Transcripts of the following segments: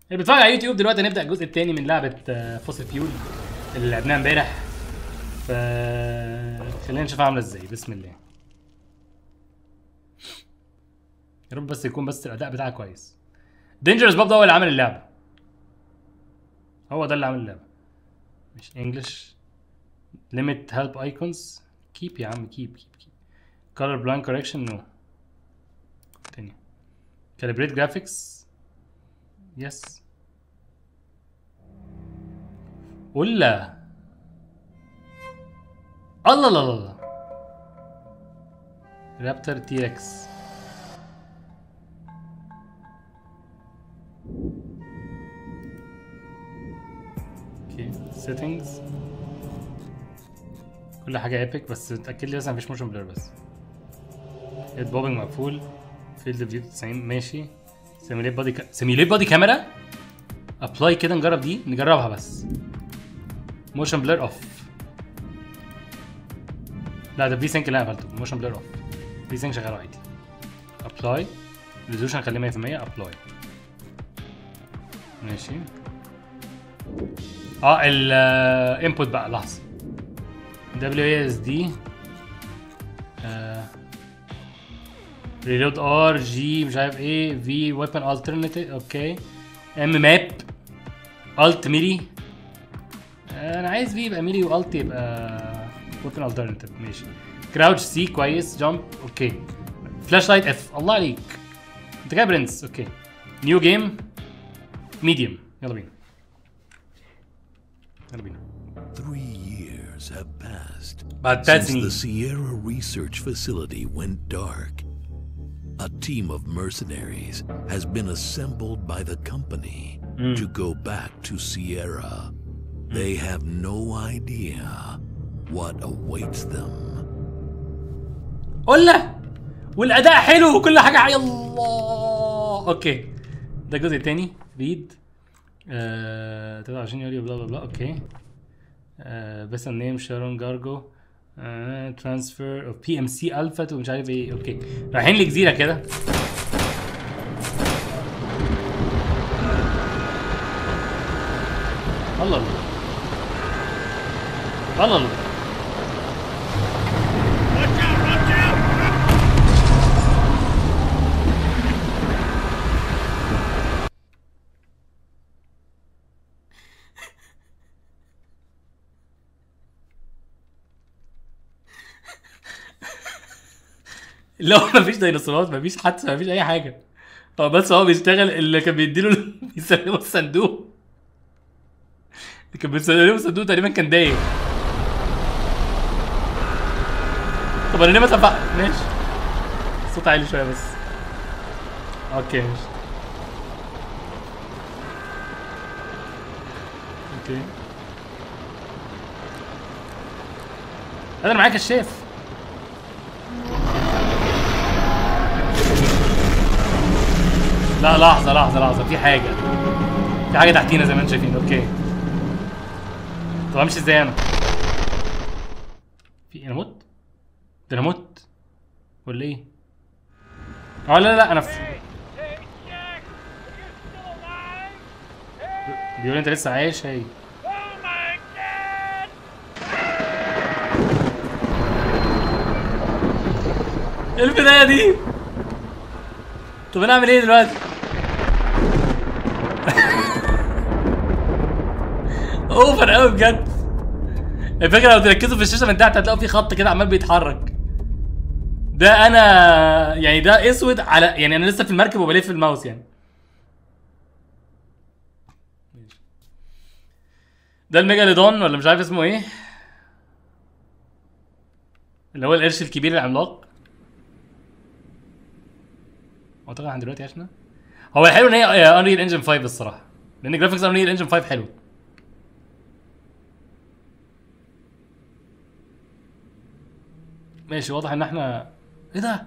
اللي بيتفرج على يوتيوب دلوقتي هنبدا الجزء الثاني من لعبه فوسل فيول اللي لعبناها امبارح ف خلينا نشوفها عامله ازاي بسم الله يا رب بس يكون بس الاداء بتاعها كويس دينجرس باب ده هو اللي عامل اللعبه هو ده اللي عامل اللعبه مش انجلش ليميت هيلب ايكونز كيب يا عم كيب كيب كيب color blind correction no تاني calibrate graphics يس ولا الله لا لا لا رابتر تي اكس اوكي سيتنجز كل حاجه ايبك بس اتاكد لي بس مفيش موشن بلور بس هيد بوبنج مقفول فيلد فيو 90 ماشي سيميليت بادي ك... سيميليت بادي كاميرا ابلاي كده نجرب دي نجربها بس موشن بلور اوف لا ده في سينك اللي انا قفلته موشن بلور اوف في سينك شغال عادي ابلاي ريزولوشن خليه 100% ابلاي ماشي اه الانبوت بقى لحظه دبليو اي اس دي ريلود ار جي مش عارف ايه في ويبن الترناتيف اوكي ام ماب الت ميلي انا عايز في يبقى ميلي والت يبقى ويبن الترناتيف ماشي كراوتش سي كويس جامب اوكي فلاش لايت اف الله عليك انت كده برنس اوكي نيو جيم ميديوم يلا بينا يلا بينا Three years have passed بعد ثلاث since the سنين Sierra Research Facility went dark. A team of mercenaries has been assembled by the company to go back to Sierra. They have no idea what awaits them. قلة والاداء حلو وكل حاجه حي الله اوكي ده الجزء الثاني ريد آه 23 يوليو بلا بلا بلا اوكي آه بس نيم شارون جارجو ترانسفير اوف بي ام سي الفا ومش عارف ايه اوكي رايحين لجزيره كده الله الله الله الله لا مفيش ديناصورات مفيش حادثه مفيش اي حاجه هو بس هو بيشتغل اللي كان بيديله بيسلمه الصندوق اللي كان بيسلمه الصندوق تقريبا كان دايق طب انا ليه مثلا بقى ماشي الصوت عالي شويه بس اوكي ماشي اوكي انا معاك كشاف لا لحظة لحظة لحظة في حاجة في حاجة تحتينا زي ما انتم شايفين اوكي طب امشي ازاي انا؟ في انا مت؟ ده انا مت ولا ايه؟ اه لا لا انا في Hey, Jack! Are you still alive? Hey! بيقول انت لسه عايش هي Oh my god! ايه البداية دي؟ طب انا اعمل ايه دلوقتي؟ اوفر قوي بجد الفكرة لو تركزوا في الشاشة من تحت هتلاقوا في خط كده عمال بيتحرك ده انا يعني ده اسود على يعني انا لسه في المركب وبلف الماوس يعني ده الميجالودون ولا مش عارف اسمه ايه اللي هو القرش الكبير العملاق اعتقد احنا دلوقتي عشنا هو الحلو ان هي انريل انجن 5 الصراحه لان جرافيكس انريل انجن 5 حلو ماشي واضح ان احنا ايه ده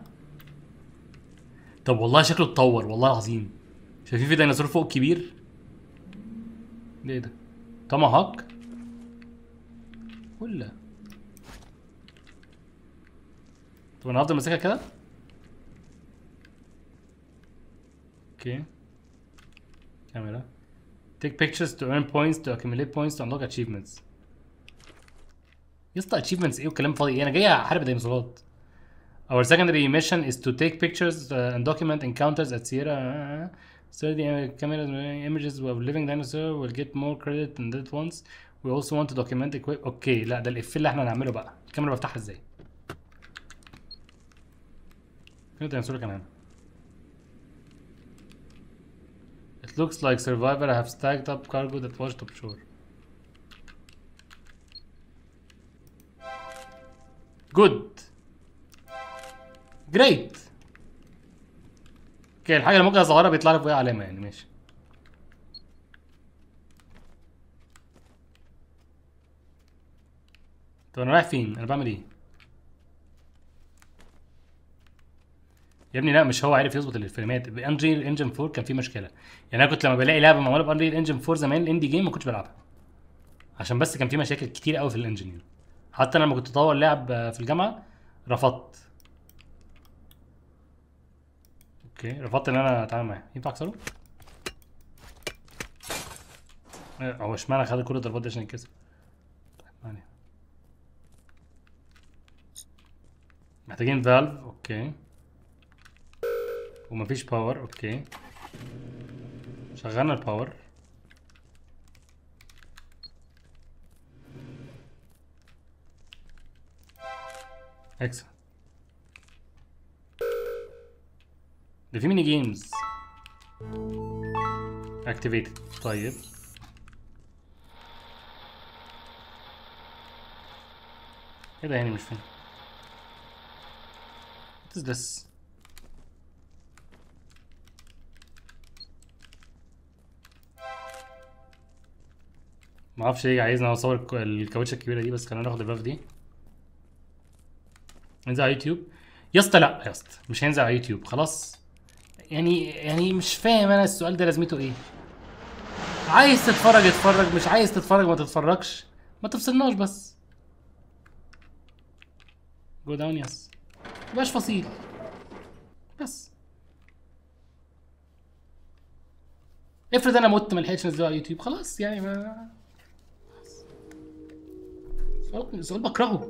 طب والله شكله اتطور والله العظيم شايفين في ديناصور فوق كبير ده ايه ده توما هاك ولا طب انا هفضل ماسكها كده اوكي كاميرا take pictures to earn points to accumulate points to unlock achievements يا اسطى achievements ايه وكلام فاضي ايه انا جاي احارب الديناصورات Our secondary mission is to take pictures uh, and document encounters at Sierra. Uh, so the uh, camera images of living dinosaur will get more credit than that ones. We also want to document equip. اوكي لا ده الإف اللي احنا هنعمله بقى. الكاميرا بفتحها ازاي؟ فين الديناصور كان هنا؟ It looks like survivor have stacked up cargo that washed up shore. Good. جريت اوكي الحاجه اللي ممكن اصغرها بيطلع لي فوقها علامه يعني ماشي طب انا رايح فين انا بعمل ايه يا ابني لا مش هو عارف يظبط الفريمات بانريل انجن 4 كان في مشكله يعني انا كنت لما بلاقي لعبه معموله بانريل انجن 4 زمان الاندي جيم ما كنتش بلعبها عشان بس كان في مشاكل كتير قوي في الانجن يعني حتى لما كنت اطور لعب آه، في الجامعه رفضت اوكي رفضت ان انا اتعامل معاه ينفع اكسره؟ إيه، هو اشمعنى خد كل الضربات دي عشان يتكسر؟ طيب ما علينا. محتاجين فالف اوكي ومفيش باور اوكي شغلنا الباور اكسل ده في ميني جيمز اكتيفيتد طيب ايه ده يعني مش فاهم What is this? ما اعرفش ايه عايزنا اصور الك- الكاوتشه الكبيره دي بس خلينا ناخد الفاف دي ننزل على يوتيوب يا اسطى لا يا اسطى مش هينزل على يوتيوب خلاص يعني يعني مش فاهم انا السؤال ده لازمته ايه عايز تتفرج اتفرج مش عايز تتفرج ما تتفرجش ما تفصلناش بس جو داون يس مبقاش فصيل بس افرض انا مت ما لحقتش انزله على يوتيوب خلاص يعني ما سؤال سؤال بكرهه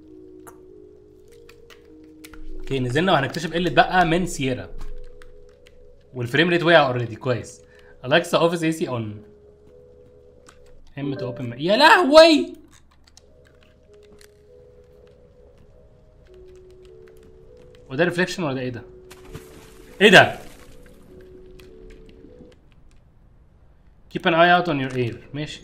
اوكي نزلنا وهنكتشف ايه اللي اتبقى من سييرا والفريم ريت وقع اوريدي كويس الكسا اوفيس اي سي اون ام تو اوبن يا لهوي وده ريفليكشن ولا ده ايه ده؟ ايه ده؟ keep an eye out on your air ماشي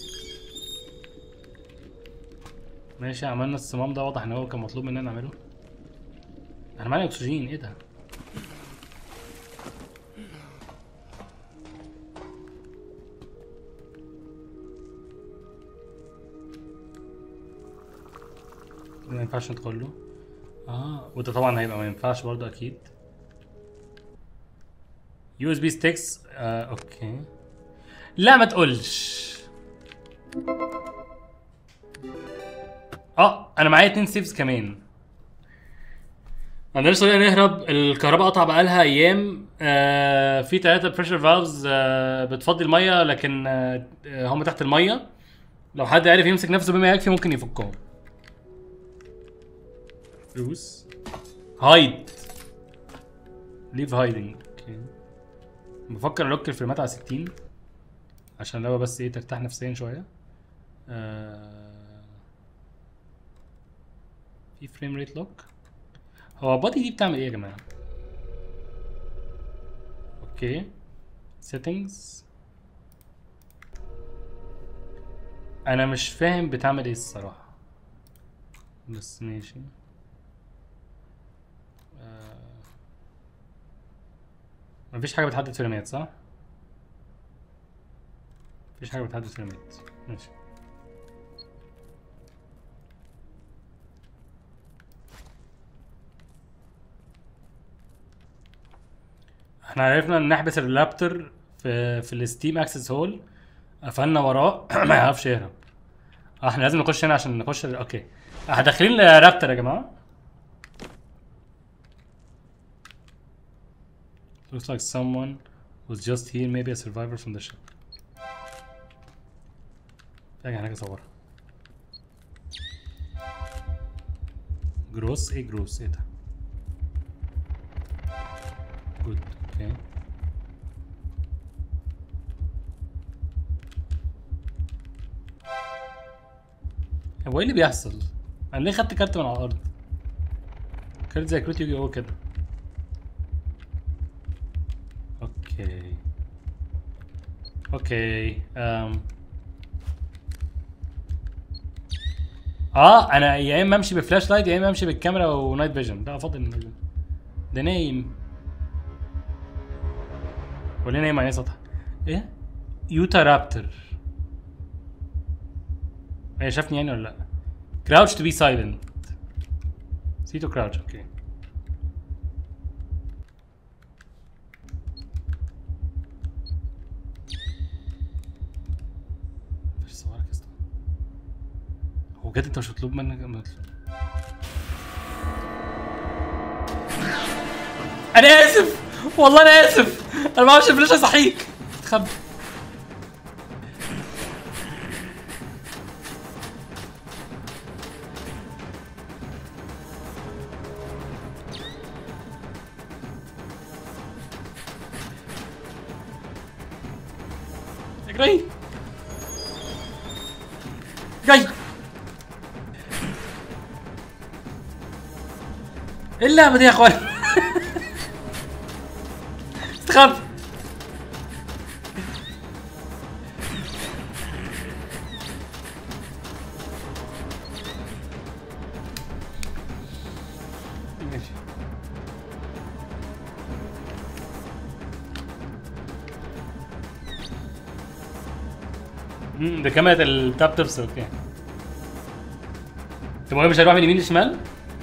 ماشي عملنا الصمام ده واضح ان هو كان مطلوب مننا نعمله احنا معانا اكسجين ايه ده؟ ما ينفعش ندخل له اه وده طبعا هيبقى ما ينفعش برضه اكيد يو اس بي ستيكس آه اوكي لا ما تقولش اه انا معايا اتنين سيفز كمان عندنا طريقه نهرب الكهرباء قطع بقالها ايام آه في ثلاثه بريشر فالفز آه بتفضي الميه لكن آه آه، هم تحت الميه لو حد عارف يمسك نفسه بما يكفي ممكن يفكهم فلوس هايد ليف هايدنج اوكي بفكر الوك الفريمات على 60 عشان اللعبه بس ايه ترتاح نفسيا شويه آه... في فريم ريت لوك هو بادي دي بتعمل ايه يا جماعه اوكي settings انا مش فاهم بتعمل ايه الصراحه بس ماشي آه، مفيش حاجة بتحدد فريمات صح؟ مفيش حاجة بتحدد فريمات ماشي احنا عرفنا نحبس اللابتر في في الستيم اكسس هول قفلنا وراه ما يعرفش يهرب آه، احنا لازم نخش هنا عشان نخش ال- اوكي احنا داخلين لرابتر يا جماعه Looks like someone was just here, maybe a survivor from the ship. في حاجه اصورها جروس ايه جروس ايه ده جود اوكي هو ايه اللي بيحصل؟ انا ليه خدت كارت من على الارض؟ كارت زي كروت يوجي هو كده اوكي اوكي أم. اه انا يا اما امشي بفلاش لايت يا اما امشي بالكاميرا ونايت فيجن لا افضل النايت فيجن ده نايم ولا نايم على سطح ايه يوتا رابتر هي شافني يعني ولا لا كراوتش تو بي سايلنت سي تو كراوتش اوكي مفيش صورك يا اسطى هو بجد انت مش مطلوب منك مطلوب انا اسف والله انا اسف انا ما اعرفش الفلاش اصحيك تخبى جاي جاي ايه اللعبة دي يا اخوان استخبى ماشي امم ده كاميرا البتاع بتفصل اوكي طب هو مش هيروح من يمين لشمال؟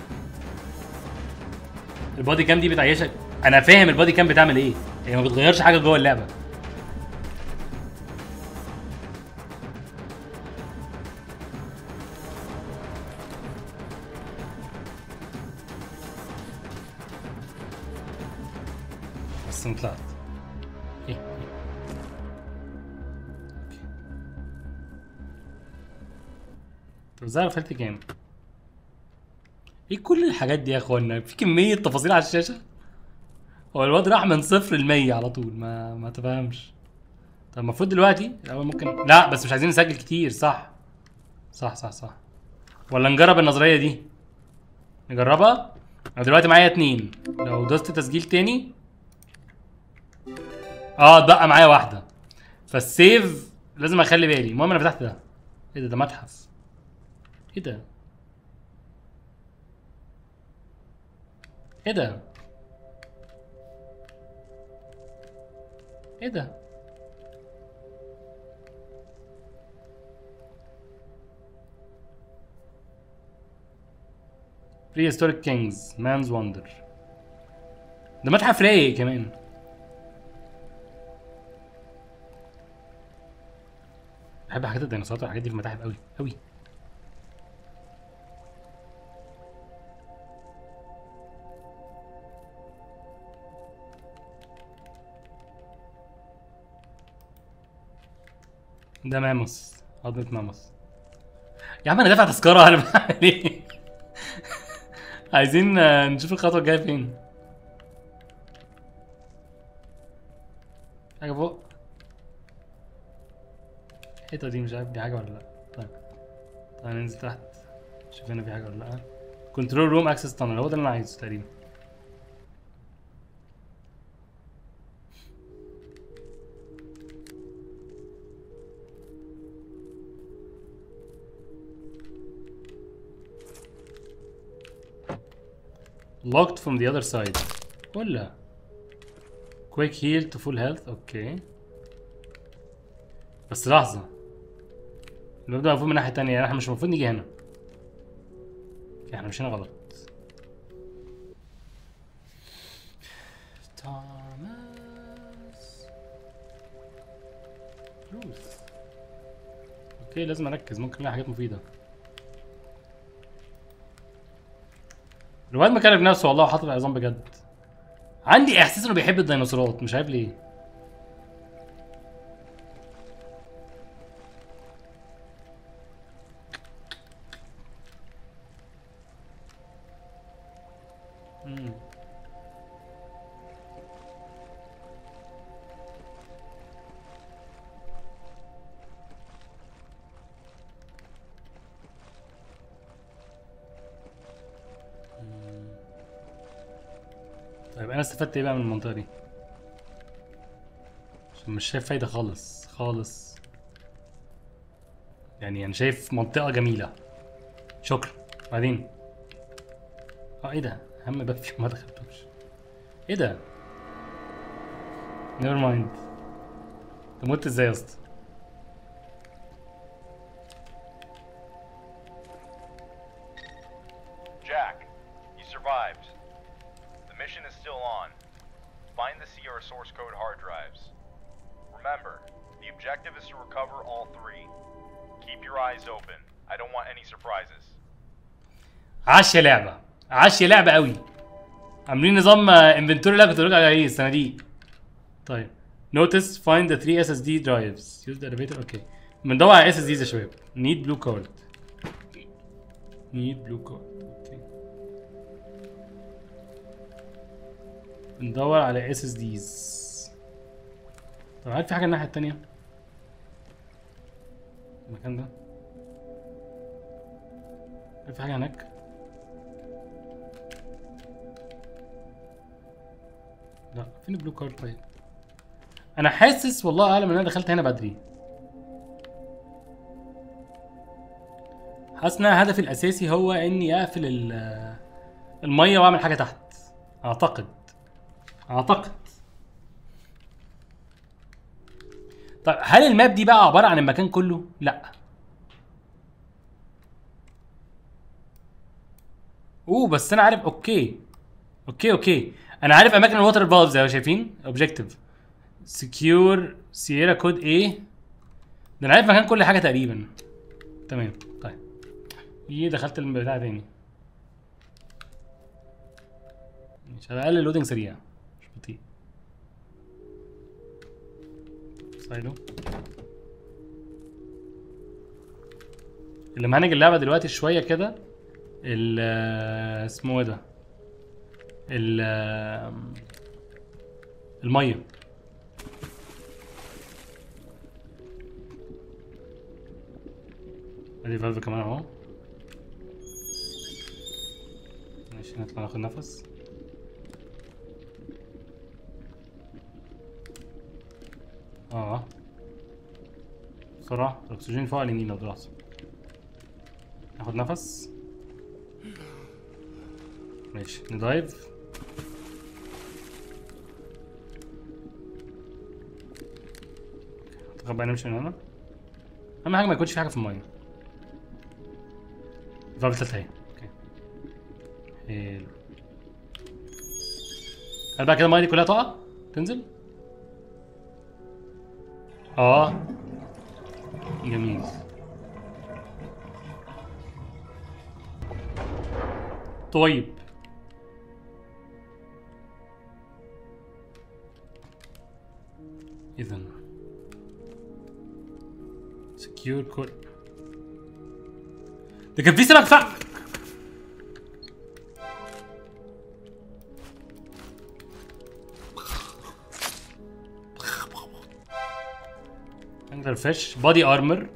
البادي كام دي بتعيشك انا فاهم البادي كام بتعمل ايه هي ما بتغيرش حاجه جوه اللعبه بس انا طلعت إيه، إيه. أوكي. طب ازاي قفلت كام؟ ايه كل الحاجات دي يا اخوانا؟ في كمية تفاصيل على الشاشة؟ هو الواد راح من صفر ل 100 على طول ما ما تفهمش طب المفروض دلوقتي الاول ممكن لا بس مش عايزين نسجل كتير صح صح صح صح ولا نجرب النظرية دي نجربها انا دلوقتي معايا اتنين لو دوست تسجيل تاني اه اتبقى معايا واحدة فالسيف لازم اخلي بالي المهم انا فتحت ده ايه ده ده متحف ايه ده ايه ده ايه ده prehistoric kings man's wonder ده متحف رايق كمان بحب حاجات الديناصورات والحاجات دي في المتاحف قوي قوي ده ماموس عظمة ماموس يا عم انا دافع تذكرة انا بعمل ايه؟ عايزين آه، نشوف الخطوة الجاية فين حاجة فوق الحيطة دي مش عارف دي حاجة ولا لا طيب طيب ننزل تحت شوف هنا في حاجة ولا لا كنترول روم اكسس تانل هو ده اللي انا عايزه تقريبا locked from the other side ولا quick heal to full health اوكي بس لحظة الباب ده المفروض من ناحية تانية يعني احنا مش المفروض نيجي هنا اوكي، احنا مشينا غلط توماس روث اوكي لازم اركز ممكن نلاقي حاجات مفيدة الواد مكلف نفسه والله وحاطط العظام بجد عندي احساس انه بيحب الديناصورات مش عارف ليه طيب انا استفدت ايه بقى من المنطقه دي عشان مش شايف فايده خالص خالص يعني انا شايف منطقه جميله شكرا بعدين اه ايه ده اهم باب فيهم ما دخلتوش ايه ده نيفر مايند انت مت ازاي يا اسطى Jack, you survived. The mission is still on. Find the Sierra source code hard drives. Remember, the objective is to recover all three. Keep your eyes open. I don't want any surprises. عاش يا لعبه عاش يا لعبه قوي عاملين نظام انفنتوري اللي أنا كنت بقول لك عليه الصناديق طيب notice find the 3 SSD drives use the elevator اوكي بندور على SSDs يا شباب need blue card need blue card اوكي بندور على SSDs طب هل في حاجه الناحيه التانية المكان ده هل في حاجه هناك لا فين البلو كارد طيب انا حاسس والله اعلم ان انا دخلت هنا بدري حاسس ان أنا هدفي الاساسي هو اني اقفل ال- الميه واعمل حاجه تحت اعتقد اعتقد طيب هل الماب دي بقى عباره عن المكان كله لا اوه بس انا عارف اوكي اوكي اوكي انا عارف اماكن الووتر فالفز اهو شايفين اوبجيكتيف سكيور سييرا كود ايه ده انا عارف مكان كل حاجه تقريبا تمام طيب ايه دخلت البتاع تاني مش على الاقل اللودنج سريع مش بطيء سايلو اللي مهنج اللعبه دلوقتي شويه كده ال اسمه ايه ده ال الميه ادي فالف كمان اهو ماشي نطلع ناخد نفس اه بسرعة الاكسجين فوق على اليمين لو تلاحظوا ناخد نفس ماشي ندايف طب بقى نمشي من هنا اهم حاجه ما يكونش في حاجه في الميه الفالف التالتة اهي اوكي حلو هل بقى كده الميه دي كلها تقع تنزل اه جميل طيب اذا سكيور كود ده كان في سمك فق انجر فيش بادي ارمر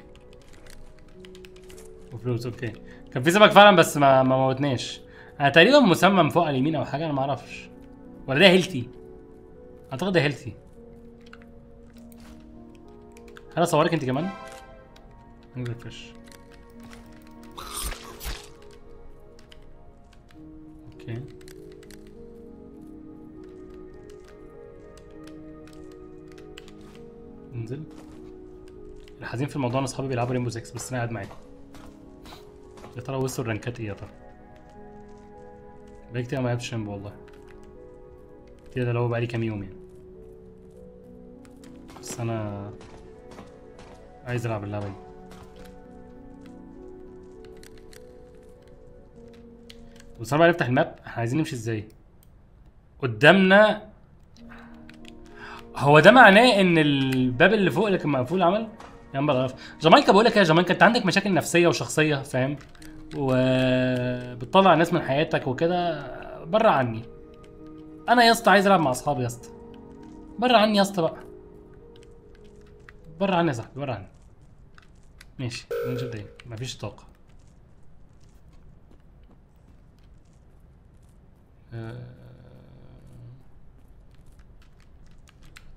وفلوس اوكي كان في سمك فعلا بس ما ما موتناش انا تقريبا مسمم فوق على اليمين او حاجه انا ما اعرفش ولا ده هيلثي اعتقد ده هيلثي هل اصورك انت كمان انجر فيش اوكي انزل الحزين في الموضوع ان اصحابي بيلعبوا ريمبو 6 بس انا قاعد معاكم يا ترى وصلوا الرانكات ايه يا ترى بقالي كتير ما لعبتش ريمبو والله كده ده لو بقالي كام يوم يعني بس انا عايز العب اللعبه دي بس انا بقى نفتح الماب احنا عايزين نمشي ازاي قدامنا هو ده معناه ان الباب اللي فوق اللي كان مقفول عمل يا عم بقى جامايكا بقول لك يا جامايكا انت عندك مشاكل نفسيه وشخصيه فاهم وبتطلع الناس من حياتك وكده بره عني انا يا اسطى عايز العب مع اصحابي يا اسطى بره عني يا اسطى بقى بره عني يا صاحبي بره عني ماشي نشوف ده إيه. مفيش طاقه آه،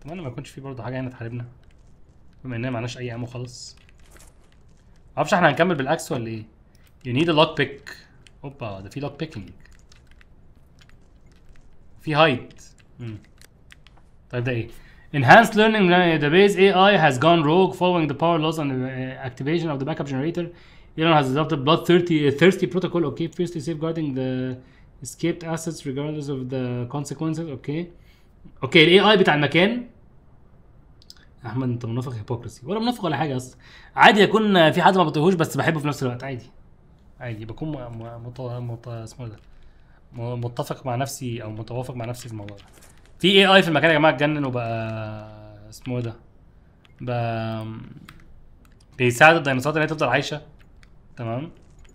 اتمنى ما يكونش في برضه حاجه هنا تحاربنا بما اننا معناش اي امو خالص معرفش احنا هنكمل بالاكس ولا ايه You need a lock pick اوبا ده في lock picking في هايت طيب ده ايه Enhanced learning the base AI has gone rogue following the power loss and the uh, activation of the backup generator. Elon has adopted blood 30, uh, thirsty protocol, okay, fiercely safeguarding the escaped assets regardless of the consequences, okay. اوكي الاي اي بتاع المكان احمد انت منافق هيبوكرسي ولا منافق ولا حاجه اصلا عادي يكون في حد ما بطيقهوش بس بحبه في نفس الوقت عادي عادي بكون م- م- مت... مت... اسمه إيه ده م- متفق مع نفسي او متوافق مع نفسي في الموضوع ده في اي اي في المكان يا جماعه اتجنن وبقى اسمه إيه ده بقى بيساعد الديناصورات ان هي تفضل عايشه تمام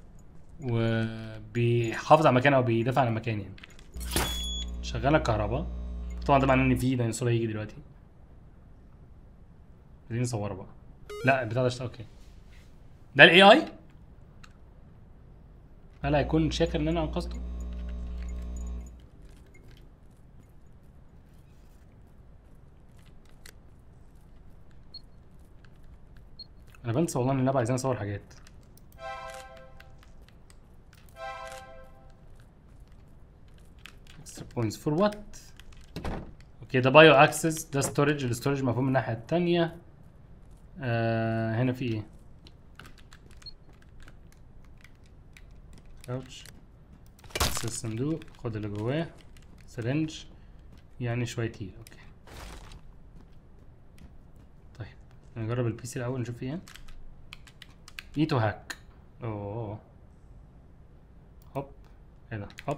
وبيحافظ على المكان او بيدافع عن المكان يعني شغاله الكهرباء طبعا ده معناه ان في ديناصور هيجي دلوقتي عايزين نصوره بقى لا البتاع ده اشتغل اوكي ده الاي اي هل هيكون شاكر ان انا انقذته انا بنسى والله ان اللعبه عايزين اصور حاجات extra points for what اوكي ده بايو اكسس ده ستورج الستورج مفهوم من الناحيه التانية آه هنا في ايه كاوتش الصندوق خد اللي جواه سرنج يعني شوية هيل اوكي طيب نجرب البي سي الاول نشوف فيه ايه ايتو هاك اوه هوب ايه ده هوب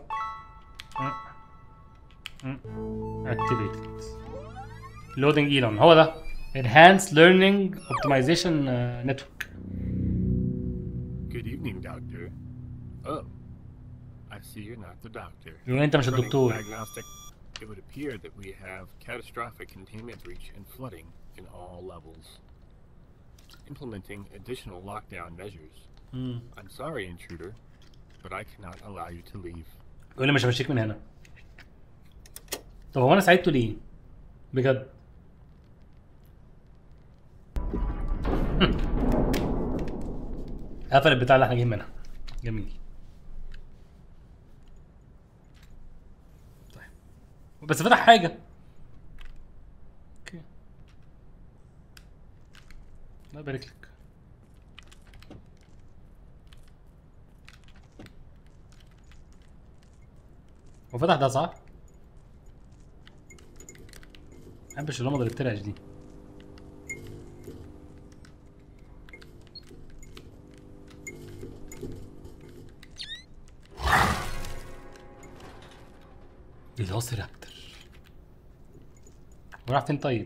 activated loading Elon هو ده enhanced learning optimization uh, network Good evening, Doctor. Oh, I see you're not the doctor. يقول انت مش Running الدكتور diagnostic. It would appear that we have catastrophic containment breach and flooding in all levels. Implementing additional lockdown measures. I'm sorry, intruder, but I cannot allow you to leave. يقول لي مش همشيك من هنا طب هو انا ساعدته ليه؟ بجد قفل البتاع اللي احنا جايين منها جميل طيب بس فتح حاجة اوكي الله يبارك لك هو فتح ده صح؟ محبش اللمضة اللي بترعش دي فيلوسيرابتر وراح فين طيب؟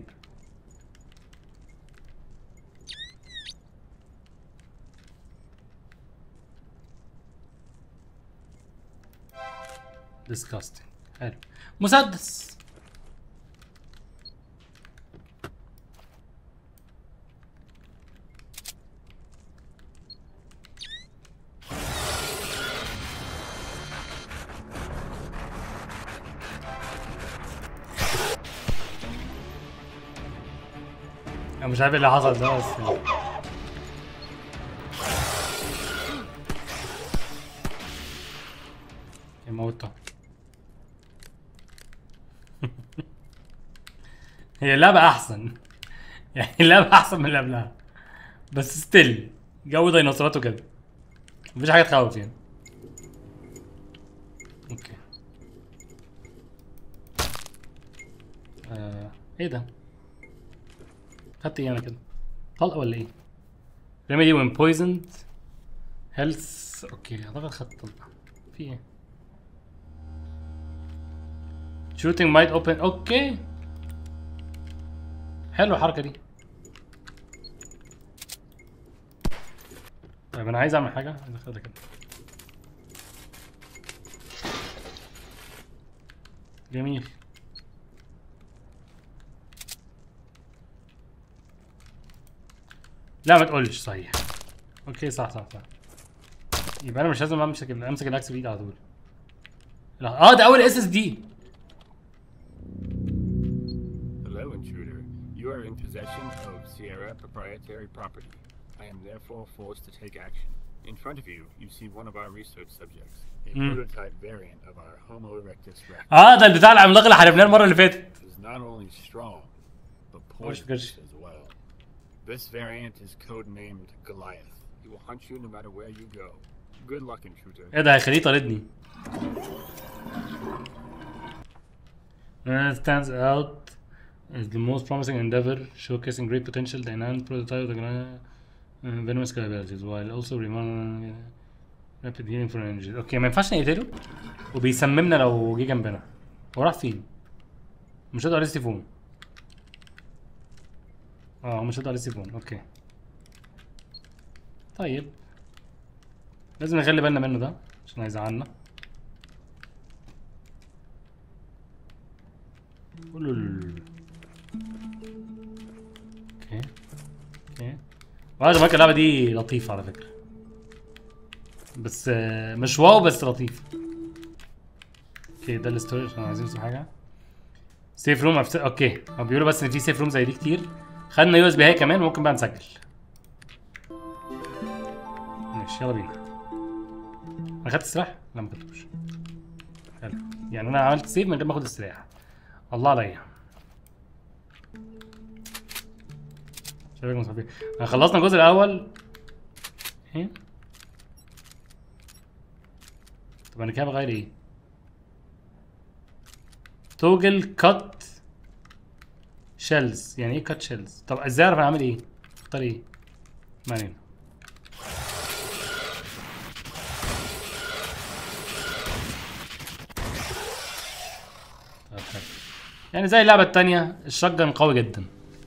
disgusting حلو مسدس انا مش عارف ايه اللي حصل ده بس موته هي اللعبة أحسن يعني اللعبة أحسن من اللي قبلها بس ستيل جو ديناصورات وكده مفيش حاجة تخوف يعني اوكي آه. ايه ده؟ خدت ايه انا كده؟ طلقة ولا ايه؟ remedy when poisoned health اوكي اعتقد خدت طلقة في ايه؟ shooting might open اوكي حلو الحركة دي طيب انا عايز اعمل حاجة عايز اخدها كده جميل لا ما تقولش صحيح اوكي صح صح صح يبقى انا مش لازم امسك امسك الاكس بايدي على طول لا اه ده اول اس اس دي Hello, intruder. in possession of Sierra proprietary property. I am therefore forced to take action. In front of you, you see one of our research subjects, a prototype variant of our Homo erectus rex. اه ده البتاع العملاق اللي حاربناه المره اللي فاتت It is not only strong, but What's poisonous good? as well. This variant is codenamed Goliath. He will hunt you no matter where you go. Good luck, intruder. ايه ده هيخليه يطاردني Uh, stands out as the most promising endeavor, showcasing great potential, dynamic prototype of the gra- uh, venomous capabilities, while also remaining uh, rapid healing for energy. اوكي ما ينفعش نقتله وبيسممنا لو جه جنبنا هو راح فين؟ مش هقدر عليه سيفون اه مش هقدر عليه سيفون اوكي طيب لازم نخلي بالنا منه ده عشان هيزعلنا أولول. اوكي اوكي وعايز معاك اللعبه دي لطيفه على فكره بس آه، مش واو بس لطيف اوكي ده الستوري عشان عايزين نسيب حاجه سيف روم أفت... اوكي هو بيقولوا بس ان في سيف روم زي دي كتير خدنا يو اس بي هاي كمان ممكن بقى نسجل ماشي يلا بينا انا خدت السلاح؟ لا ما خدتوش حلو يعني انا عملت سيف من غير ما اخد السلاح الله عليا شبكة مصحفية انا خلصنا الجزء الاول ايه طب انا كده بغير ايه توجل كات شيلز يعني ايه كات شيلز طب ازاي اعرف انا عامل ايه اختار ايه ما علينا طب حلو. يعني زي اللعبة التانية الشotgun قوي جدا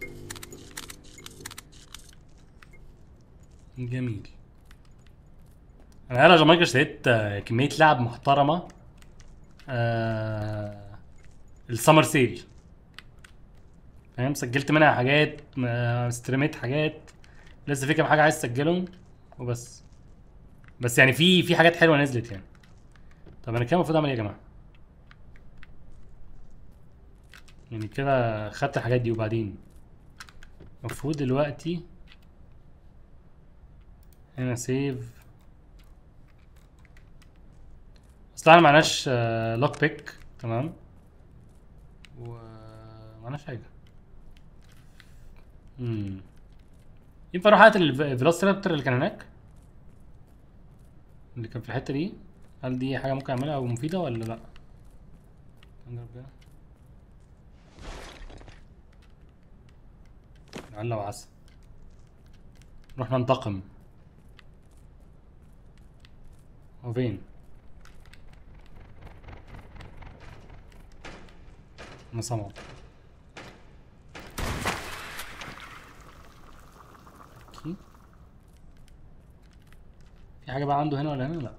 جميل انا يا جماعة اشتريت آه، كمية لعب محترمة آه السمر سيل فاهم سجلت منها حاجات آه، استريميت حاجات لسه في كام حاجة عايز اسجلهم وبس بس يعني في في حاجات حلوة نزلت يعني طب انا كده المفروض اعمل ايه يا جماعة؟ يعني كده خدت الحاجات دي وبعدين المفروض دلوقتي هنا سيف اصل احنا معناش لوك بيك تمام و معناش حاجة امم ينفع اروح اقتل الف- الفيلوسيرابتور اللي كان هناك اللي كان في الحتة دي هل دي حاجة ممكن اعملها او مفيدة ولا لا نجرب كده لعل وعسى نروح ننتقم هو فين انا سامعه اوكي في حاجة بقى عنده هنا ولا هنا لا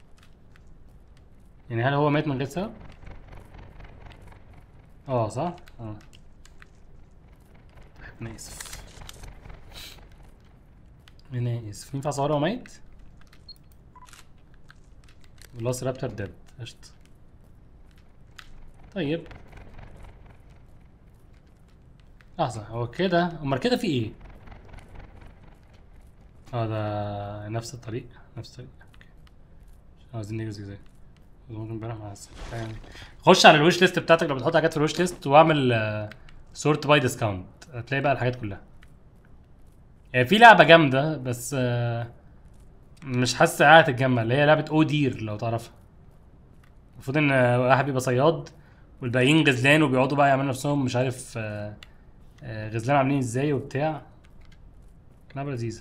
يعني هل هو مات من غير سبب اه صح اه انا اسف انا اسف ينفع اصوره وهو ميت بلس رابتر ديد قشطة طيب لحظة هو كده امال كده في ايه؟ اه ده نفس الطريق نفس الطريق اوكي مش عاوزين نجز ازاي ممكن امبارح مع السلامة. يعني خش على الويش ليست بتاعتك لو بتحط حاجات في الويش ليست واعمل سورت باي ديسكاونت هتلاقي بقى الحاجات كلها يعني في لعبة جامدة بس آه، مش حاسس انها هتتجمع اللي هي لعبة او دير لو تعرفها المفروض ان آه، واحد بيبقى صياد والباقيين غزلان وبيقعدوا بقى يعملوا نفسهم مش عارف آه، آه، غزلان عاملين ازاي وبتاع لعبة لذيذة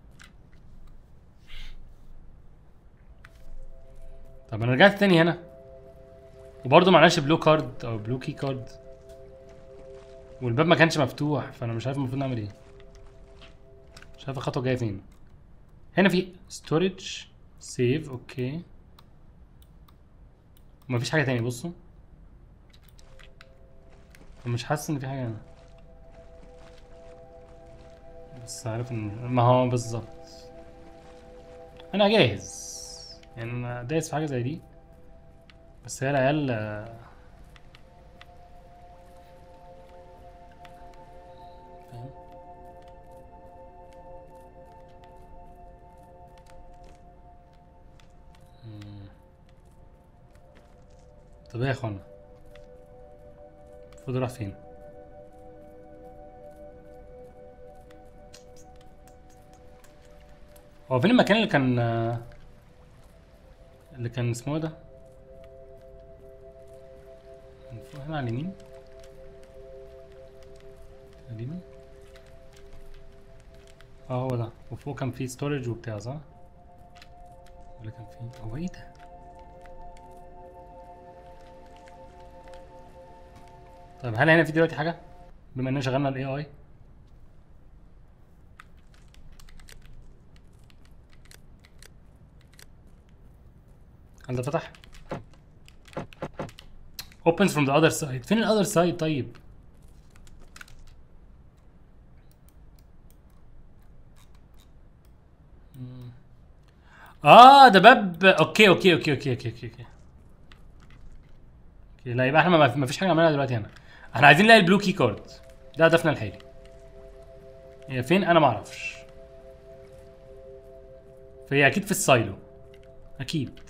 طب انا رجعت تاني هنا وبرضه معناش بلو كارد او بلو كي كارد والباب ما كانش مفتوح فانا مش عارف المفروض نعمل ايه مش عارف الخطوه جايه فين هنا في ستورج سيف اوكي مفيش حاجه تاني بصوا مش حاسس ان في حاجه هنا بس عارف ان ما هو بالظبط انا جاهز يعني انا دايس في حاجه زي دي بس هي العيال آه، فاهم؟ طب ايه يا اخوانا المفروض اروح فين هو فين المكان اللي كان اللي كان اسمه إيه ده المفروض هنا على اليمين تقريبا اه هو ده وفوق كان فيه ستورج وبتاع صح ولا كان فيه هو ايه ده طيب هل هنا في دلوقتي حاجه بما اننا شغلنا الاي اي هل ده فتح opens from the other side فين ال other side طيب مم. اه ده باب اوكي اوكي اوكي اوكي اوكي اوكي اوكي اوكي لا يبقى احنا ما ما فيش حاجه نعملها دلوقتي هنا احنا عايزين نلاقي البلو كي كارد ده هدفنا الحالي هي فين انا ما اعرفش فهي اكيد في السايلو اكيد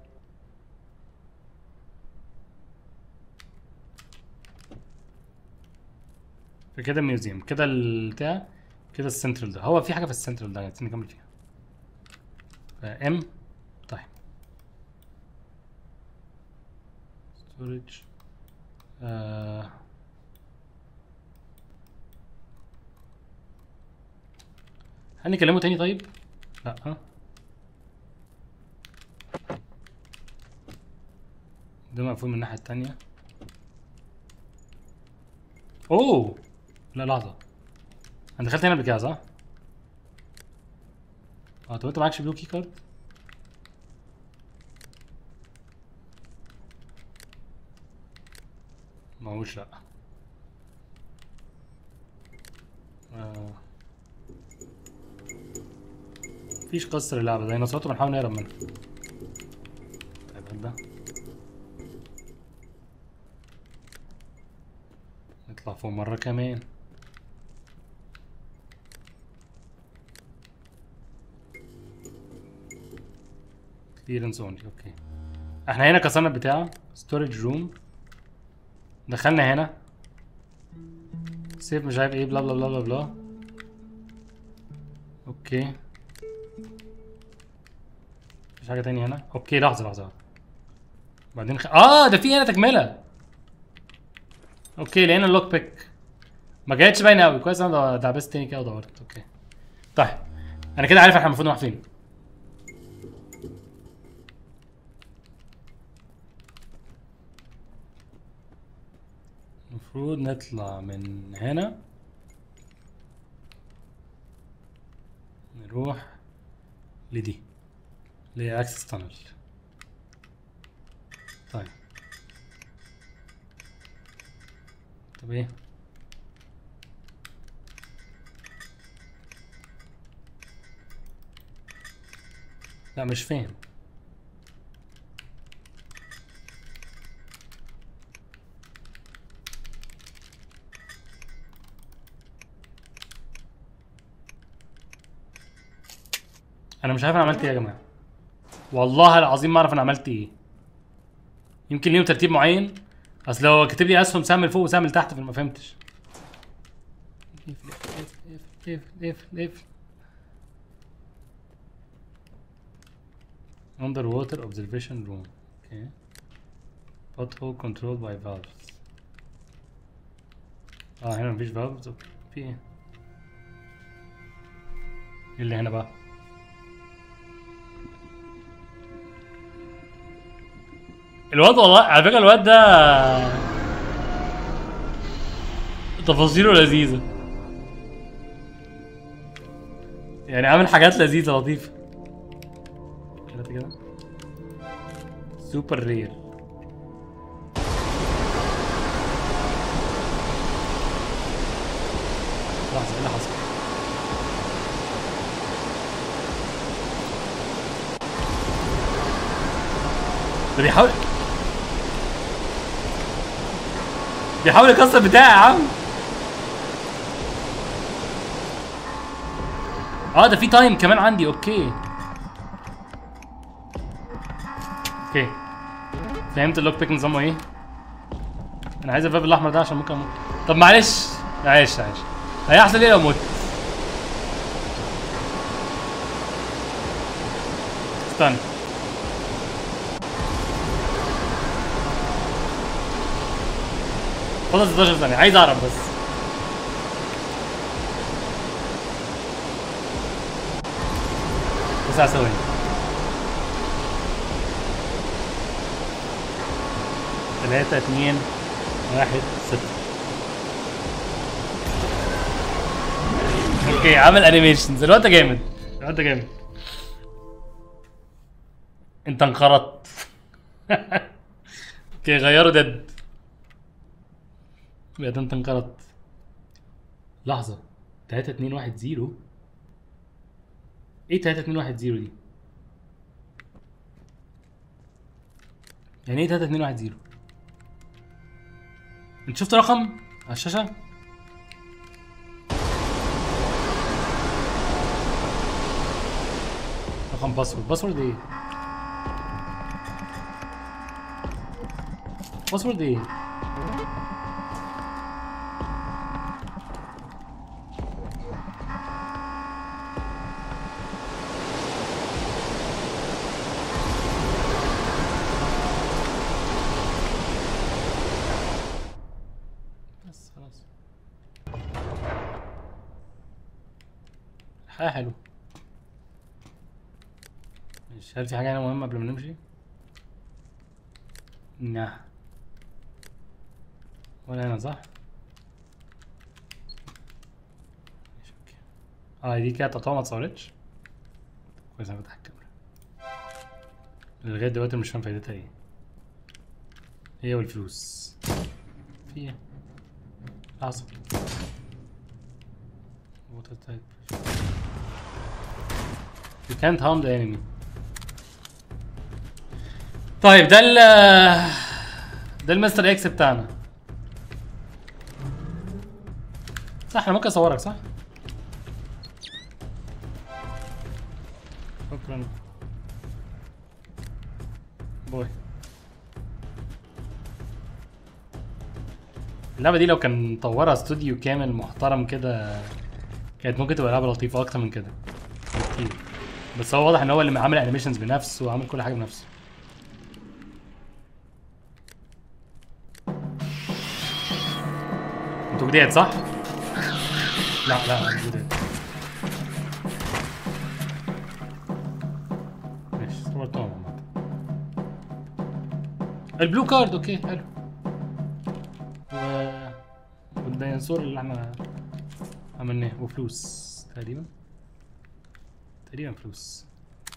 فكده الميوزيوم كده البتاع كده السنترال ده هو في حاجه في السنترال ده عايزين نكمل فيها ام طيب ستورج آه. هل نكلمه تاني طيب؟ لا ده مقفول من الناحية التانية اوه لا لحظة انا دخلت هنا قبل كده صح؟ اه طب انت معكش بلو كي كارد؟ معهوش لا آه. مفيش قصر اللعبة ديناصورات بنحاول نهرب منها طيب هات ده نطلع فوق مرة كمان كليرنس اونلي اوكي احنا هنا كسرنا البتاع ستورج روم دخلنا هنا سيف مش عارف ايه بلا بلا بلا بلا بلا اوكي مفيش حاجة تانية هنا اوكي لحظة لحظة بعدين خ... اه ده في هنا تكملة اوكي لقينا اللوك بيك ما كانتش باينة قوي كويس انا دعبست تاني كده ودورت اوكي طيب انا كده عارف احنا المفروض نروح فين المفروض نطلع من هنا نروح لدي اللي هي اكسس تانل طيب طب ايه لا مش فاهم انا مش عارف انا عملت ايه يا جماعه والله العظيم ما اعرف انا عملت ايه يمكن ليهم ترتيب معين اصل هو كاتب لي اسهم سهم لفوق وسهم لتحت فما فهمتش اقفل اقفل اقفل اقفل underwater observation room okay pothole controlled by valves اه هنا مفيش valves اوكي في ايه ايه اللي هنا بقى الواد والله على فكره الواد ده تفاصيله لذيذه يعني عامل حاجات لذيذه لطيفه كده كده سوبر رير لحظه ايه اللي حصل ده بيحاول بيحاول يكسر بتاعي يا عم اه ده في تايم كمان عندي اوكي اوكي فهمت اللوك بيك نظامه ايه انا عايز الباب الاحمر ده عشان ممكن اموت طب معلش معلش معلش هيحصل ايه لو مت استنى فاضل 16 ثانية عايز اعرف بس تسع ثواني ثلاثة اتنين واحد صفر اوكي عامل انيميشنز الوقت جامد الوقت جامد انت انقرضت اوكي غيروا ديد بقيت انت انقرضت لحظة 3 2 1 0 ايه 3 2 1 0 دي؟ يعني ايه 3 2 1 0 انت شفت رقم على الشاشة؟ رقم باسورد باسورد ايه؟ باسورد ايه؟ بس خلاص حاجة حلوة مش هل في حاجة هنا مهمة قبل ما نمشي؟ نعم ولا هنا صح؟ ماشي اوكي اه دي كده تقطوع ما اتصورتش كويس انا فتح الكاميرا لغاية دلوقتي مش فاهم فايدتها ايه هي والفلوس في ايه؟ لحظة Water type. You can't harm the enemy. طيب ده ال ده المستر اكس بتاعنا صح انا ممكن اصورك صح؟ شكرا باي اللعبة دي لو كان طورها استوديو كامل محترم كده كانت ممكن تبقى لعبة لطيفة أكتر من كده بكتير بس هو واضح إن هو اللي عامل انيميشنز بنفسه وعامل كل حاجة بنفسه انتوا جداد صح؟ لا لا مش جداد ماشي صورتهم عامة البلو كارد اوكي حلو و والديناصور اللي احنا عملناه وفلوس تقريبا تقريبا فلوس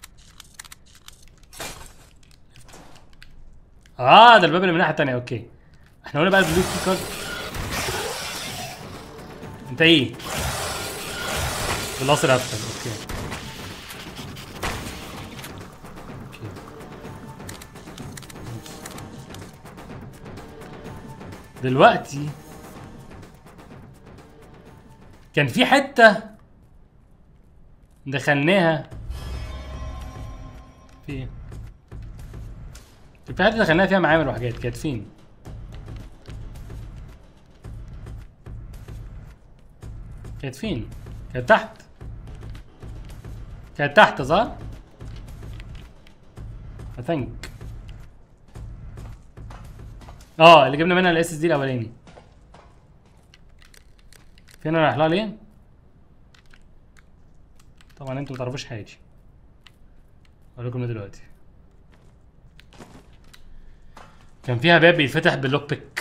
اه ده الباب اللي من الناحيه التانيه اوكي احنا قلنا بقى البلو كي كارد انت ايه؟ باللاصر افتل اوكي اوكي دلوقتي كان في حتة دخلناها في ايه؟ كان في حتة دخلناها فيها معامل وحاجات كانت فين؟ كانت فين؟ كانت تحت كانت تحت صح؟ I think اه اللي جبنا منها الاس اس دي الاولاني فين انا رايح لها ليه؟ طبعا انتوا متعرفوش حاجة اقول لكم دلوقتي كان فيها باب بيتفتح باللوك بيك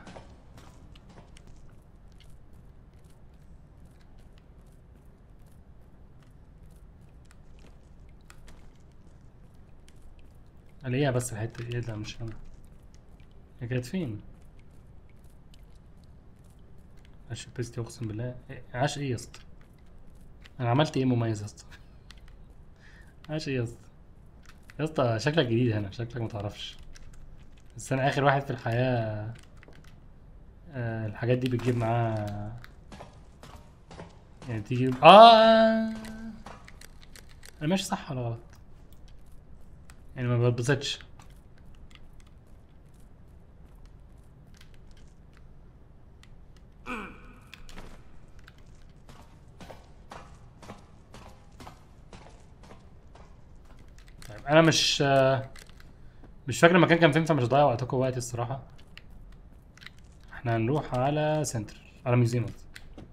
الاقيها بس الحته دي لا مش انا هي كانت فين؟ عاش بيستي اقسم بالله إيه- عاش ايه يا اسطى؟ انا عملت ايه مميز يا اسطى؟ عاش ايه يا اسطى؟ يا اسطى شكلك جديد هنا شكلك متعرفش بس انا اخر واحد في الحياة آه الحاجات دي بتجيب معاه يعني تيجي اه انا ماشي صح ولا غلط؟ يعني ما بتبسطش انا مش آه، مش فاكر المكان كان فين فمش هضيع وقتكم وقتي الصراحه احنا هنروح على سنتر على ميوزيوم قصدي.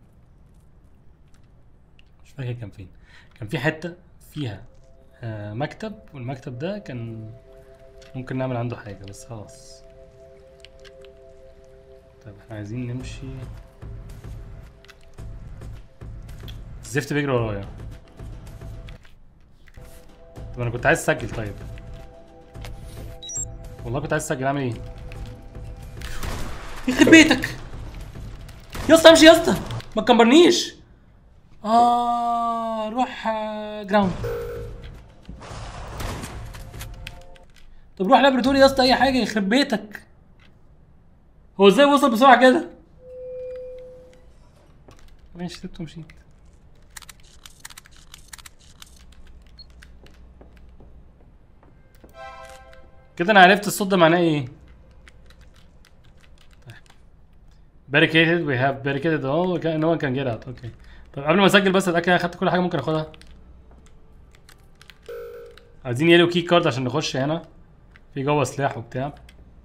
مش فاكر كان فين كان في حته فيها آه، مكتب والمكتب ده كان ممكن نعمل عنده حاجه بس خلاص طيب احنا عايزين نمشي الزفت بيجري ورايا طب انا كنت عايز اسجل طيب والله كنت عايز اسجل اعمل ايه يخرب بيتك يا اسطى امشي يا اسطى ما تكمبرنيش اه روح آه، جراوند طب روح لابراتوري يا اسطى اي حاجه يخرب بيتك هو ازاي وصل بسرعه كده ماشي سبته ومشيت كده انا عرفت الصوت ده معناه ايه barricaded we have barricaded all okay, no one can get out اوكي طب قبل ما اسجل بس اتاكد انا خدت كل حاجه ممكن اخدها عايزين يلو كي كارد عشان نخش هنا في جوه سلاح وبتاع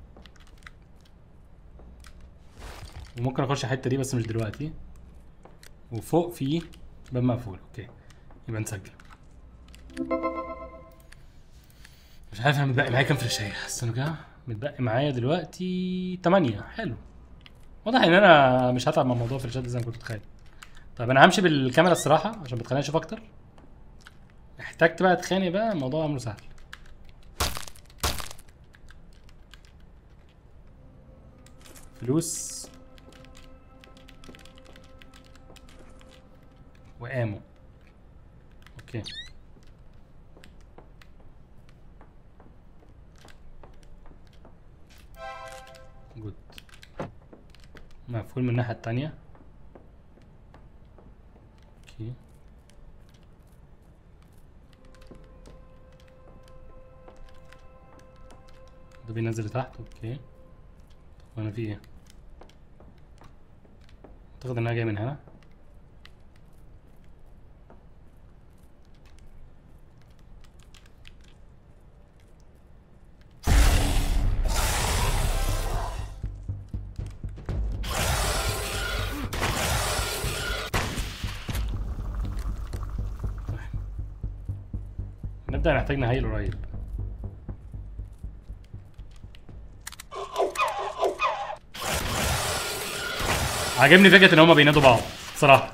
وممكن اخش الحته دي بس مش دلوقتي وفوق في باب مقفول اوكي يبقى نسجل مش عارف انا متبقي معايا كام فلاشايه استنوا كده متبقي معايا دلوقتي 8 حلو واضح ان انا مش هتعب مع موضوع الفلاشات ده زي ما كنت متخيل طيب انا همشي بالكاميرا الصراحه عشان بتخليني اشوف اكتر احتجت بقى اتخانق بقى الموضوع امره سهل فلوس وامو اوكي جود مقفول من الناحية التانية اوكي ده بينزل لتحت اوكي طب انا في ايه اعتقد انها جاية من هنا نبدأ نحتاج نهيل قريب عاجبني فكرة ان هما بينادوا بعض صراحة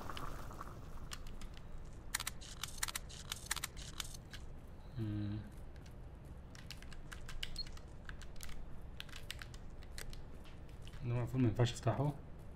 مم. ده المفروض ما ينفعش افتحه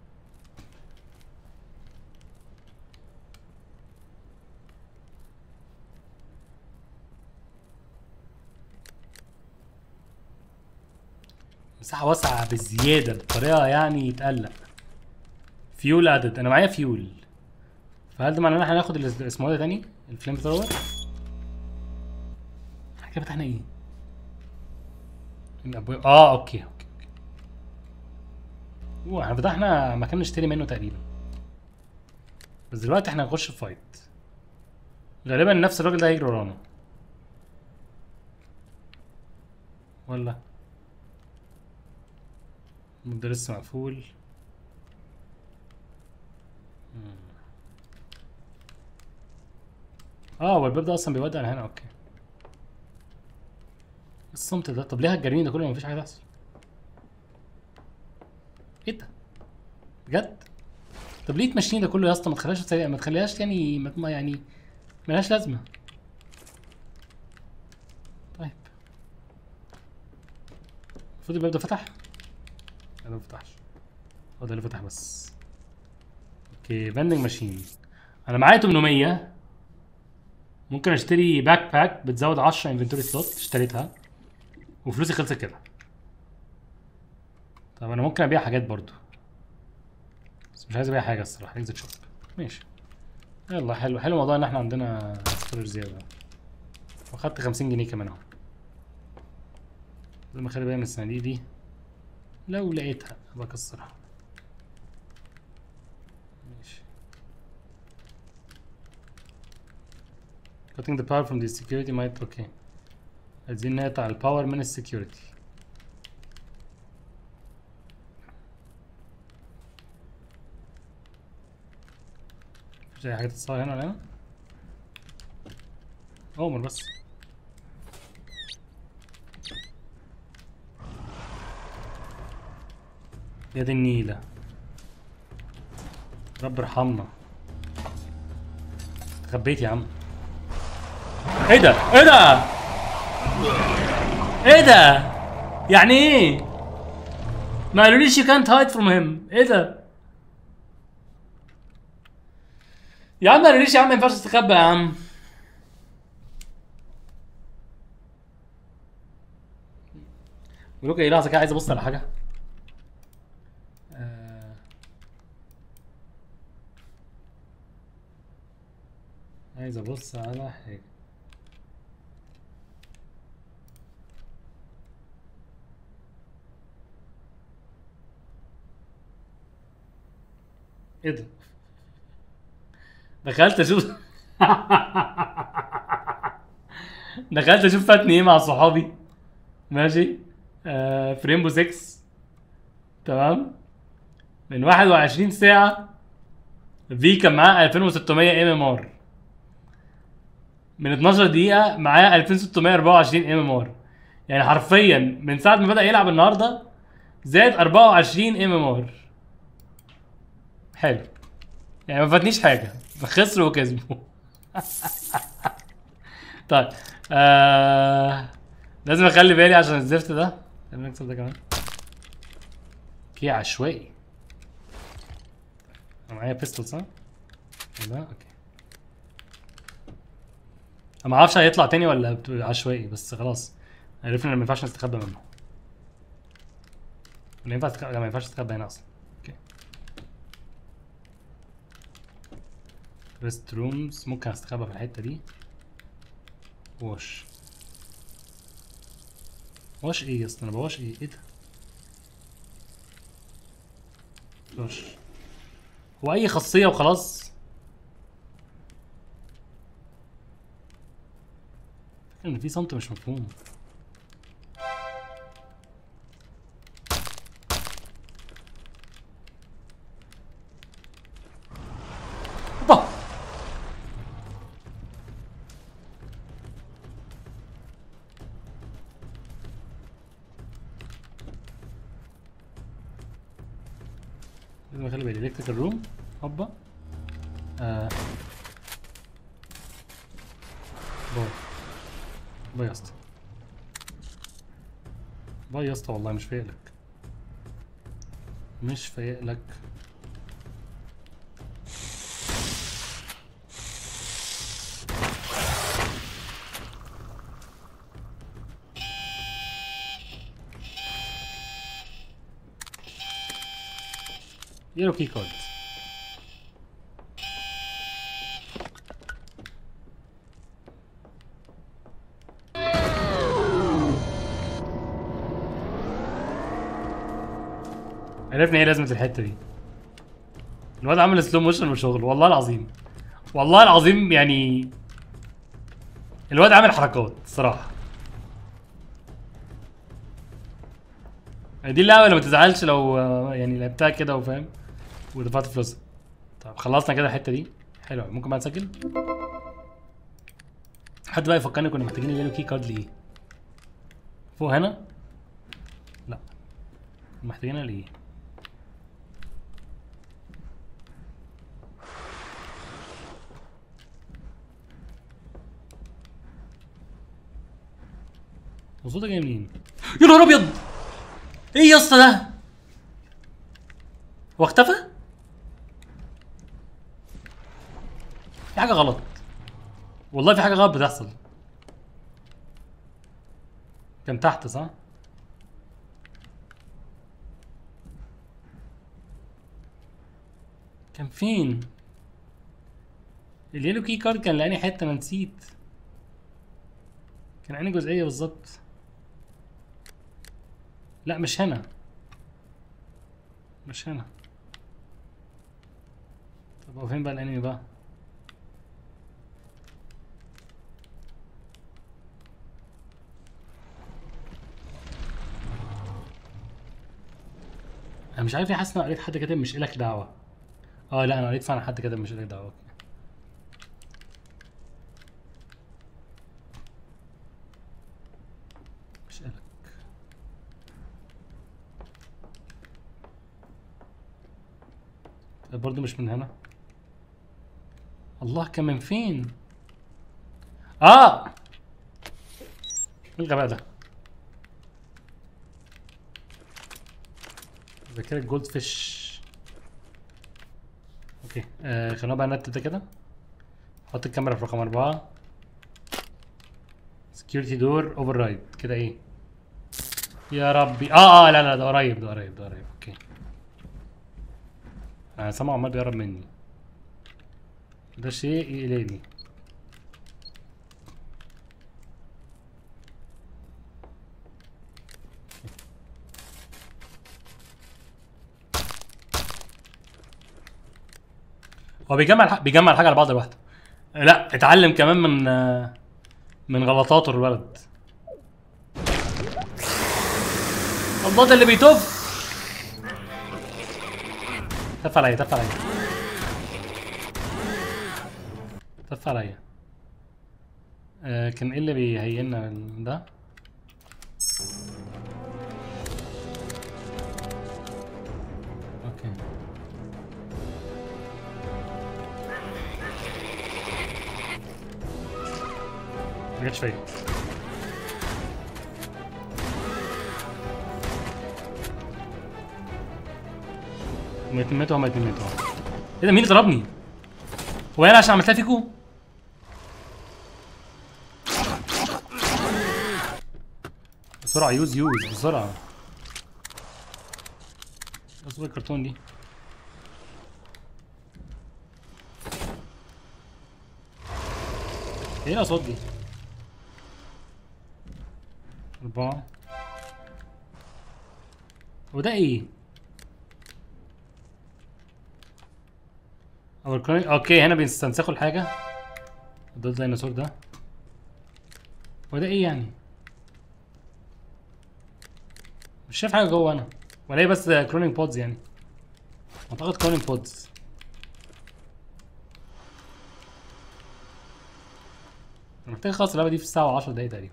مساحة واسعة بزيادة بطريقة يعني تقلق فيول ادد انا معايا فيول فهل ده معناه ان احنا هناخد ال- اسمه إيه ده تاني الفليم ثرور احنا كده فتحنا ايه الابواب اه اوكي اوكي اوكي اوه احنا فتحنا مكان نشتري منه تقريبا بس دلوقتي احنا هنخش في فايت غالبا نفس الراجل ده هيجري ورانا ولا ده لسه مقفول مم. اه هو الباب ده اصلا بيودي على هنا اوكي إيه الصمت ده طب ليه هتجريني ده كله ما مفيش حاجه تحصل ايه ده بجد طب ليه تمشيني ده كله يا اسطى ما تخليهاش تسريع- ما تخليهاش يعني ما ما يعني ملهاش لازمه طيب المفروض الباب ده فتح لا ده ما فتحش هو ده اللي فتح بس اوكي فندنج ماشين انا معايا 800 ممكن اشتري باك باك بتزود 10 انفنتوري سلوت اشتريتها وفلوسي خلصت كده طب انا ممكن ابيع حاجات برضو بس مش عايز ابيع حاجه الصراحه اكزit شوب ماشي يلا حلو حلو موضوع ان احنا عندنا ستورج زياده واخدت 50 جنيه كمان اهو لازم اخلي بالي من الصناديق دي لو لقيتها ابقى اكسرها ماشي cutting the power from the security might okay عايزين نقطع الباور من السكيورتي مفيش اي حاجه تتصور هنا ولا هنا عمر بس يا دي النيلة رب ارحمنا خبيت يا عم ايه ده ايه ده ايه ده يعني ايه ما قالوليش you can't hide from him ايه ده يا عم ما قالوليش يا عم ما ينفعش تستخبى يا عم بقولك ايه لحظه كده عايز ابص على حاجه آه. عايز ابص على حاجه ايه ده دخلت اشوف دخلت اشوف فاتني ايه مع صحابي ماشي آه في ريمبو 6 تمام من 21 ساعة في كان معاه 2600 ام ام ار من 12 دقيقة معاه 2624 ام ام ار يعني حرفيا من ساعة ما بدأ يلعب النهاردة زاد 24 ام ام ار حلو يعني ما فاتنيش حاجة خسروا وكسبوا طيب آه... لازم اخلي بالي عشان الزفت ده خلينا نكسب ده كمان كي عشوائي انا معايا بيستول صح؟ ده اوكي انا ما اعرفش هيطلع تاني ولا بت- عشوائي بس خلاص عرفنا ان ما ينفعش نستخبى منه ولا ينفع تستخبى لا ما ينفعش تستخبى هنا اصلا اوكي ريست رومز ممكن استخبى في الحته دي واش واش ايه يا اسطى انا بواش ايه ايه ده واش هو اي خاصيه وخلاص فكرة ان في صمت مش مفهوم اوبا لازم اخلي بالي الكتريكال روم هوبا آه. باي باي يا اسطى باي يا اسطى والله مش فايق لك مش فايق لك يلو كي كارد عرفنا ايه لازمة الحتة دي الواد عمل سلو موشن وشغل والله العظيم والله العظيم يعني الواد عامل حركات الصراحة دي اللعبة اللي ما تزعلش لو آه، يعني لعبتها كده وفاهم ودفعت فلوسها طب خلصنا كده الحتة دي حلو أوي. ممكن بقى نسجل حد بقى يفكرني كنا محتاجين اليلو كي كارد لإيه فوق هنا لا محتاجينها لإيه الصوت ده جاي منين؟ يا نهار ابيض! ايه يا اسطى ده؟ هو اختفى؟ في حاجة غلط والله في حاجة غلط بتحصل كان تحت صح؟ كان فين؟ اليلو كي كارد كان لاني حتة انا نسيت كان عيني جزئية بالظبط لا مش هنا مش هنا طب هو فين بقى الانمي بقى انا مش عارف ليه حاسس ان انا قريت حد كاتب مش الك دعوه اه لا انا قريت فعلا حد كاتب مش الك دعوه مش الك طيب برضه مش من هنا الله كان من فين اه ايه الغباء ده ذاكرة جولد فيش اوكي آه خلونا بقى نت ده كده حط الكاميرا في رقم أربعة سكيورتي دور اوفر رايد كده ايه يا ربي اه اه لا لا ده قريب ده قريب ده قريب اوكي انا سامعه عمال بيقرب مني ده شيء يقلقني هو بيجمع الح... بيجمع الحاجه على بعض لوحده لا اتعلم كمان من آه، من غلطاته الولد الله ده اللي بيتوف تف عليا تف عليا تف عليا آه كان ايه اللي بيهيئنا ده اوكي ما جاتش فيا هما اتنين ماتوا هما اتنين ماتوا ايه ده مين اللي ضربني؟ هو انا عشان عملتها فيكو؟ بسرعة يوز يوز بسرعة اصبر الكرتون دي ايه الاصوات دي؟ أربعة وده ايه؟ أو الكروني اوكي هنا بيستنسخوا الحاجة ده الديناصور ده وده ايه يعني؟ مش شايف حاجة جوه انا ولا هي بس كرونينج بودز يعني اعتقد كرونينج بودز انا محتاج اخلص اللعبة دي في الساعة وعشر دقايق تقريبا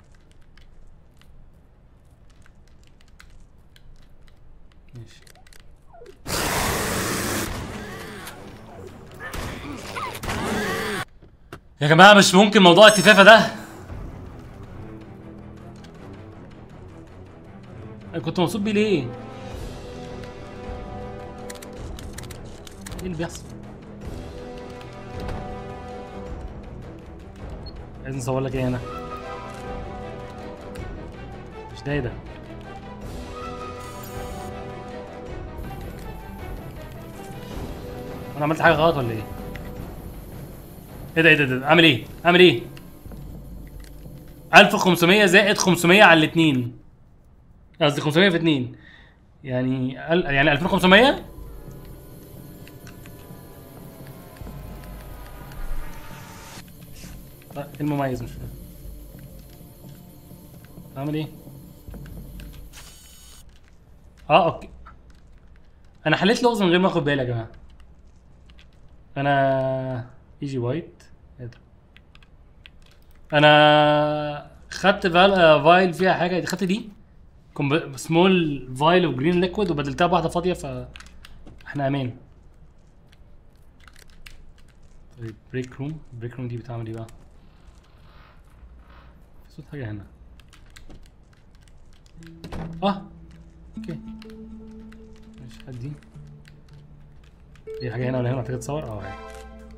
ماشي يا جماعة مش ممكن موضوع التفافة ده انا كنت مبسوط بيه ليه؟ ايه اللي بيحصل؟ عايز نصور لك ايه هنا؟ مش ده ايه ده؟ انا عملت حاجة غلط ولا ايه؟ ايه ده ايه ده إيه ده؟ عامل ايه؟ عامل ايه؟ 1500 زائد 500 على الاثنين قصدي 500 في 2 يعني ال- يعني 2500 طيب ايه المميز مش فاهم اعمل ايه اه اوكي انا حليت لغز من غير ما اخد بالي يا جماعه انا ايجي وايت ايه ده انا خدت فال... آه، فايل فيها حاجه خدت دي سمول فايل اوف جرين ليكويد وبدلتها بواحده فاضيه ف احنا امان طيب بريك روم بريك روم دي بتعمل ايه بقى في صوت حاجه هنا اه اوكي ماشي هات دي في حاجه هنا ولا هنا محتاجه تتصور اه اهي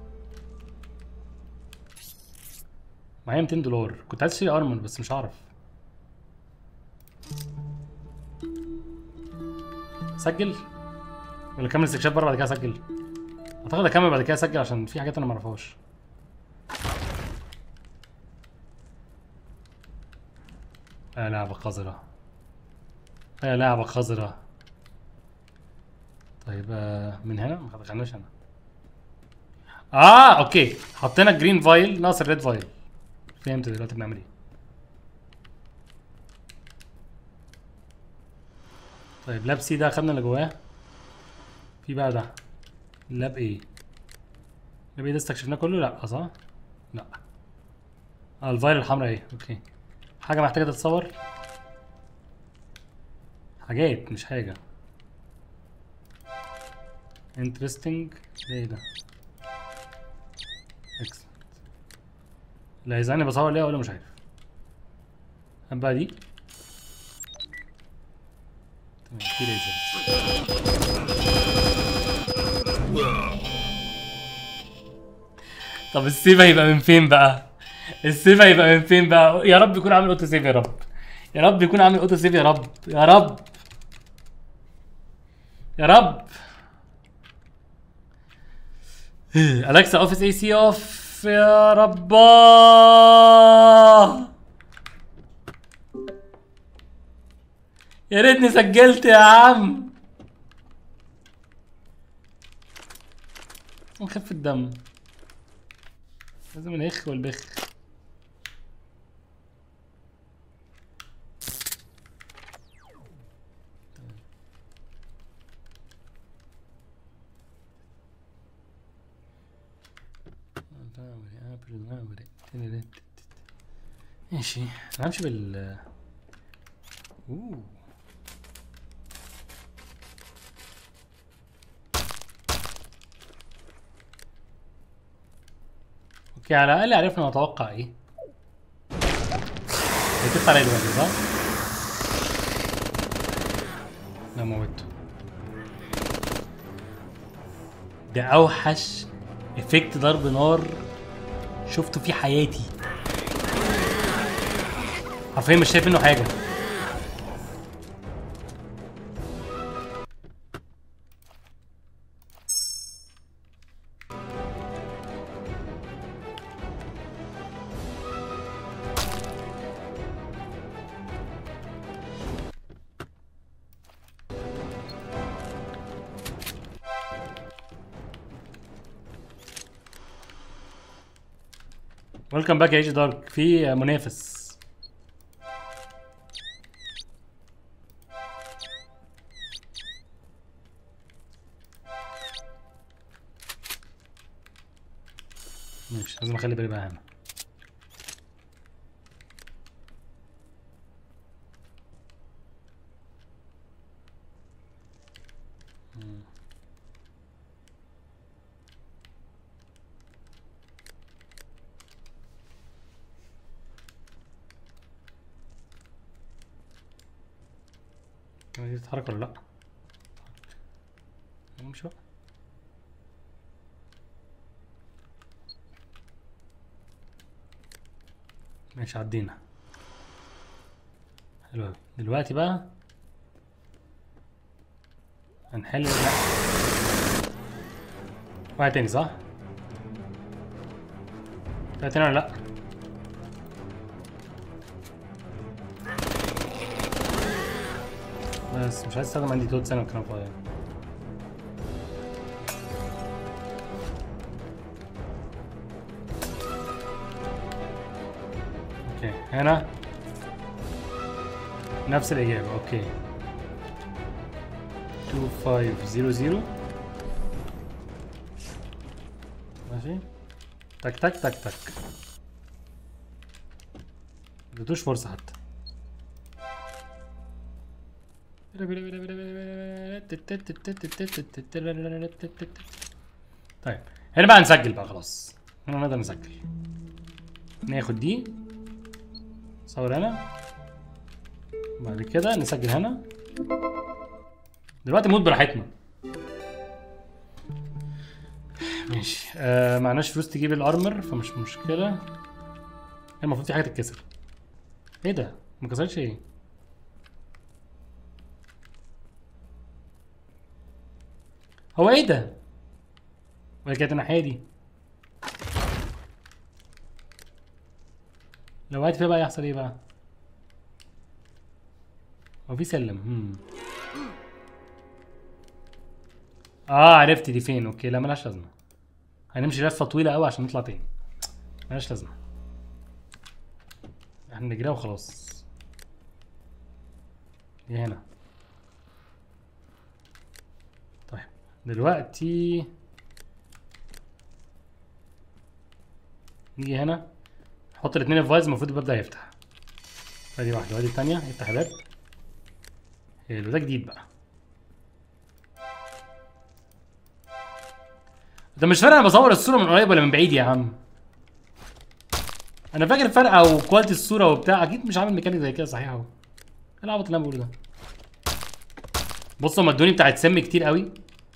معايا 200 دولار كنت عايز اشتري ارمر بس مش هعرف سجل ولا كمل استكشاف بره بعد كده اسجل اعتقد اكمل بعد كده اسجل عشان في حاجات انا ما اعرفهاش يا لعبة قذرة يا لعبة قذرة طيب آه، من هنا ما دخلناش هنا اه اوكي حطينا جرين فايل ناقص الريد فايل فهمت دلوقتي بنعمل ايه طيب لاب سي ده اخدنا اللي جواه في بقى ده لاب ايه لاب ايه ده استكشفناه كله لا صح لا اه الفايل الحمراء ايه اوكي حاجه محتاجه تتصور حاجات مش حاجه interesting ده ايه ده excellent لا اذا انا بصور ليه ولا مش عارف هات بقى دي تمام في ليزر طب السيف هيبقى من فين بقى؟ السيف هيبقى من فين بقى؟ يا رب يكون عامل اوتو سيف يا رب يا رب يكون عامل اوتو سيف يا رب يا رب يا رب الكسا اوفيس اي سي اوف يا رب يا ريتني سجلت يا عم نخف الدم لازم الهخ والبخ ماشي انا همشي بال اوه اوكي على الاقل عرفنا نتوقع ايه هيتف عليا دلوقتي صح؟ لا موته ده اوحش افكت ضرب نار شفته في حياتي حرفيا مش شايف منه حاجه ويلكم باك يا ايجي دارك في منافس ماشي لازم اخلي بالي بقى هنا مم. الكاميرا دي تتحرك ولا لا مش بقى ماشي عدينا حلو أوي. دلوقتي بقى هنحل لا واحد تاني صح؟ واحد تاني ولا لا؟ بس مش عايز استخدم عندي توت سنة والكلام فاضي يعني. اوكي هنا نفس الإجابة اوكي 2500 ماشي تك تك تك تك مدوش فرصة حتى طيب هنا بقى نسجل بقى خلاص هنا نقدر نسجل ناخد دي نصور هنا بعد كده نسجل هنا دلوقتي نموت براحتنا ماشي آه معناش فلوس تجيب الارمر فمش مشكلة هي المفروض في حاجة تتكسر ايه ده؟ ما كسرتش ايه؟ هو ايه ده؟ وهي كانت الناحية دي لو وقعت فيها بقى يحصل ايه بقى؟ هو في سلم هم. اه عرفت دي فين اوكي لا ملهاش لازمة هنمشي لفة طويلة قوي عشان نطلع تاني ملهاش لازمة احنا نجريها وخلاص دي هنا طيب دلوقتي نيجي هنا نحط الاثنين في فايز المفروض الباب ده يفتح ادي واحده وادي التانية يفتح الباب حلو ده جديد بقى ده مش فارق انا بصور الصوره من قريب ولا من بعيد يا عم انا فاكر الفرق او كواليتي الصوره وبتاع اكيد مش عامل ميكانيك زي كده صحيح اهو ايه العبط اللي انا بقوله ده بصوا هم ادوني بتاعت سم كتير قوي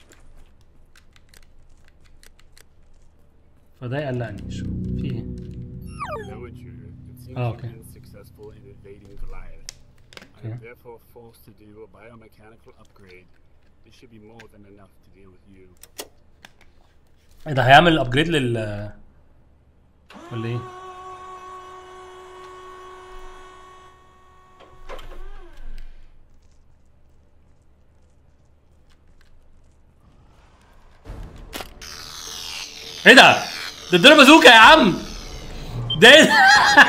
فده يقلقني شو في ايه No intruder. It seems Oh, you've okay. been successful in evading Goliath. I am Okay. therefore forced to do a biomechanical upgrade. This should be more than enough to deal with you. ايه ده هيعمل ابجريد لل ولا ايه؟ ايه ده؟ ده ادانا بازوكا يا عم ده ايه ده؟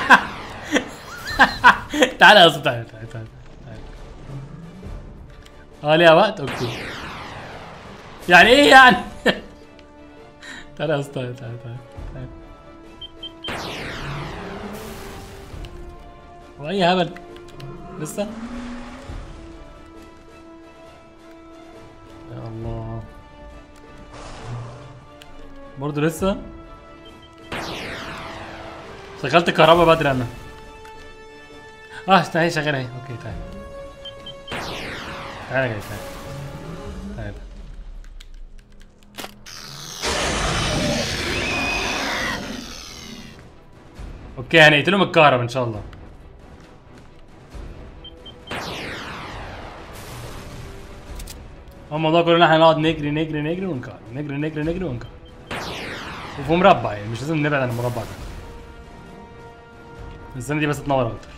تعالى يا اسطى تعالى تعالى تعالى تعالى. اه ليها وقت اوكي يعني ايه يعني؟ تعالى يا اسطى تعالى تعالى تعالى هو اي هبل لسه يا الله برضه لسه شغلت الكهرباء بدري انا اه تعالى شغاله اهي اوكي تعالى تعالى جاي تعالى تعالى اوكي هنقتلهم الكهرباء ان شاء الله هو الموضوع كله ان احنا نقعد نجري نجري نجري ونكهرب نجري نجري نجري ونكهرب وفي مربع يعني مش لازم نبعد عن المربع ده السنه دي بس تنور اكتر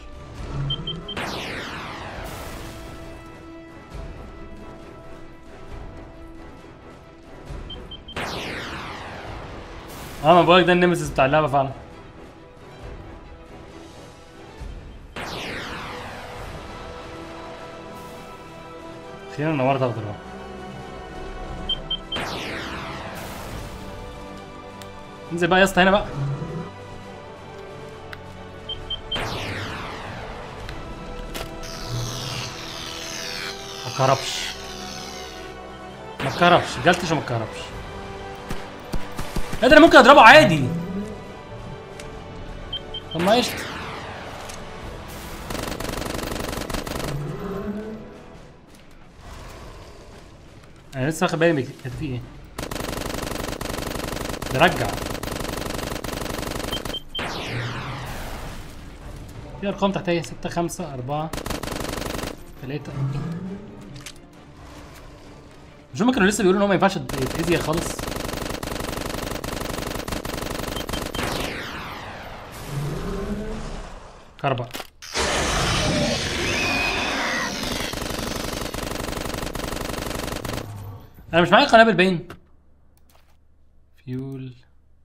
اه ما بقولك ده النمسيس بتاع اللعبه فعلا اخيرا نورت اخضر اهو انزل بقى يا اسطى هنا بقى ما اتكهربش ما اتكهربش جلتش وما اتكهربش ايه ده انا ممكن اضربه عادي طب ما قشطة انا لسه واخد بالي من كان في ايه ده رجع في ارقام تحتيه 6 5 4 3 مش هم كانوا لسه بيقولوا ان هو ما ينفعش يتأذي خالص كهرباء انا مش معايا قنابل باين فيول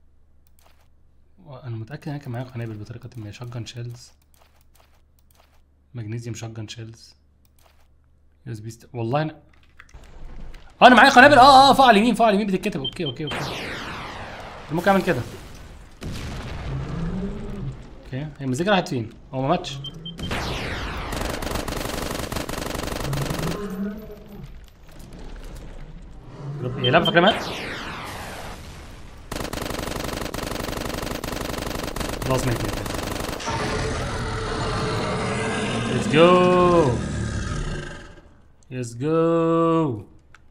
انا متاكد ان انا كان معايا قنابل بطريقه ما شotgun شيلز مغنيسيوم شotgun شيلز يو اس بي والله انا اه انا معايا قنابل اه اه فوق على اليمين فوق على اليمين بتتكتب اوكي اوكي اوكي ممكن اعمل كده اوكي هي المزيكا راحت فين؟ هو ما ماتش هي لعبة فاكرة مات؟ خلاص مات مات ليتس جو ليتس جو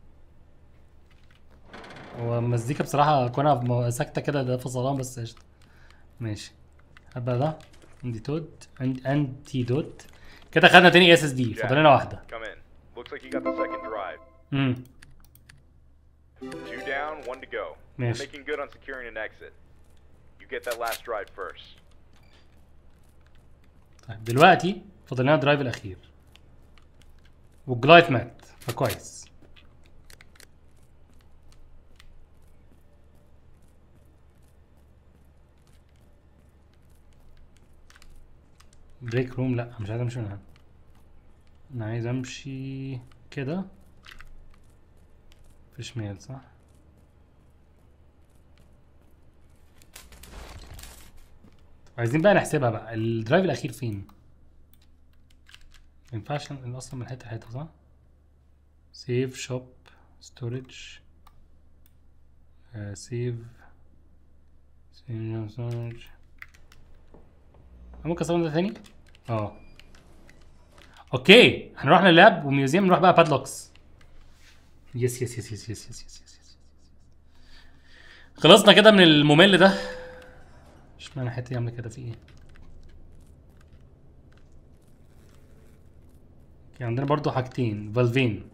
هو المزيكا بصراحة كونها م- ساكتة كده ده فصلان بس قشطة ماشي هبقى ده عندي تود عندي انتي دوت كده خدنا تاني اس اس دي فاضل لنا واحدة Come in. Looks like you got the second drive. امم Two down, one to go. We're ماشي making good on securing an exit. You get that last drive first. طيب دلوقتي فاضل لنا الدرايف الاخير والجلايت مات فكويس بريك روم لا مش عايز امشي من هنا انا عايز امشي كده في شمال صح طب عايزين بقى نحسبها بقى الدرايف الاخير فين ما ينفعش ننقل اصلا من حته لحته صح سيف شوب ستورج سيف سيف ستورج ممكن استخدم ده تاني اه اوكي هنروح لللاب وميوزيوم نروح بقى بادلوكس يس يس يس يس يس يس يس يس يس خلصنا كده من الممل ده اشمعنى حته عامله كده في ايه اوكي عندنا برضو حاجتين فالفين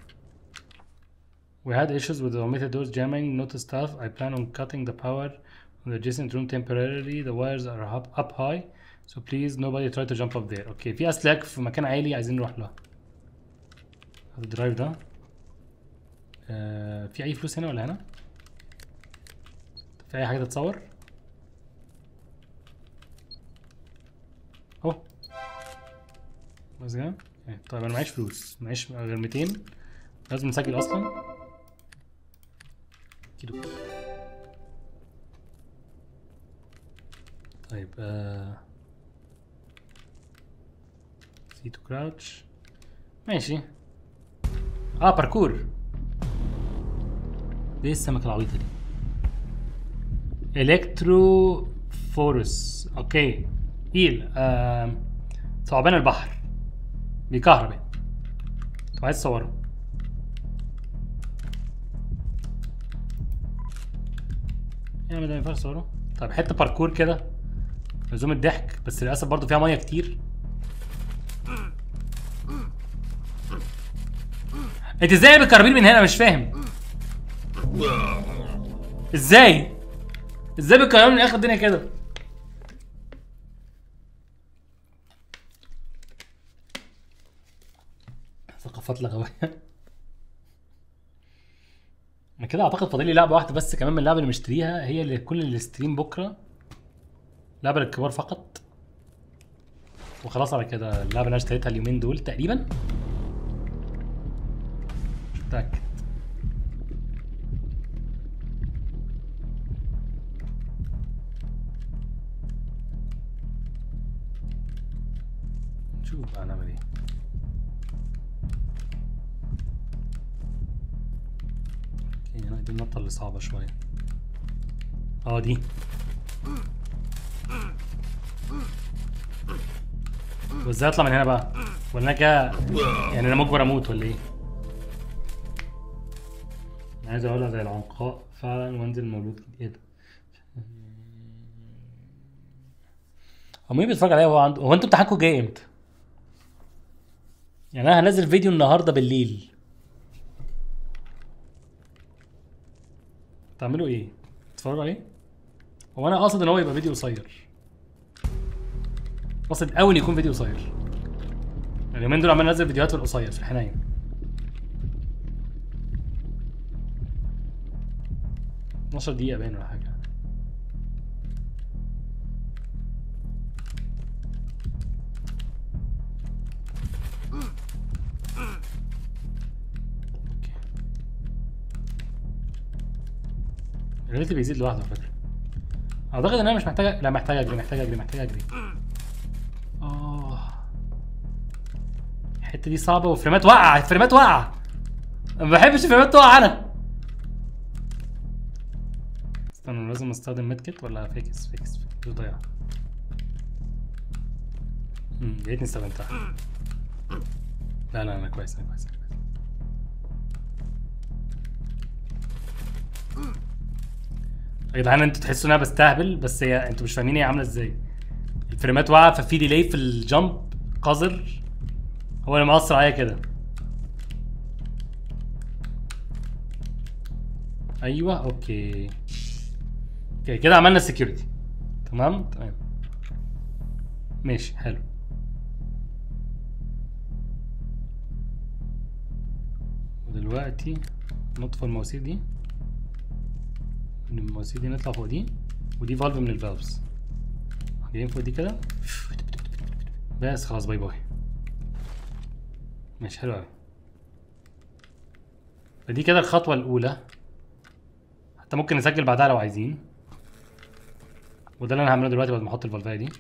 We had issues with the automated doors jamming. Note staff. I plan on cutting the power on the adjacent room temporarily. The wires are up, up high, so please nobody try to jump up there. اوكي في اسلاك في مكان عالي عايزين نروح لها. هذا الدرايف ده. آه في اي فلوس هنا ولا هنا؟ في اي حاجه تتصور؟ اهو بس كده؟ إيه، طيب انا معيش فلوس معيش غير 200 لازم نسجل اصلا كده طيب آه سي تو كراوتش ماشي اه باركور ايه السمكة العبيطة دي الكترو فورس اوكي ايل آه ثعبان البحر بيكهرب طب عايز تصوره يا عم ده ما ينفعش تصوره طيب حته باركور كده لزوم الضحك بس للاسف برضو فيها ميه كتير انت ازاي بالكرابين من هنا مش فاهم ازاي ازاي بالكرابين من اخر الدنيا كده ثقافات لغويه انا كده اعتقد فاضل لي لعبه واحده بس كمان من اللعبه اللي مشتريها هي اللي كل الاستريم بكره لعبه للكبار فقط وخلاص على كده اللعبه اللي انا اشتريتها اليومين دول تقريبا مش متاكد نشوف بقى نعمل ايه اوكي هنا دي النقطة اللي صعبة شوية اه دي وازاي اطلع من هنا بقى؟ ولا انا كده يعني انا مجبر اموت ولا ايه؟ أنا عايز اقولها زي العنقاء فعلا وانزل مولود جديد. ايه ده؟ هو مين بيتفرج عليا وهو عنده هو انتوا امتحانكم جاي امتى؟ يعني انا هنزل فيديو النهارده بالليل تعملوا ايه؟ تتفرجوا عليه؟ هو انا قاصد ان هو يبقى فيديو قصير قاصد قوي ان يكون فيديو قصير اليومين دول عمال انزل فيديوهات في القصير في الحنين اتناشر دقيقة باين ولا حاجة اوكي الريت بيزيد لوحده على فكرة اعتقد ان انا مش محتاج لا محتاج اجري محتاج اجري محتاج اجري اه الحتة دي صعبة وفريمات واقعة الفريمات واقعة ما بحبش الفريمات تقع انا استنى لازم استخدم ميد كيت ولا فيكس فيكس فيكس ضيع امم يا ريتني استخدمتها لا لا انا كويس انا كويس أنا كويس. يا جدعان انتوا تحسوا ان انا بستهبل بس هي انتوا مش فاهمين هي عامله ازاي الفريمات واقعه ففي ديلي في الجامب قذر هو اللي مأثر عليا كده ايوه اوكي اوكي كده عملنا السكيورتي تمام تمام ماشي حلو ودلوقتي نطفي المواسير دي من المواسير دي نطلع فوق دي ودي فالف من الفالفز جايين فوق دي كده بس خلاص باي باي ماشي حلو قوي فدي كده الخطوه الاولى حتى ممكن نسجل بعدها لو عايزين وده اللي انا هعمله دلوقتي بعد ما احط الفالفايه دي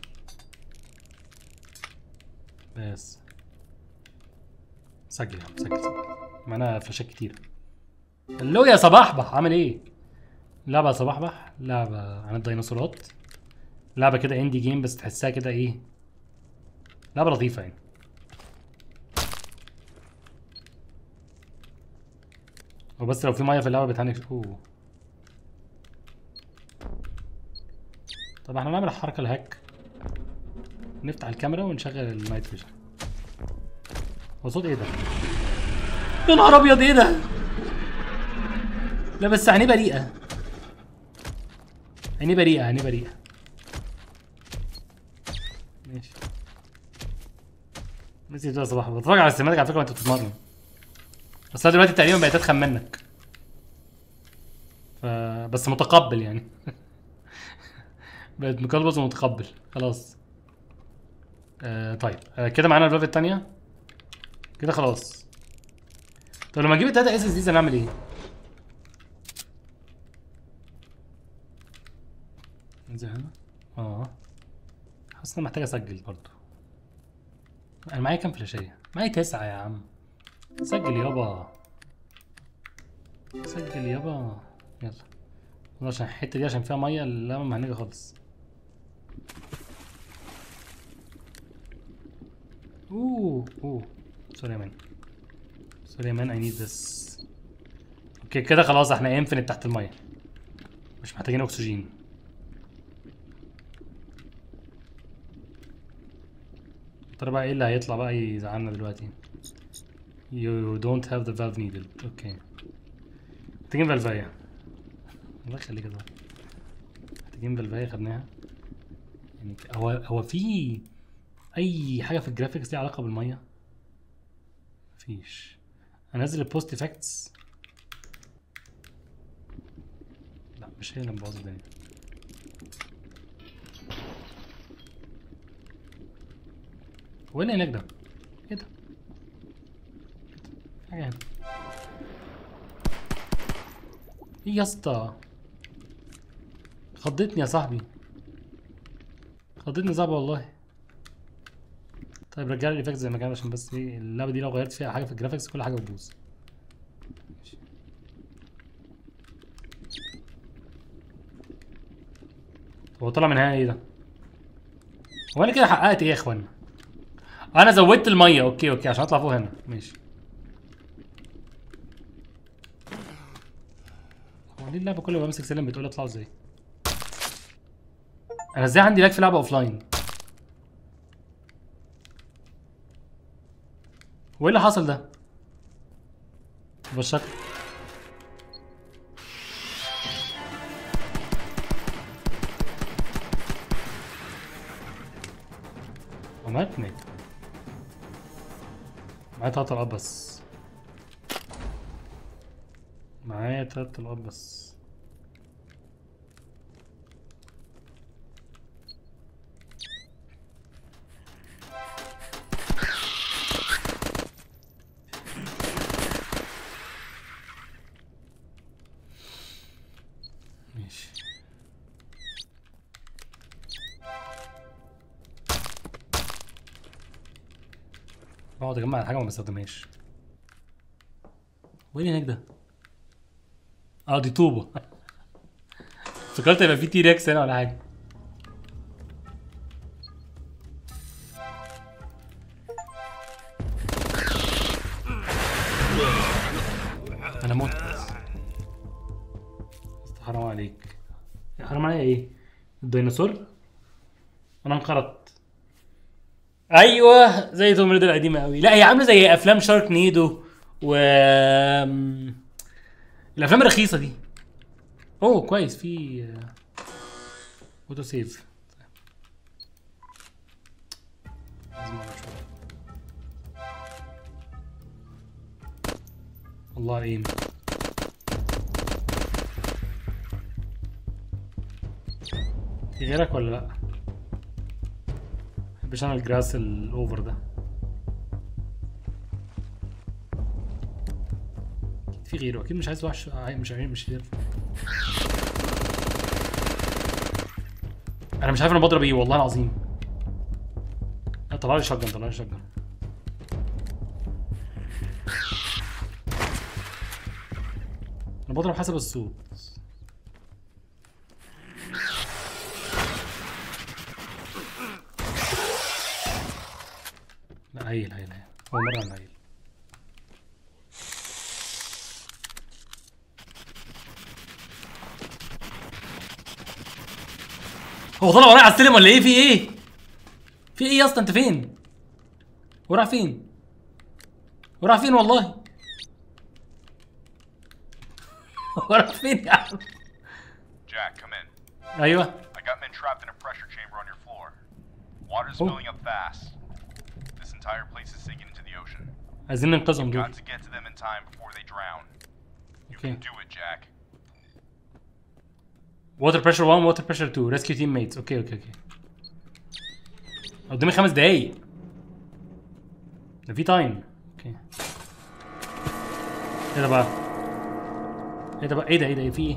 بس سجل يا عم سجل سجل معانا فلاشات كتير هلو يا صباحبح عامل ايه لعبة يا صباحبح لعبة عن الديناصورات لعبة كده اندي جيم بس تحسها كده ايه لعبة لطيفة يعني وبس لو في ميه في اللعبة بتهنك اوه طب احنا نعمل الحركة الهاك نفتح الكاميرا ونشغل النايت فيجن هو صوت ايه ده؟ يا نهار ابيض ايه ده؟ لا بس عينيه بريئة عينيه بريئة عينيه بريئة ماشي ماشي ده صباح بتفرج على السينماتيك على فكرة وانت بتتمرن بس انا دلوقتي تقريبا بقيت اتخن منك ف... بس متقبل يعني بقيت مقلبز ومتقبل خلاص آه طيب آه كده معانا الفالف التانية كده خلاص طب لما اجيب الداتا اس اس دي هنعمل ايه؟ انزل هنا اه حاسس ان أنا محتاج اسجل برضو انا معايا كام فلاشية؟ معايا تسعة يا عم سجل يابا سجل يابا يلا والله عشان الحتة دي عشان فيها مية اللعبة مهنجة خالص اوه اوه سوري يا مان سوري يا مان اي نيد ذس اوكي كده خلاص احنا انفنت تحت المية مش محتاجين اكسجين ترى بقى ايه اللي هيطلع بقى يزعلنا دلوقتي You don't have the valve needed اوكي محتاجين فالفاية الله يخليك كده محتاجين فالفاية خدناها يعني هو هو في اي حاجة في الجرافيكس ليها علاقة بالمية مفيش انزل البوست افكتس لا مش هي اللي مبوظة الدنيا هو إيه اللي هناك ده؟ ايه ده؟ في حاجة هنا ايه يا اسطى؟ خضتني يا صاحبي خضتني صعبة والله طيب رجع لي الايفكت زي ما كان عشان بس ايه اللعبة دي لو غيرت فيها حاجة في الجرافيكس كل حاجة بتبوظ ماشي. هو طلع من هنا ايه ده؟ هو انا كده حققت ايه يا اخوانا؟ انا زودت الميه اوكي اوكي عشان اطلع فوق هنا ماشي هو ليه اللعبه كل ما بمسك سلم بتقول اطلعوا ازاي انا ازاي عندي لاج في لعبه اوف لاين هو ايه اللي حصل ده بالشكل وماتني معايا تلات طلقات بس معايا تلات طلقات بس ماشي بقعد اجمع الحاجه وما بستخدمهاش وايه اللي هناك ده؟ اه دي طوبه افتكرت يبقى في تي ريكس هنا ولا حاجه انا مت بس حرام عليك حرام عليا ايه الديناصور انا انقرضت ايوه زي توم ريدر القديمه قوي لا هي عامله زي افلام شارك نيدو و أم، الافلام الرخيصه دي اوه كويس في اوتو سيف لازم أعمل شوية. الله ايم في غيرك ولا لا؟ مبحبش انا الجراس الاوفر ده في غيره اكيد مش عايز وحش آه، مش عايز مش عارف. انا مش عارف انا بضرب ايه والله العظيم لا طلع لي شجن طلع لي شجن انا بضرب حسب الصوت لا هيل هيل هيل هو مرة عن هيل هو طلع ورايا على السلم ولا ايه في ايه؟ في ايه يا اسطى انت فين؟ وراح فين؟ وراح فين والله؟ وراح فين يا عم؟ Jack, come in. ايوه I got men trapped in a pressure chamber on your floor. Water's Oh. filling up fast. This entire place is sinking into the ocean. عايزين ننقذهم دول Got to get to them in time before they drown. You Okay. can do it, Jack. ووتر بريشر 1 ووتر بريشر 2 ريسكيو تيم ميتس اوكي اوكي اوكي قدامي خمس دقايق ده في تايم اوكي ايه ده بقى ايه ده بقى ايه ده ايه ده في ايه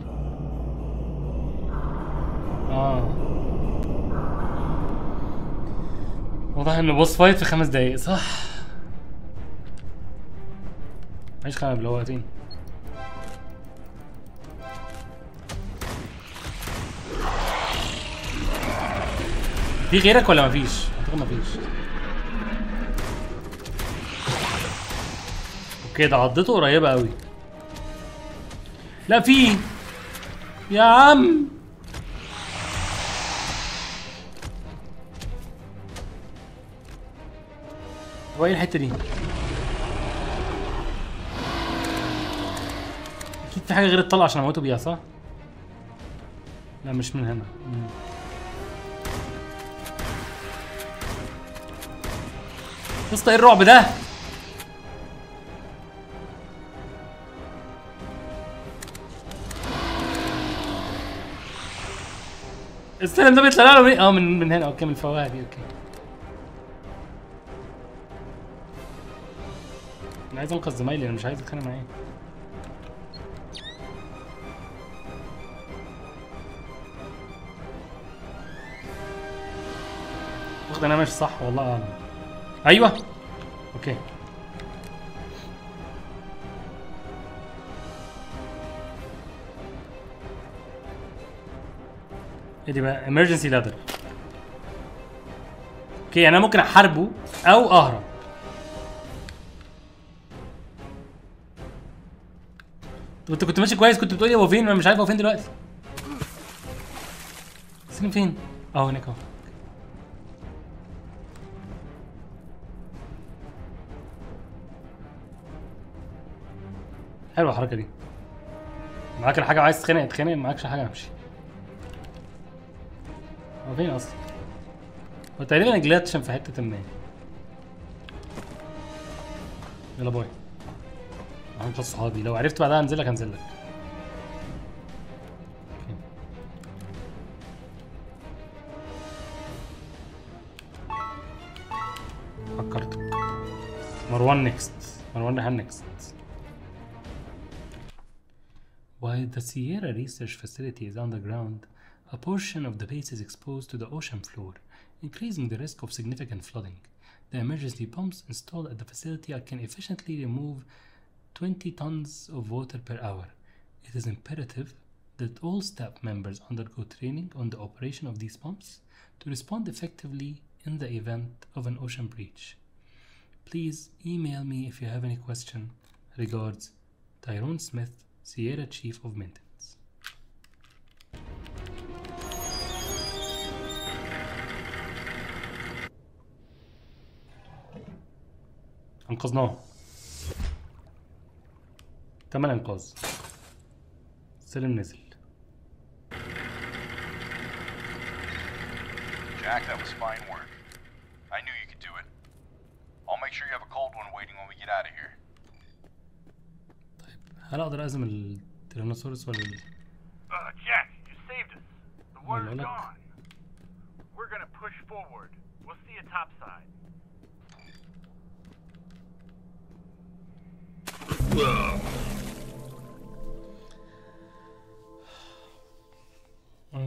اه واضح انه بوس فايت في خمس دقايق صح معيش خمس اللي هو وقتين في غيرك ولا مفيش؟ اعتقد مفيش اوكي ده عضته قريبة قوي لا في يا عم هو ايه الحتة دي؟ اكيد في حاجة غير الطلقة عشان اموته بيها صح؟ لا مش من هنا مم. يا اسطى ايه الرعب ده؟ السلم ده بيطلع له منين؟ اه من من هنا اوكي من الفواه دي اوكي انا عايز انقذ زمايلي انا مش عايز اتخانق معاه واخد انا ماشي صح والله اعلم ايوه اوكي ايه دي بقى emergency ladder اوكي انا ممكن احاربه او اهرب طب انت كنت ماشي كويس كنت بتقولي هو فين انا مش عارف هو فين دلوقتي سليم فين اهو هناك اهو حلوه الحركه دي معاك الحاجه عايز تتخانق اتخانق معاكش حاجه امشي هو فين اصلا هو تقريبا جلاتشن في حته ما يلا باي هنقذ صحابي لو عرفت بعدها انزل لك انزل لك أوكي. فكرت مروان نيكست مروان ريحان نيكست While the Sierra Research Facility is underground, a portion of the base is exposed to the ocean floor, increasing the risk of significant flooding. The emergency pumps installed at the facility can efficiently remove 20 tons of water per hour. It is imperative that all staff members undergo training on the operation of these pumps to respond effectively in the event of an ocean breach. Please email me if you have any question. Regards, Tyrone Smith, Sierra Chief of Maintenance. أنقذناه تم الإنقاذ سلم نزل Jack, that was fine work. I knew you could do it. I'll make sure you have a cold one waiting when we get out of here. هل أقدر أهزم التيرانوسورس ولا ال- Uh, Jack, you saved us. The water's Look. gone. We're gonna push forward. We'll see you topside.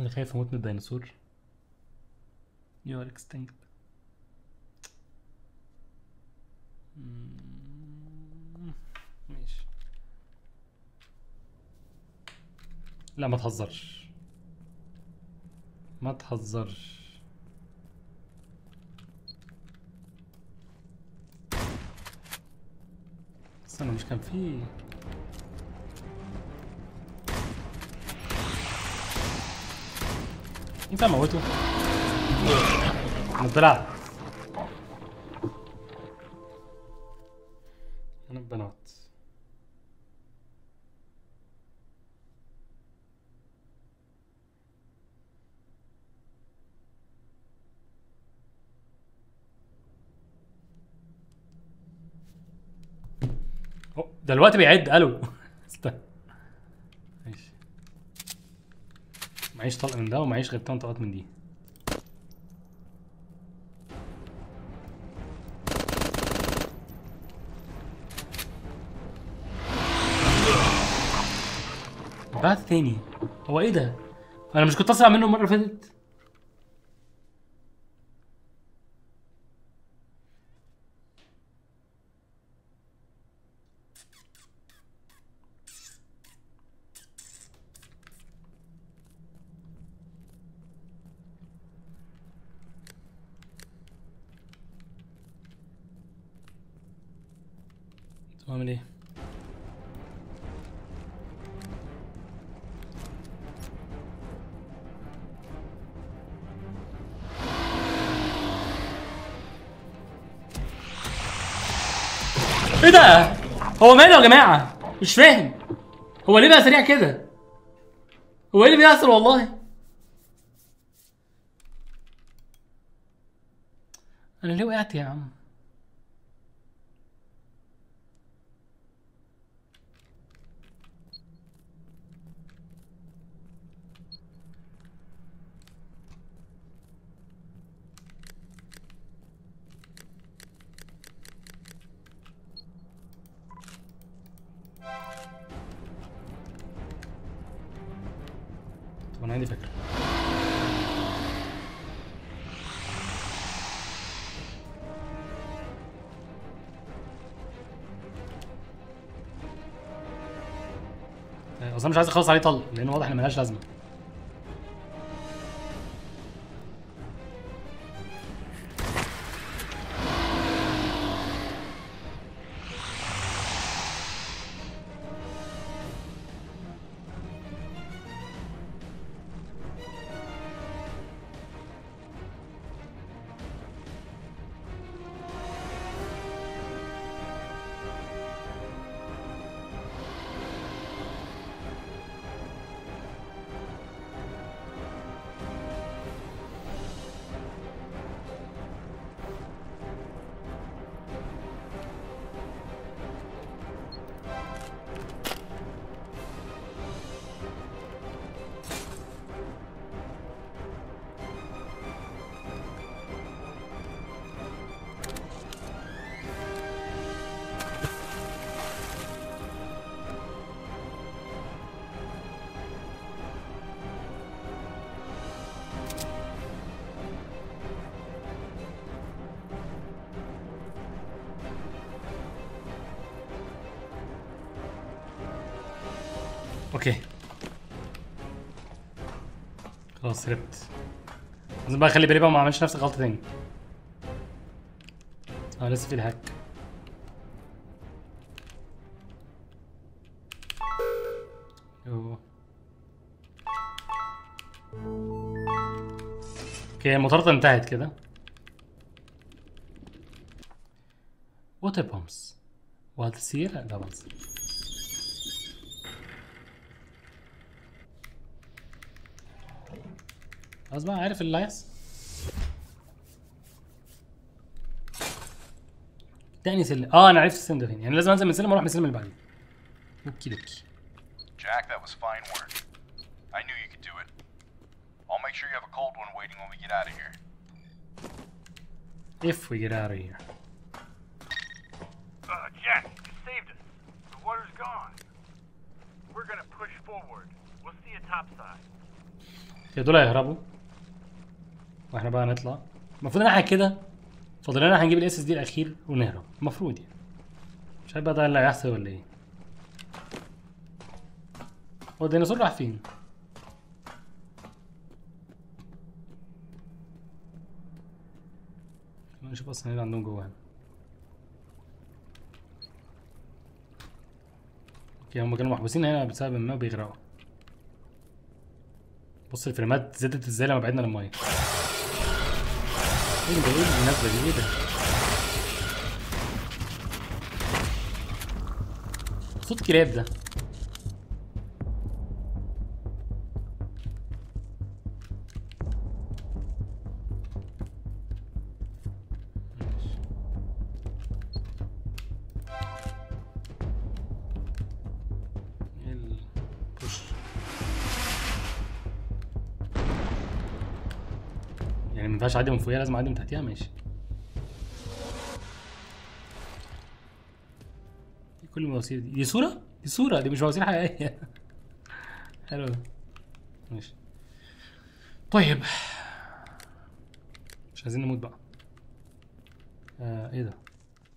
انا خايف اموت من الديناصور يو ار اكستنكت ماشي لا ما تهزرش ما تهزرش استنى مش كان في ينفع اموته؟ انا طلعت انا البنات أوه، ده الوقت بيعد الو استنى ماشي معيش طلق من ده ومعيش غير تلات طلقات من دي بعت تاني هو ايه ده؟ انا مش كنت اسرع منه المره اللي فاتت؟ طب اعمل ايه؟ ايه ده؟ هو ماله يا جماعة؟ مش فاهم هو ليه بقى سريع كده؟ هو ايه اللي بيحصل والله؟ انا ليه وقعت يا عم؟ طب انا عندي فكرة آه، اصلا مش عايز اخلص عليه طلق لان واضح ان ملهاش لازمه اوكي خلاص هربت لازم بقى اخلي بالي بقى ما اعملش نفس الغلطه تاني اه لسه في الهاك يوه. اوكي المطاردة انتهت كده ووتر بامبس وهتسير لا بس خلاص بقى عارف اللي هيحصل تاني سلم اه انا عرفت السلم ده فين يعني لازم انزل من سلم واروح من السلم اللي بعديه اوكي دوكي Jack, that was fine work. I knew you could do it. I'll make sure you have a cold one waiting when we get out of here. if we get out of here Uh, Jack, you saved us. The water's gone. We're gonna push forward. We'll see you topside. يا دول هيهربوا واحنا بقى نطلع المفروض ان احنا كده فاضل لنا هنجيب الاس اس دي الاخير ونهرب المفروض يعني مش عارف بقى ده اللي هيحصل ولا ايه هو الديناصور راح فين؟ خلينا نشوف اصلا ايه اللي عندهم جوه هنا اوكي هم كانوا محبوسين هنا بسبب ما بيغرقوا بص الفريمات زادت ازاي لما بعدنا للميه ايه ده ايه النازله دي ايه ده صوت كلاب ده ايه ال- push. يعني ما ينفعش اعدي من فوقيها لازم اعدي من تحتيها ماشي دي كل المواسير دي دي صورة؟ دي صورة دي مش مواسير حقيقية حلو ده ماشي طيب مش عايزين نموت بقى آه ايه ده؟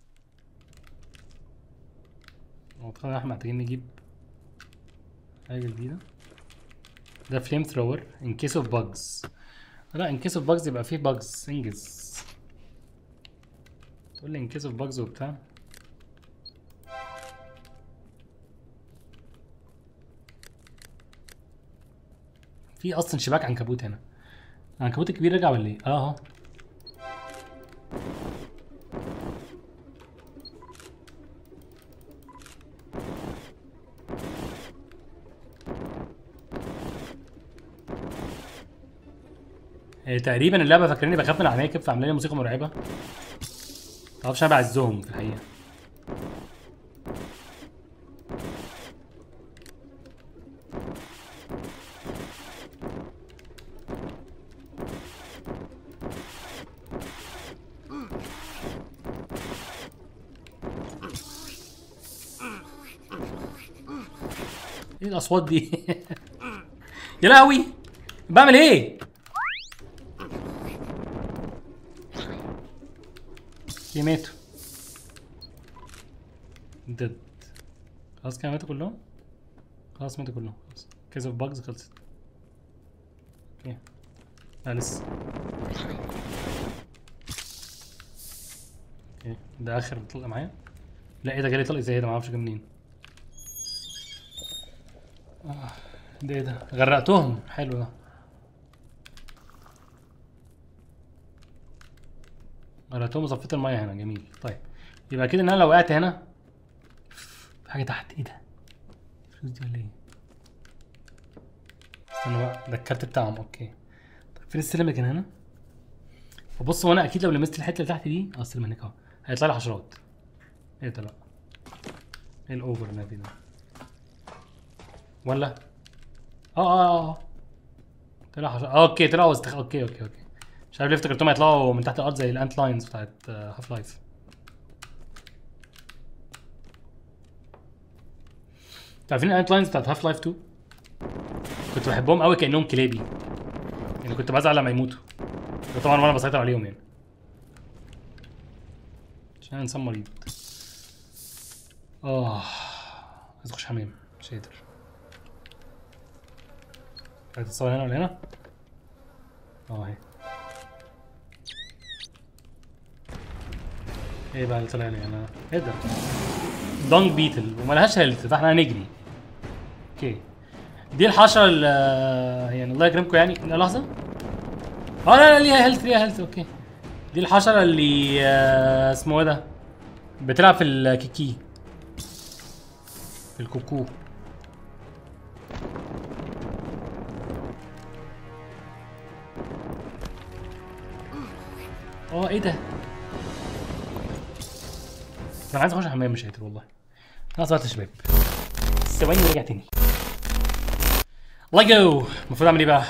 اعتقد ان احنا محتاجين نجيب حاجة جديدة ده فليم ثرور ان كيس اوف bugs لا ان كيس اوف bugs يبقى فيه bugs انجز تقول لي ان كيس اوف bugs وبتاع في اصلا شباك عنكبوت هنا العنكبوت الكبير رجع ولا ايه؟ اه اهو هي تقريبا اللعبه فاكراني بخاف من العناكب فعامله لي موسيقى مرعبه معرفش انا بعزهم في الحقيقه ايه الاصوات دي يا لهوي بعمل ايه في ماتوا ديد خلاص كده ماتوا كلهم خلاص ماتوا كلهم خلاص كيس اوف باجز خلصت اوكي لا لسه اوكي ده اخر طلقه معايا لا ايه ده جالي طلق زي ده معرفش جه منين آه، ده ايه ده غرقتهم حلو ده غرقتهم وصفيت الميه هنا جميل طيب يبقى كده ان انا لو وقعت هنا في حاجه تحت ايه ده الفلوس دي ولا ايه استنى بقى ده الكارت بتاعهم اوكي طيب فين السلم اللي كان هنا فبص هو انا اكيد لو لمست الحته اللي تحت دي اه السلم هناك اهو هيطلع لي حشرات ايه ده لا ايه الاوفر اللي أنا فيه ده ولا اه اه اه طلع حشرات آه، اوكي طلعوا استخ... اوكي اوكي اوكي مش عارف ليه افتكرتهم هيطلعوا من تحت الارض زي الانت لاينز بتاعت هاف لايف عارفين الانت لاينز بتاعت هاف لايف 2 كنت بحبهم قوي كانهم كلابي يعني كنت بزعل لما يموتوا وطبعا وانا بسيطر عليهم يعني عشان أنا انسان مريض اه عايز اخش حمام مش قادر عايز تتصور هنا ولا هنا؟ اه اهي ايه بقى اللي طلع لي انا ايه ده دونج بيتل وملهاش هيلث فاحنا هنجري اوكي دي الحشره اللي يعني الله يكرمكم يعني لا لحظه اه لا لا ليها هيلث ليها هيلث اوكي دي الحشره اللي آه، اسمه ايه ده بتلعب في الكيكي في الكوكو اه ايه ده انا عايز اخش حمام مش قادر والله انا صغرت يا شباب ثواني ورجع تاني الله جو المفروض اعمل ايه بقى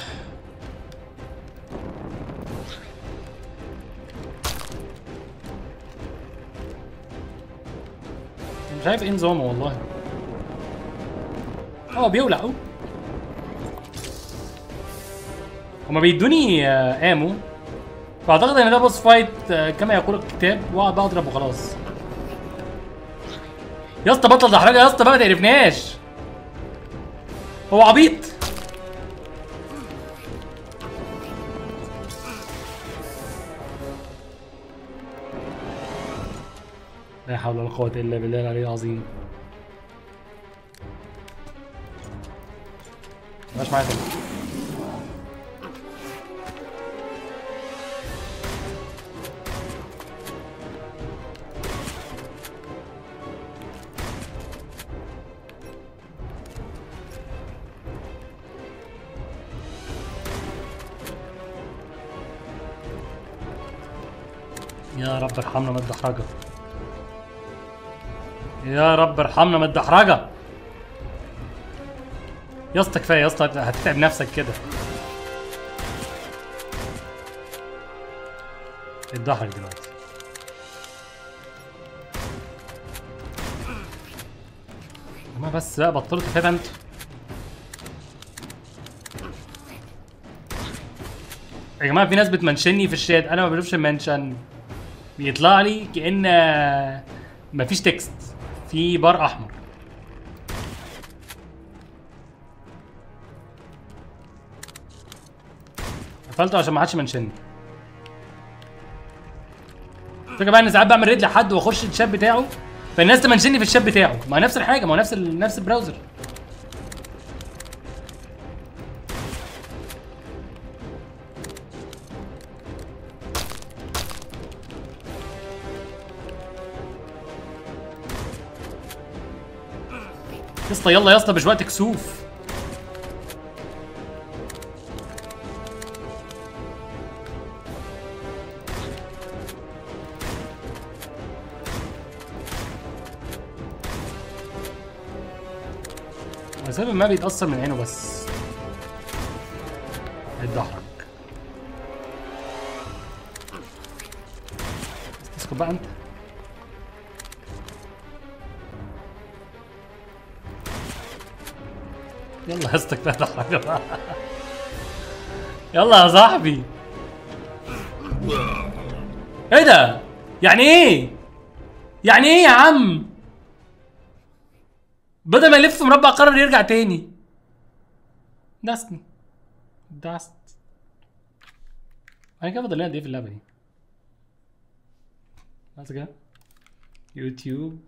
مش عارف ايه نظامه والله اه بيولع أوه. هما بيدوني آه، امو فاعتقد ان ده بوس فايت آه، كما يقول الكتاب واقعد بقى اضرب وخلاص يا اسطى بطل دحرجه يا اسطى بقى ما تقرفناش هو عبيط لا حول ولا قوة إلا بالله العلي العظيم مش معايا تاني يا رب ارحمنا من الدحرجة يا رب ارحمنا من الدحرجة يا اسطى كفايه يا اسطى هتتعب نفسك كده اتدحرج دلوقتي ما بس بقى بطلوا تفاهم انتوا يا جماعه في ناس بتمنشني في الشات انا ما بشوفش المنشن بيطلع لي كان مفيش تكست في بار احمر قفلته عشان ما حدش منشني الفكره بقى ان ساعات بعمل ريد لحد واخش الشات بتاعه فالناس تمنشني في الشات بتاعه ما نفس الحاجه ما هو نفس ال... نفس البراوزر يا اسطى يلا يا اسطى مش وقت كسوف لسبب ما بيتأثر من عينه بس هيتدحرج اسكت بقى انت يلا هستك بقى دحرج بقى يلا يا صاحبي ايه ده؟ يعني ايه؟ يعني ايه يا عم؟ بدل ما يلف في مربع قرر يرجع تاني داستني داست انا كده فاضل لنا قد ايه في اللعبه دي بس كده يوتيوب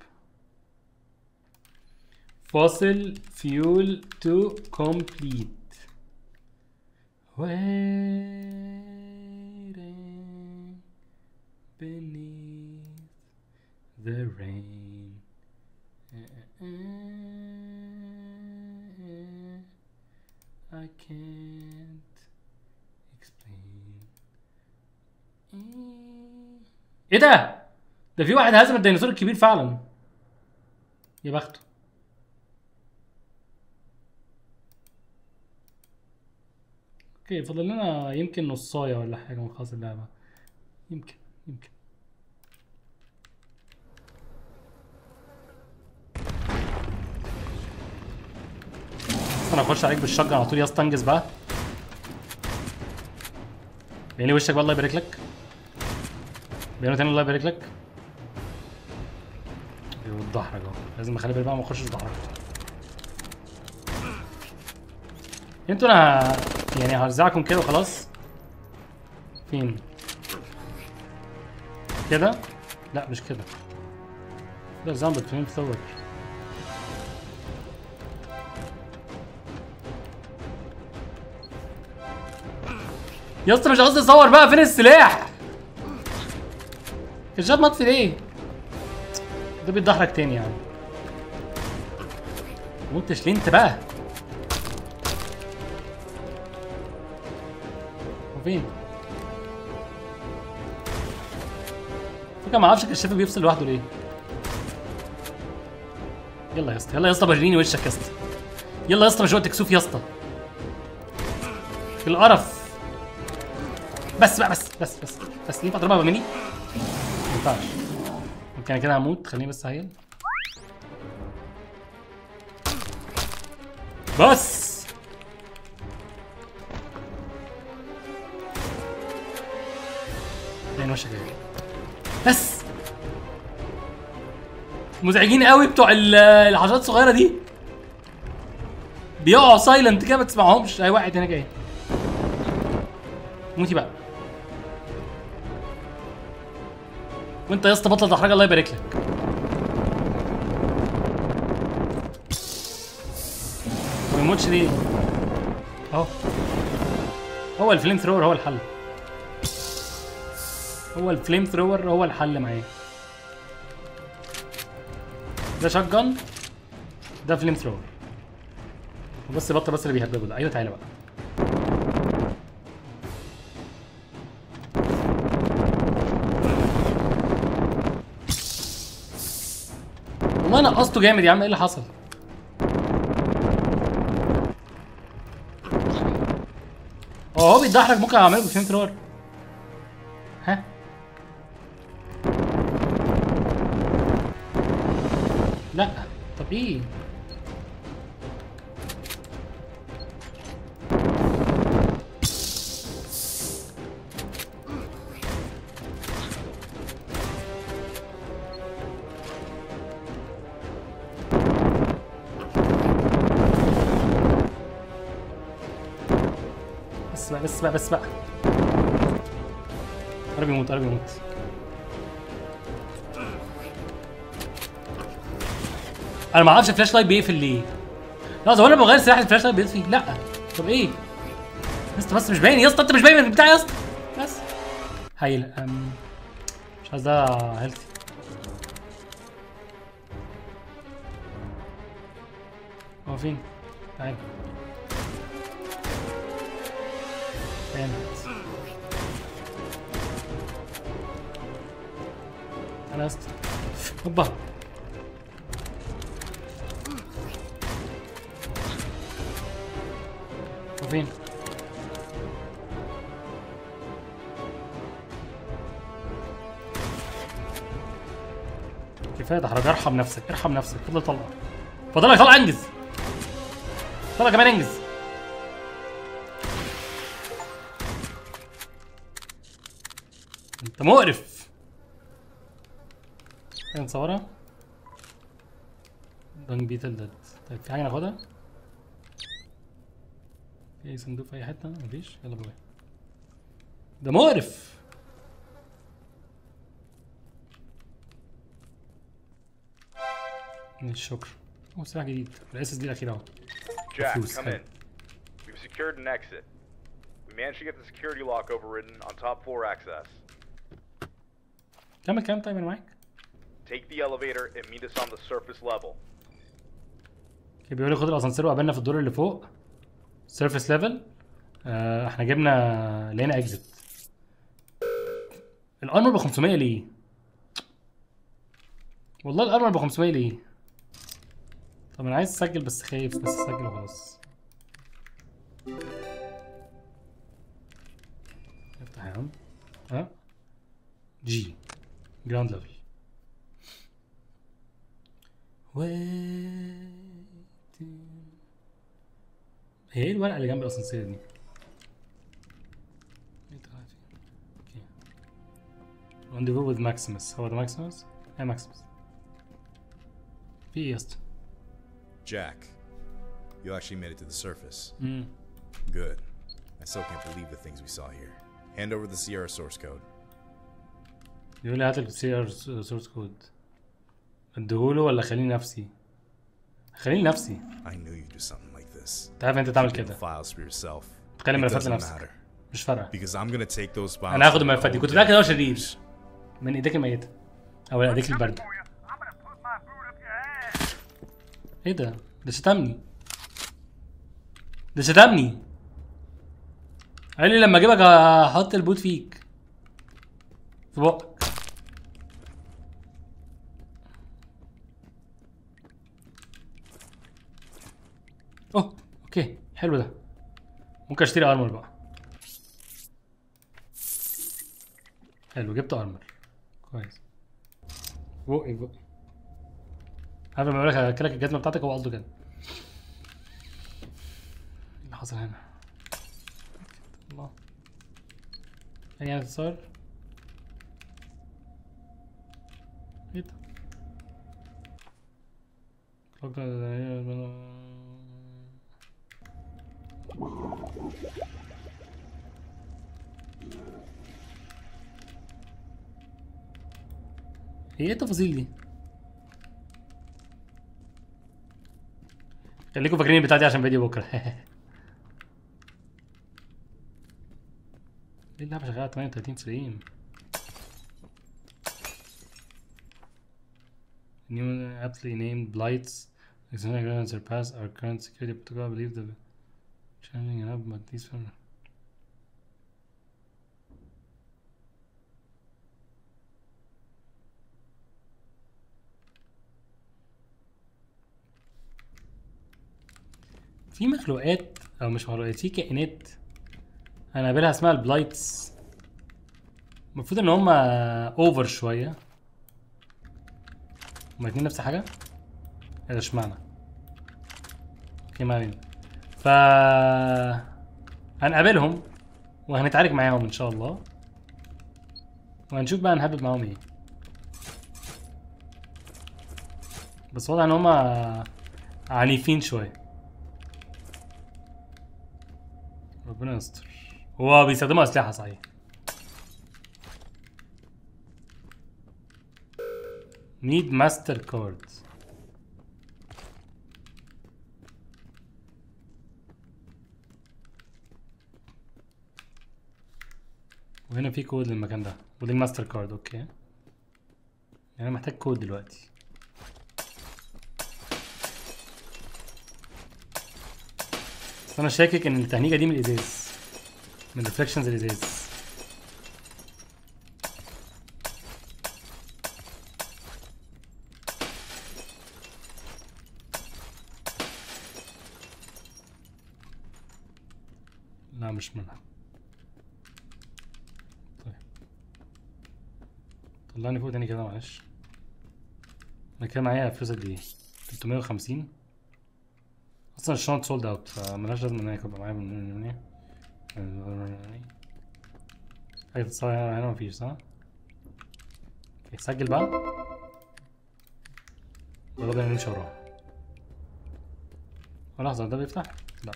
فاصل فيول تو كومبليت waiting beneath the rain I can't explain ايه ده؟ ده في واحد هزم الديناصور الكبير فعلا يا بخته اوكي فاضل لنا يمكن نصايه ولا حاجه من خلاص اللعبه يمكن يمكن انا اخش عليك بالشجر على طول يا اسطى انجز بقى بيني وشك بقى الله يبارك لك بينه تاني الله يبارك لك ايوه الدحرج اهو لازم اخلي بالي بقى ما اخشش دحرج انتوا انا يعني هرزعكم كده وخلاص فين كده لا مش كده ده زامبل فين ثور يا اسطى مش قصدي اصور بقى فين السلاح الشات مطفي ليه ده بيتدحرج تاني يعني موتش ليه انت بقى هو فين فكرة ما اعرفش الكشاف بيفصل لوحده ليه يلا يا اسطى يلا يا اسطى وريني وشك يا اسطى يلا يا اسطى مش وقت كسوف يا اسطى في القرف بس بقى بس بس بس بس ينفع اضربها بمني؟ ما ينفعش ممكن أنا كده هموت خليني بس هيل بس انا وشك جاي بس مزعجين قوي بتوع ال- الحشرات الصغيره دي بيقعوا سايلنت كده ما تسمعهمش اي واحد هنا جاي موتي بقى وانت يا اسطى بطل تحرج الله يبارك لك ما يموتش ليه اهو هو الفليم ثرور هو الحل هو الفليم ثرور هو الحل معايا ده شوت جن ده فليم ثرور بس بطل بس اللي بيهببه ده ايوه تعالى بقى والله نقصته جامد يا عم ايه اللي حصل؟ هو هو بيتدحرج ممكن اعمله بفليم ثرور ها لا طب ايه بس بقى بس بقى بس بقى قرب يموت قرب يموت انا ما اعرفش الفلاش لايت بيقفل ليه لا هو انا بغير سلاح الفلاش لايت بيطفي لا طب ايه يا اسطى بس مش باين يا اسطى انت مش باين من البتاع يا اسطى بس هايل أم... مش عايز ده هيلثي هو فين؟ تعال تعال انا يا اسطى هوبا هو فين؟ كفايه ده حرج ارحم نفسك ارحم نفسك فضل طلع فضلك طلع انجز طلع كمان انجز انت مقرف حاجه نصورها دون بيتل ديد طيب في حاجه ناخدها في اي صندوق في اي حته مفيش يلا باي ده مقرف الشكر هو سلاح جديد الاس اس دي الاخيره اهو Jack, Refuse, come hey. in. We've secured an exit. We managed to get the security lock overridden on top floor access. كمل كلام طيب انا معاك Take the elevator and meet us on the surface level. كان بيقول لي خد الاسانسير وقابلنا في الدور اللي فوق سيرفيس ليفل آه احنا جبنا لقينا اكزت الارمر ب 500 ليه؟ والله الارمر ب 500 ليه؟ طب انا عايز اسجل بس خايف بس اسجل وخلاص افتح يا عم ها جي جراوند ليفل هي ايه الورقه اللي جنب الاسانسير دي؟ رونديفو وذ ماكسيمس هو ده ماكسيمس؟ ايه ماكسيمس؟ في ايه يا اسطى؟ Jack, you actually made it to the surface. مم. Good. I still can't believe the things we saw here. Hand over the Sierra source code. بيقول لي هات السي ار سورس كود اديهوله ولا خليه نفسي؟ خليه نفسي I knew you'd do something like this. انت عارف انت تعمل Keep the كده files for yourself. تخلي It الملفات doesn't لنفسك matter. مش فارقه Because I'm gonna take those files. انا هاخد from الملفات دي all كنت متاكد هو Jack. شرير من ايديك الميته او ايديك البارده I'm gonna put my boot up your ass. ايه ده؟ ده شتمني ده شتمني قال لي لما اجيبك هحط البوت فيك في بقك اوه اوكي حلو ده ممكن اشتري ارمر بقى حلو جبت ارمر كويس بقي بقي عارف لما يقول لك هاكلك الجزمه بتاعتك هو قصده كده ايه اللي حصل هنا الله ثانية هتصور ايه ده clock the- هي ايه التفاصيل دي؟ خليكم فاكرين البتاع دي عشان فيديو بكره ليه اللعبة شغالة 38 فريم؟ New aptly named blights external ground surpass our current security protocol. I believe the changing it up, but these from في مخلوقات او مش مخلوقات في كائنات انا قابلها اسمها البلايتس المفروض ان هم اوفر شويه هما الاتنين نفس الحاجه ايه ده اشمعنى اوكي ما علينا ف هنقابلهم وهنتعارك معاهم ان شاء الله وهنشوف بقى نهبب معاهم ايه بس واضح ان هما عنيفين شويه ربنا يستر هو بيستخدموا اسلحه صحيح نيد ماستر كارد وهنا في كود للمكان ده ودي الماستر كارد اوكي يعني انا محتاج كود دلوقتي بس انا شاكك ان التهنيجه دي من الازاز من ريفلكشنز الازاز لا مش منها طيب طلعني فوق تاني كده معلش انا كده معايا فلوس قد ايه 350 اصلا الشنط سولد اوت فملهاش لازمه ان انا يبقى معايا من هنا حاجه تتصور هنا هنا مفيش صح؟ اوكي، سجل بقى يلا بينا نمشي وراه هو لحظة ده بيفتح؟ لا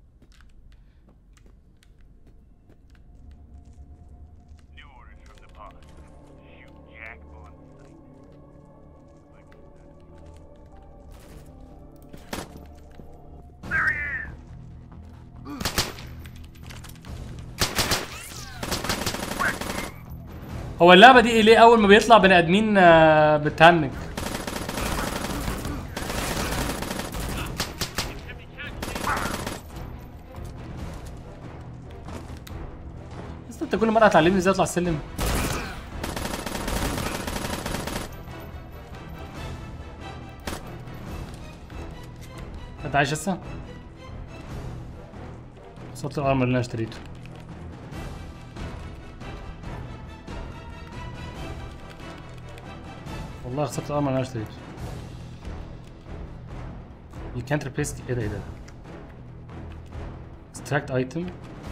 New orders from the boss. Shoot Jack on sight. Like There he is! هو اللعبة دي ليه أول ما بيطلع بني آدمين آه، بتهنج؟ بس انت كل مرة هتعلمني ازاي اطلع السلم انت عايش لسه؟ وصلت الارمر اللي انا اشتريته والله خسرت الارمر اللي انا اشتريته You can't replace ايه ده ايه ده extract item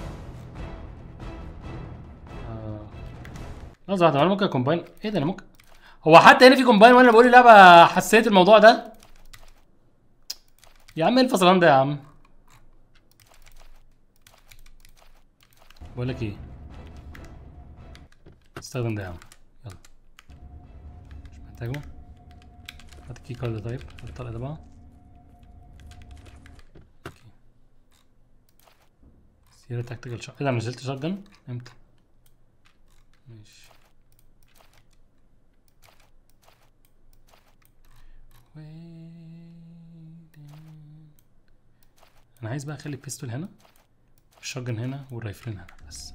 آه. لحظة واحدة هو انا ممكن كومباين ايه ده انا ممكن هو حتى هنا في كومباين وانا بقول اللعبة حسيت الموضوع ده يا عم ايه الفصلان ده يا عم بقول لك ايه استخدم ده يا عم يلا مش محتاجه هات الكي كارد طيب الطلق ده بقى اوكي سيرة تكتيكال شوت ايه ده أنا نزلت شوت جن امتى ماشي انا عايز بقى اخلي البيستول هنا الشotgun هنا والرايفلين هنا بس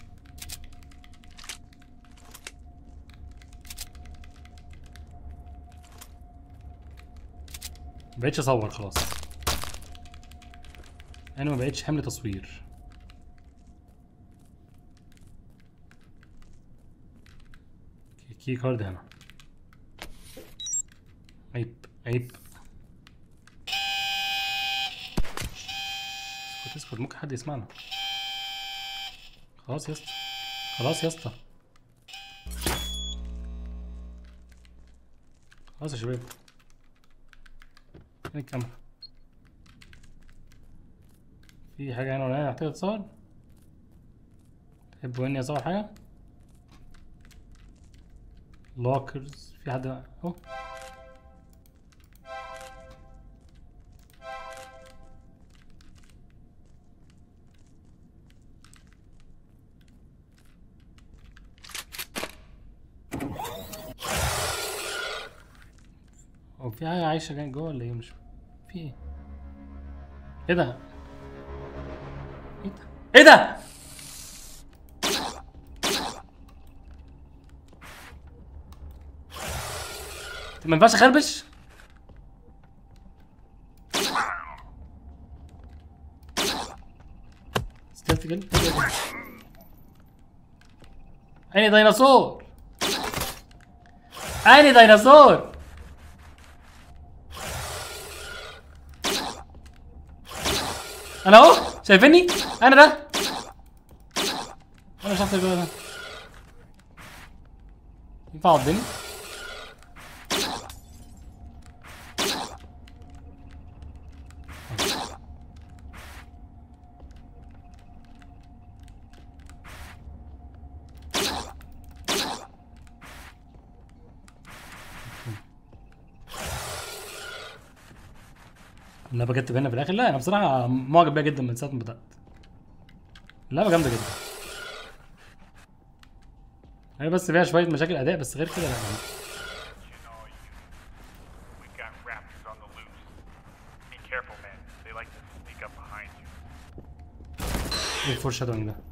مبقتش اصور خلاص انا ما بقتش حمل تصوير كي- كي كارد هنا عيب عيب اسكت اسكت ممكن حد يسمعنا خلاص يا اسطى خلاص يا اسطى خلاص يا شباب فين الكاميرا في حاجة هنا ولا هنا محتاجة تتصور تحبوا اني اصور حاجة لوكرز في حد اهو هو في حاجة عايشة جاية جوه ولا ايه مش في ايه؟ ايه ده؟ ايه ده؟ ايه ده؟ ما ينفعش اخربش؟ ستيلث كده عيني ديناصور عيني ديناصور انا اهو شايفيني انا ده انا الشخص اللي جوه ده ينفع اقضيني اللعبة جت هنا في الاخر لا انا بصراحة معجب بيها جدا من ساعة ما بدأت اللعبة جامدة جدا هي بس فيها شوية مشاكل اداء بس غير كده لا يعني. You know, you. We've got raptors on the loose. Be careful, man. They like to sneak up behind you. ايه الفور شادوينج ده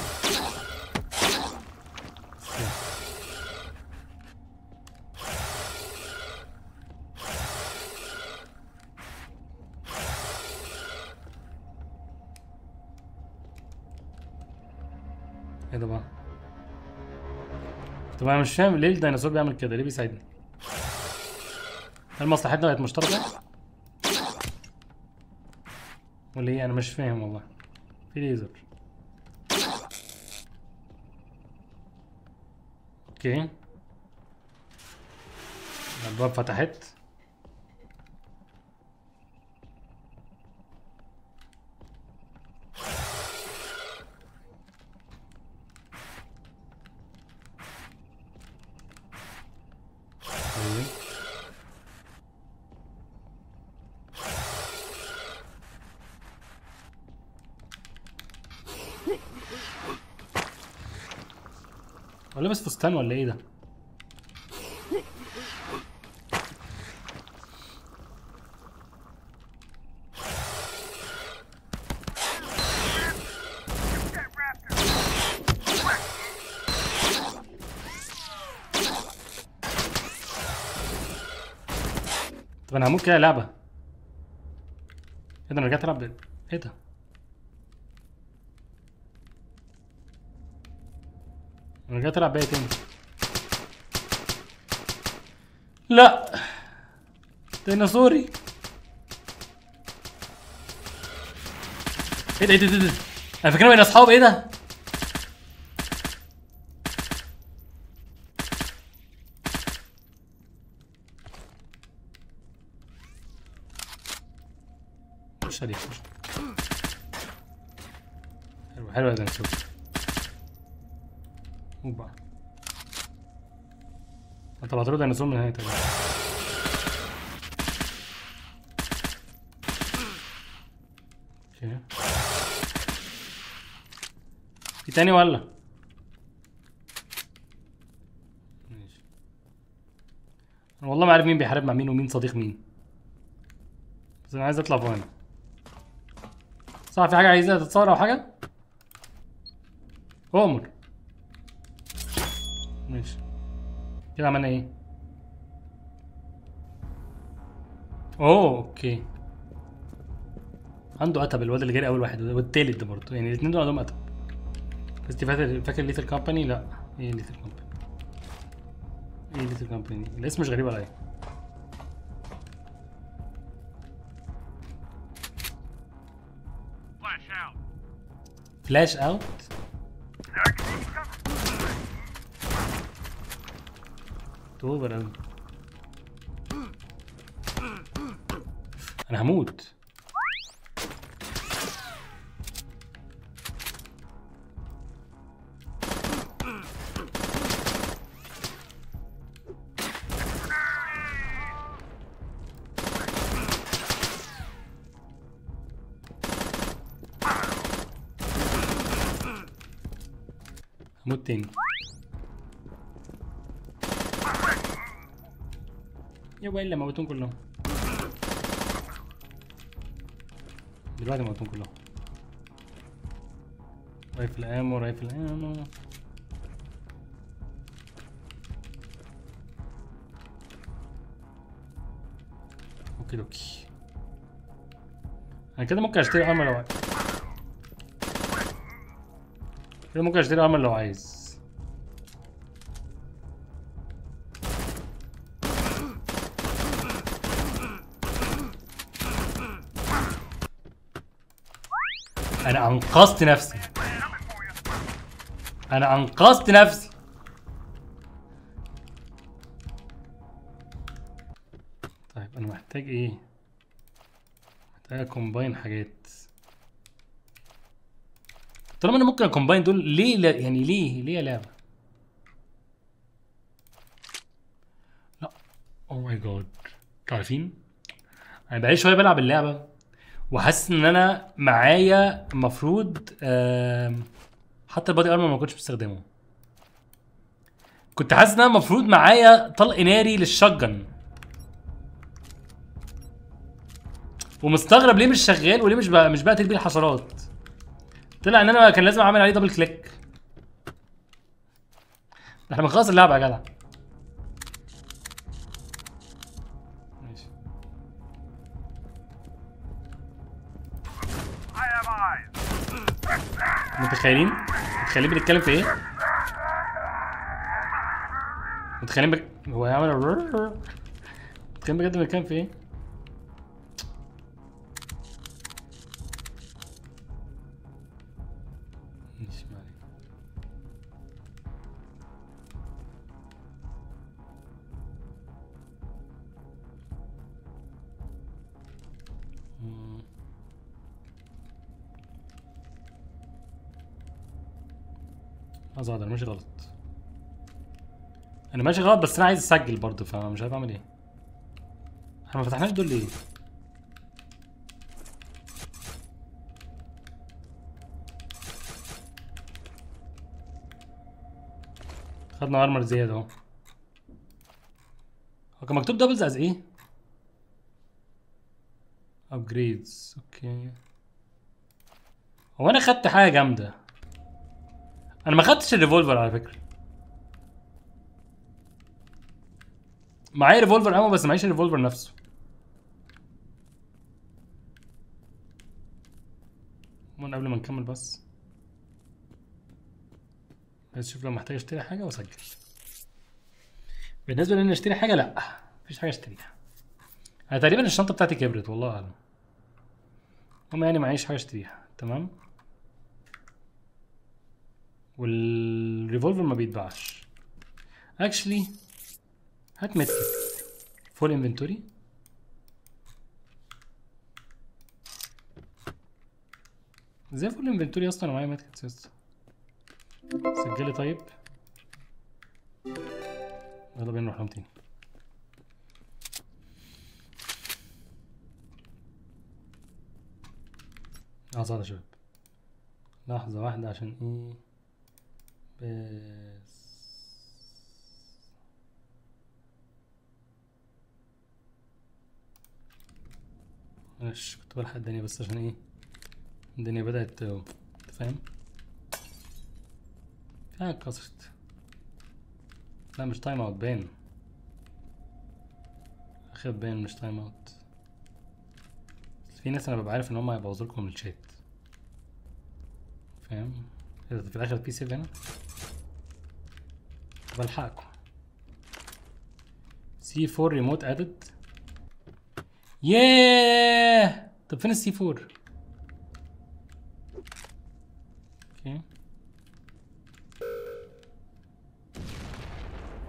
ايه ده بقى طب انا مش فاهم ليه الديناصور بيعمل كده ليه بيساعدني هل مصلحتنا بقت مشتركه ولا ايه انا مش فاهم والله في ليزر اوكي الابواب فتحت طيب هو لابس فستان ولا ايه ده؟ طب انا هموت كده لعبة ايه ده انا رجعت العب ايه ده؟ انا رجعت العب بيها تاني لا ديناصوري ايه ده ايه ده ايه ده انا فاكرهم ان اصحاب ايه ده خش عليه خش حلو حلو يا ديناصور اوبا انت طلعت له ديناصور من هنا تقريبا اوكي في تاني ولا ماشي انا والله ما عارف مين بيحارب مع مين ومين صديق مين بس انا عايز اطلع فوق هنا صح في حاجه عايزها تتصور او حاجه اؤمر ماشي كده عملنا ايه اوه اوكي عنده قتب الواد اللي جاي اول واحد والتالت ده برضه يعني الاثنين دول عندهم قتب بس انت فاكر فاكر ليثر كومباني لا ايه ليثر كومباني ايه ليثر كومباني الاسم مش غريب عليا Flash out. فلاش اوت اوفر اوي انا هموت هموت تاني يا ويلا موتون كلهم دلوقتي موتون كلهم رايفل امو رايفل امو اوكي دوكي انا كده ممكن اشتري ارمر لو عايز كده ممكن اشتري ارمر لو عايز انا انقذت نفسي انا انقذت نفسي طيب انا محتاج ايه محتاج اكومباين حاجات طالما انا ممكن اكومباين دول ليه لا يعني ليه ليه يا لعبه لا او ماي جاد عارفين انا بقالي شويه بلعب اللعبه وحاسس ان انا معايا المفروض آم، حتى البادي ارمر ما كنتش بستخدمه كنت حاسس ان انا المفروض معايا طلق ناري للشجن ومستغرب ليه مش شغال وليه مش بقى مش بقتل بيه الحشرات طلع ان انا كان لازم اعمل عليه دبل كليك ده احنا بنخلص اللعبه يا جدع ماشي I have eyes. متخيلين متخيلين بنتكلم في ايه متخيلين بك... هو هيعمل الرررر. متخيلين بجد بنتكلم في ايه ماشي ما علينا. مم. ازعل انا ماشي غلط انا ماشي غلط بس انا عايز اسجل برضه فمش عارف اعمل ايه احنا ما فتحناش دول ليه خدنا ارمر زياده اهو هو كان مكتوب دبلز از ايه ابجريدز اوكي هو انا خدت حاجه جامده انا ما خدتش الريفولفر على فكره معايا ريفولفر امو بس معيش الريفولفر نفسه من قبل ما نكمل بس عايز اشوف لو محتاج اشتري حاجه واسجل بالنسبه لان اشتري حاجه لا مفيش حاجه اشتريها انا تقريبا الشنطه بتاعتي كبرت والله اعلم المهم يعني معيش حاجه اشتريها تمام والريفولفر ما بيتباعش اكشلي هات ميدكت فول انفنتوري ازاي فول انفنتوري اصلا ومعايا ميدكت يا سجلي طيب يلا بينا نروح لهم تاني لحظة واحدة يا شباب لحظة واحدة عشان ايه بس معلش كنت بلحق الدنيا بس عشان ايه الدنيا بدأت تقوم. انت فاهم في حاجة اتكسرت لا مش تايم اوت باين اخد باين مش تايم اوت في ناس انا ببقى عارف ان هم هيبوظوا لكم الشات فاهم إيه ده في الاخر في سيف هنا بلحقكم سي 4 ريموت ادد ياه طب فين السي 4 اوكي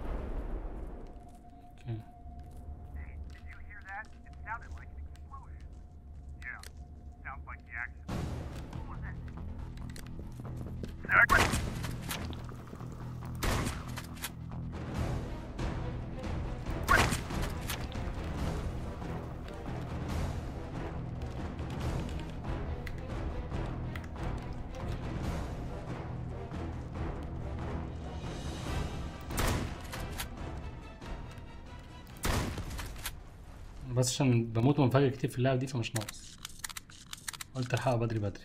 اوكي Did you hear that? It sounded like an explosion. بس عشان بموت ومنفجر كتير في اللعبة دي فمش ناقص قلت الحقها بدري بدري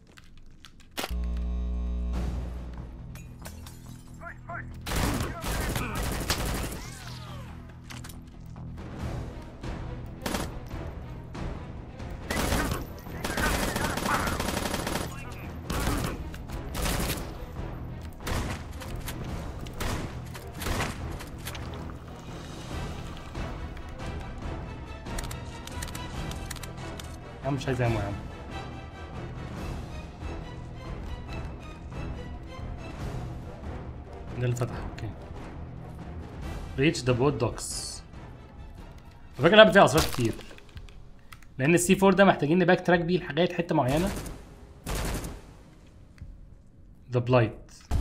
يا عم مش عايز امو يا عم ده اللي فتح اوكي ريتش ذا بوت دوكس فاكر اللعبه فيها اسرار كتير لان السي 4 ده محتاجين نباك تراك بيه لحاجات حته معينه ذا بلايت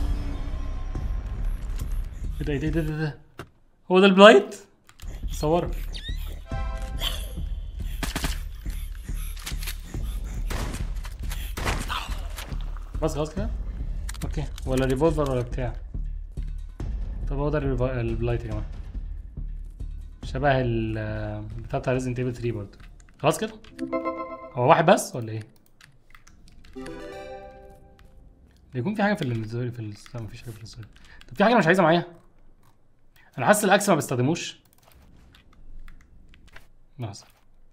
ايه ده ايه ده ايه ده إيه ده هو ده البلايت صوره بس خلاص كده اوكي ولا ريفولفر ولا بتاع طب هو ده الريفو- البلايت يا جماعه شبه ال بتاع بتاع ريزنت ايفل 3 برضه خلاص كده هو واحد بس ولا ايه بيكون في حاجه في الانفنتوري في ال- لا مفيش حاجه في الانفنتوري طب في حاجه أنا مش عايزها معايا انا حاسس الاكس ما بستخدموش لحظه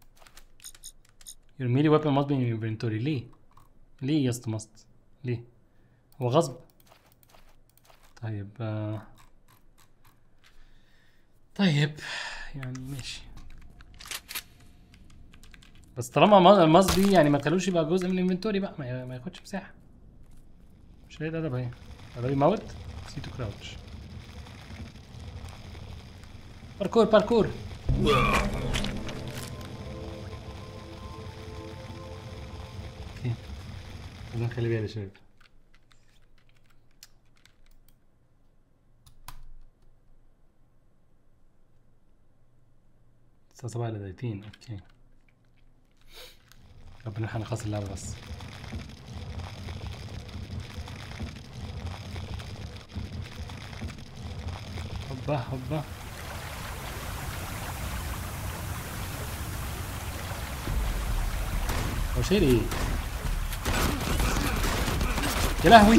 Your melee weapon must be in your inventory ليه؟ ليه يا اسطى ماست؟ ليه؟ هو غصب طيب آه. طيب يعني ماشي بس طالما ما- الماس دي يعني ما تخلوش يبقى جزء من الانفنتوري بقى ما ي- ما ياخدش مساحه مش هي ده ادب اهي ده بيموت سي تو كراوتش باركور باركور اوكي لازم نخلي بالي يا شباب الساعة سبعة إلا دقيقتين اوكي ربنا نلحق نخلص اللعبة بس هوبا هوبا هو شايل ايه؟ يا لهوي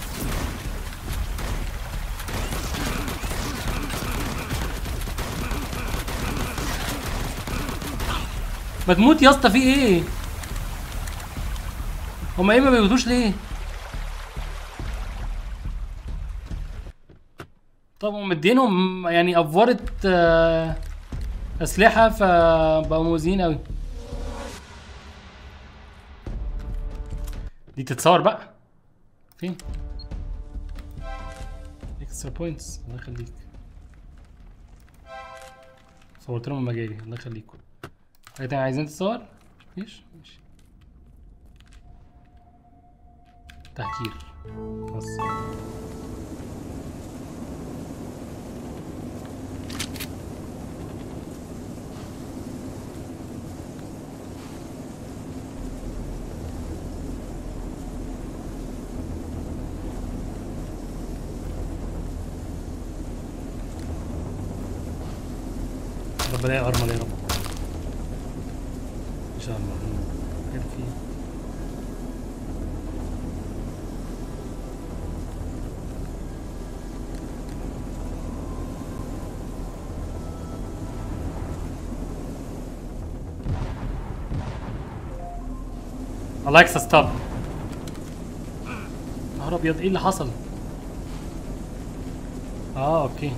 ما تموت يا اسطى في ايه؟ هما ايه ما بيموتوش ليه؟ طب هم مدينهم يعني افورت آه، اسلحه فبقوا موزين قوي دي تتصور بقى فين اكسترا بوينتس الله يخليك صورت لهم المجاري الله يخليكم حاجه تانية عايزين تتصور مفيش ماشي تهكير بس ربنا يا ارمل يا رب ان شاء الله خير فيه اليكسا ستوب نهار ابيض ايه اللي حصل؟ اه اوكي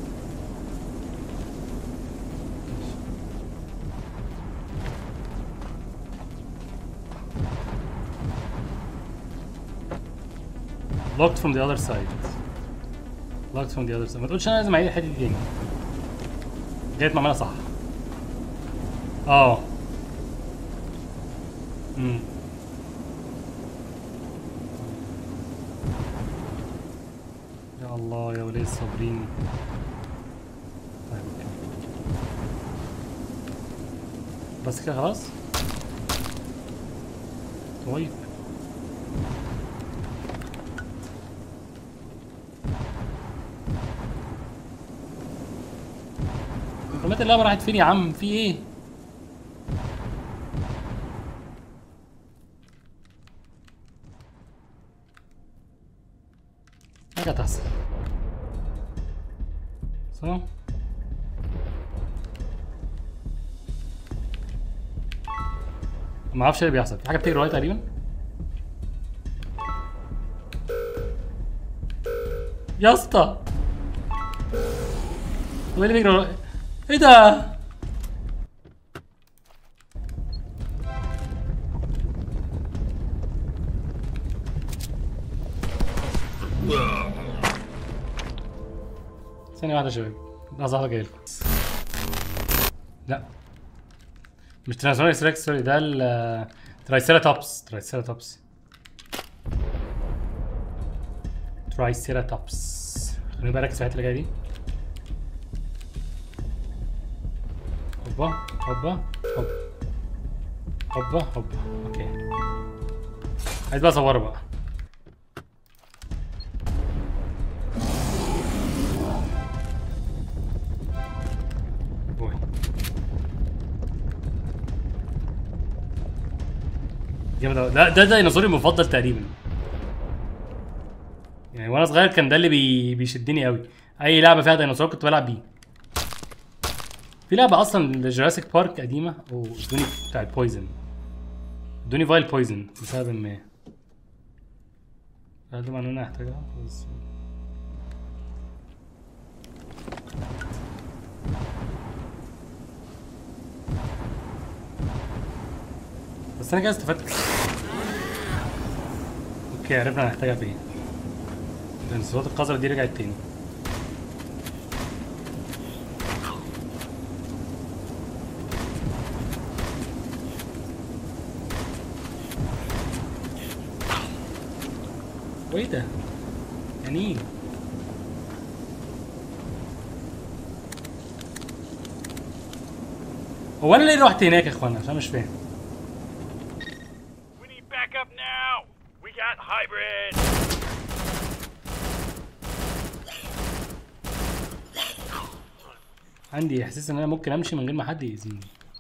locked from the other side locked from the other side ما تقولش انا لازم اعيد الحته دي تاني جايت معملها صح اه امم الله يا ولي الصابرين طيب اوكي بس كده خلاص طيب رمات اللعبة راحت فين يا عم في ايه حاجة تحصل صح ما اعرفش ايه اللي بيحصل في حاجه بتجري ورايا تقريبا يا اسطى هو إيه اللي بيجري ورايا ايه ده ثانية واحدة يا شباب لحظة واحدة جايلكم لا مش ترانسفورمرز ريكس سوري ده ال ترايسيراتوبس ترايسيراتوبس ترايسيراتوبس خليني بقى اركز في الحته اللي جايه دي هوبا هوبا هوبا هوبا هوبا اوكي عايز بقى اصوره بقى بوي جامد أوي. ده ده ديناصوري المفضل تقريبا يعني وانا صغير كان ده اللي بي... بيشدني قوي اي لعبه فيها ديناصور كنت بلعب بيه في لعبه اصلا لجوراسيك بارك قديمه ودوني بتاعت بويزن دوني فايل بويزن بسبب ما هل ده معناه ان انا هحتاجها بس بس انا كده استفدت اوكي عرفنا هنحتاجها فين الانصارات القذرة دي رجعت تاني وايه ده؟ يعني ايه؟ هو انا ليه رحت هناك يا اخوانا عشان مش فاهم We need backup now. We got hybrid. عندي احساس ان انا ممكن امشي من غير ما حد يأذيني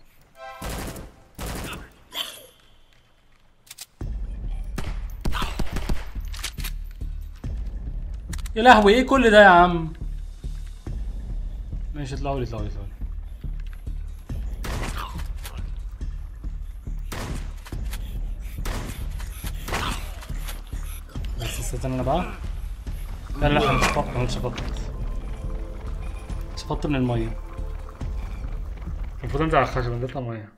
يا لهوي ايه كل ده يا عم ماشي اطلعوا لي اطلعوا لي اطلعوا لي بس استنى انا بقى لا لا انا مش هفط انا مش هفط مش هفط من الميه المفروض انزل على الخشب انزل اطلع ميه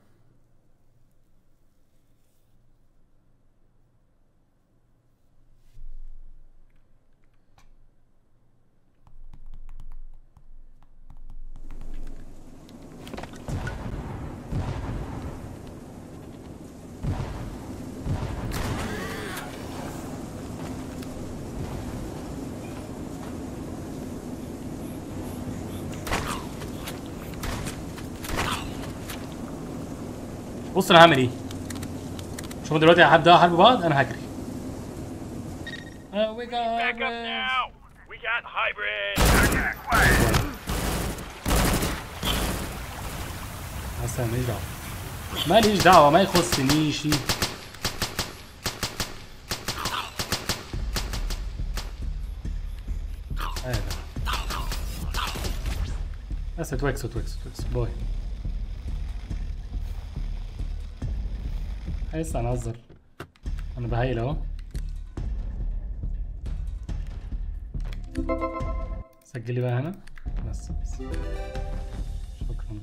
بص انا هعمل ايه شوف دلوقتي هبدا حرب بعض انا هجري Uh, we got Back up hybrid. now. We got hybrid. بس انا ماليش دعوه ماليش دعوه ما يخصنيش ايوه بس توكس توكس توكس باي لسه هنهزر انا بهيل اهو سجلي بقى هنا بس بس شكرا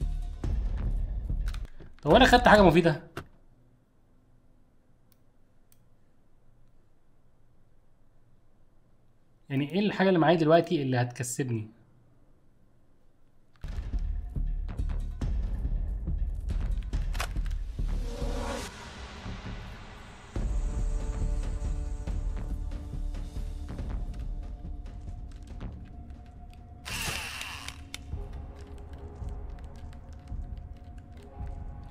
طب انا خدت حاجه مفيده يعني ايه الحاجه اللي معايا دلوقتي اللي هتكسبني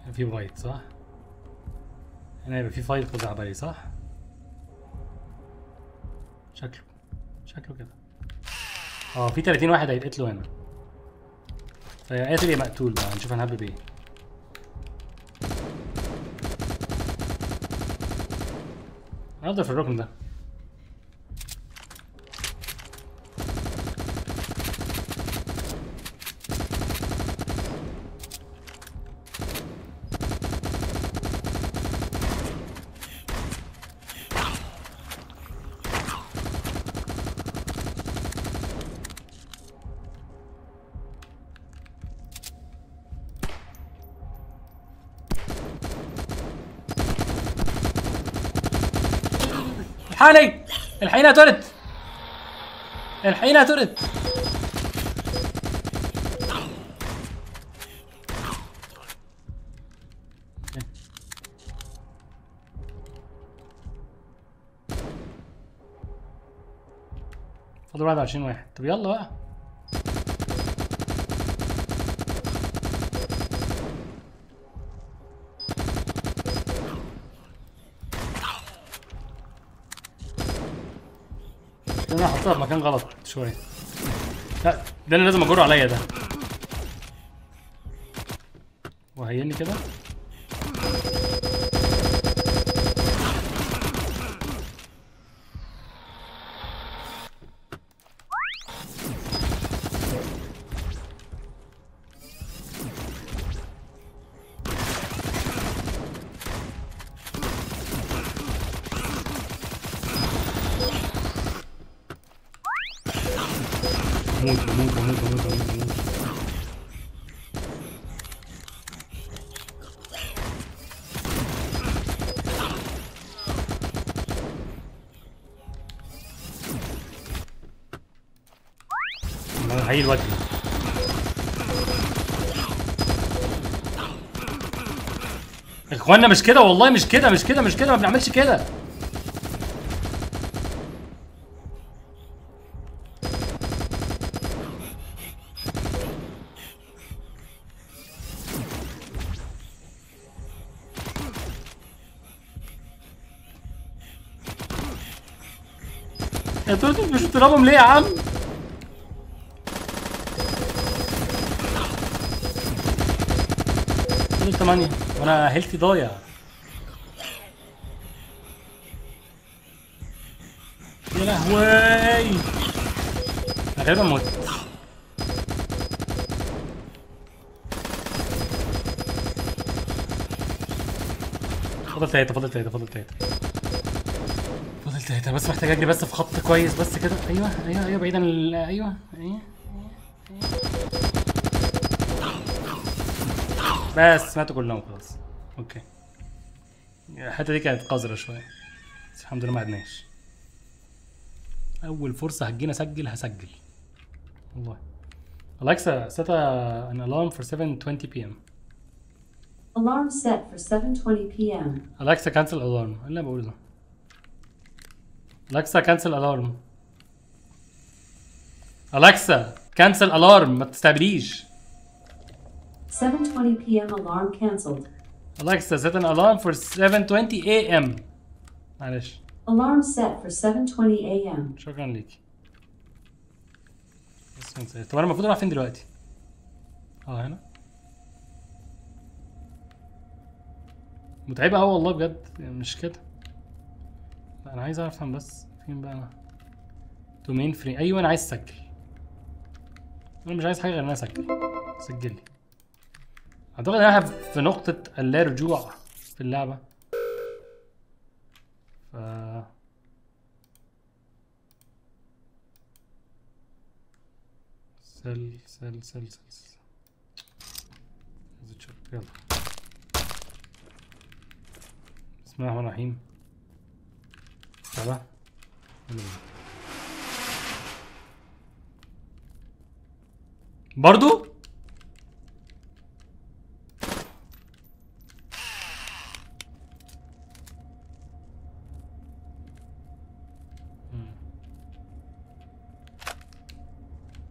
في وايت صح؟ هنا يبقى في فايت قزع بالي صح؟ شكله شكله كده اه في 30 واحد هيتقتلوا هنا فيا قاتل يا مقتول بقى هنشوف هنهبب ايه هفضل في الركن ده الحقني الحقيني يا تورت الحقيني يا تورت فاضل 21 واحد طب يلا بقى انا حطيتها في مكان غلط شويه لا ده اللي لازم اجره عليا ده وهيني كده اموت اموت اموت اموت اموت اموت هي الوجه اخوانا مش كده والله مش كده مش كده مش كده ما بنعملش كده يا توتو مش بتضربهم ليه يا عم؟ فاضل 8 وانا هيلثي ضايع يا لهوي انا غالبا مت فاضل تلاتة فاضل تلاتة فاضل تلاتة فاضل تلاتة بس محتاج اجري بس في خط كويس بس كده ايوه ايوه ايوه بعيد عن ال- ايوه ايوه بس ماتوا كلهم خلاص اوكي الحته دي كانت قذره شويه بس الحمد لله ما عدناش اول فرصه هتجينا اسجل هسجل والله Alexa set a, an alarm for 7:20 p.m. Alarm set for 7:20 p.m. Alexa cancel alarm ايه اللي انا بقوله ده Alexa cancel alarm Alexa cancel alarm ما تستعبديش 7:20 p.m. alarm canceled. Alexa set an alarm for 7:20 a.m. معلش Alarm set for 7:20 a.m. شكرا ليكي بس ما نسيت. طب انا المفروض اروح فين دلوقتي؟ اه هنا متعبة أوي والله بجد يعني مش كده لا أنا عايز أفهم بس فين بقى أنا دومين فري أيوه أنا عايز أسجل أنا مش عايز حاجة غير إن أنا أسجل سجل لي أعتقد إن أنا في نقطة اللا رجوع في اللعبة ف سل سل سل سل سل عايز أتشرب. يلا بسم الله الرحمن الرحيم يلا يلا بينا. برضو مم.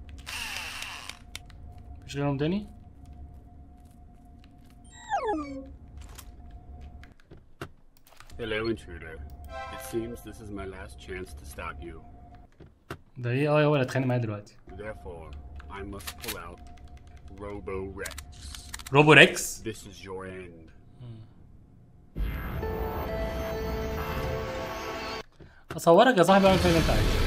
مفيش غيرهم تاني Hello, intruder. It seems this is my last chance to stop you. ده ايه اه هو اللي اتخانق معايا دلوقتي Therefore, I must pull out Robo Rex. روبو ريكس This is your end. اصورك يا صاحبي اعمل فيها اللي انت عايزه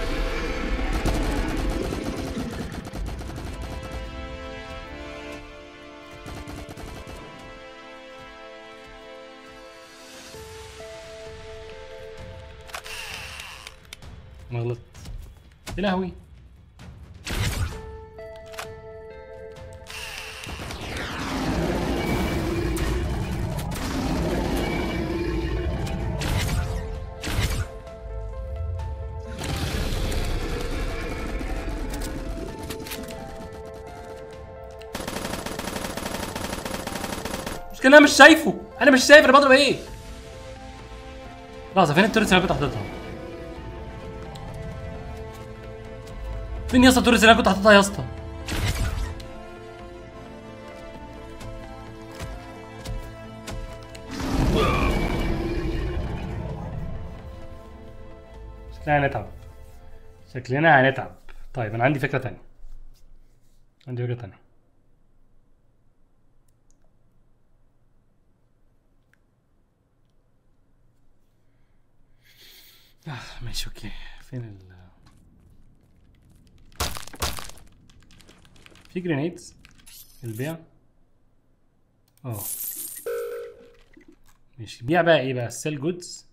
ما غلطت يا لهوي مش كده انا مش شايفه انا مش شايف انا بضرب ايه لحظه فين التورس اللي انا كنت حاططها فين يا اسطى التورس اللي انا كنت حاططها يا اسطى شكلنا هنتعب شكلنا هنتعب طيب انا عندي فكره تانية عندي فكره تانية آه ماشي اوكي فين ال في جرينيدز البيع اه ماشي بيع بقى ايه بقى سيل جودز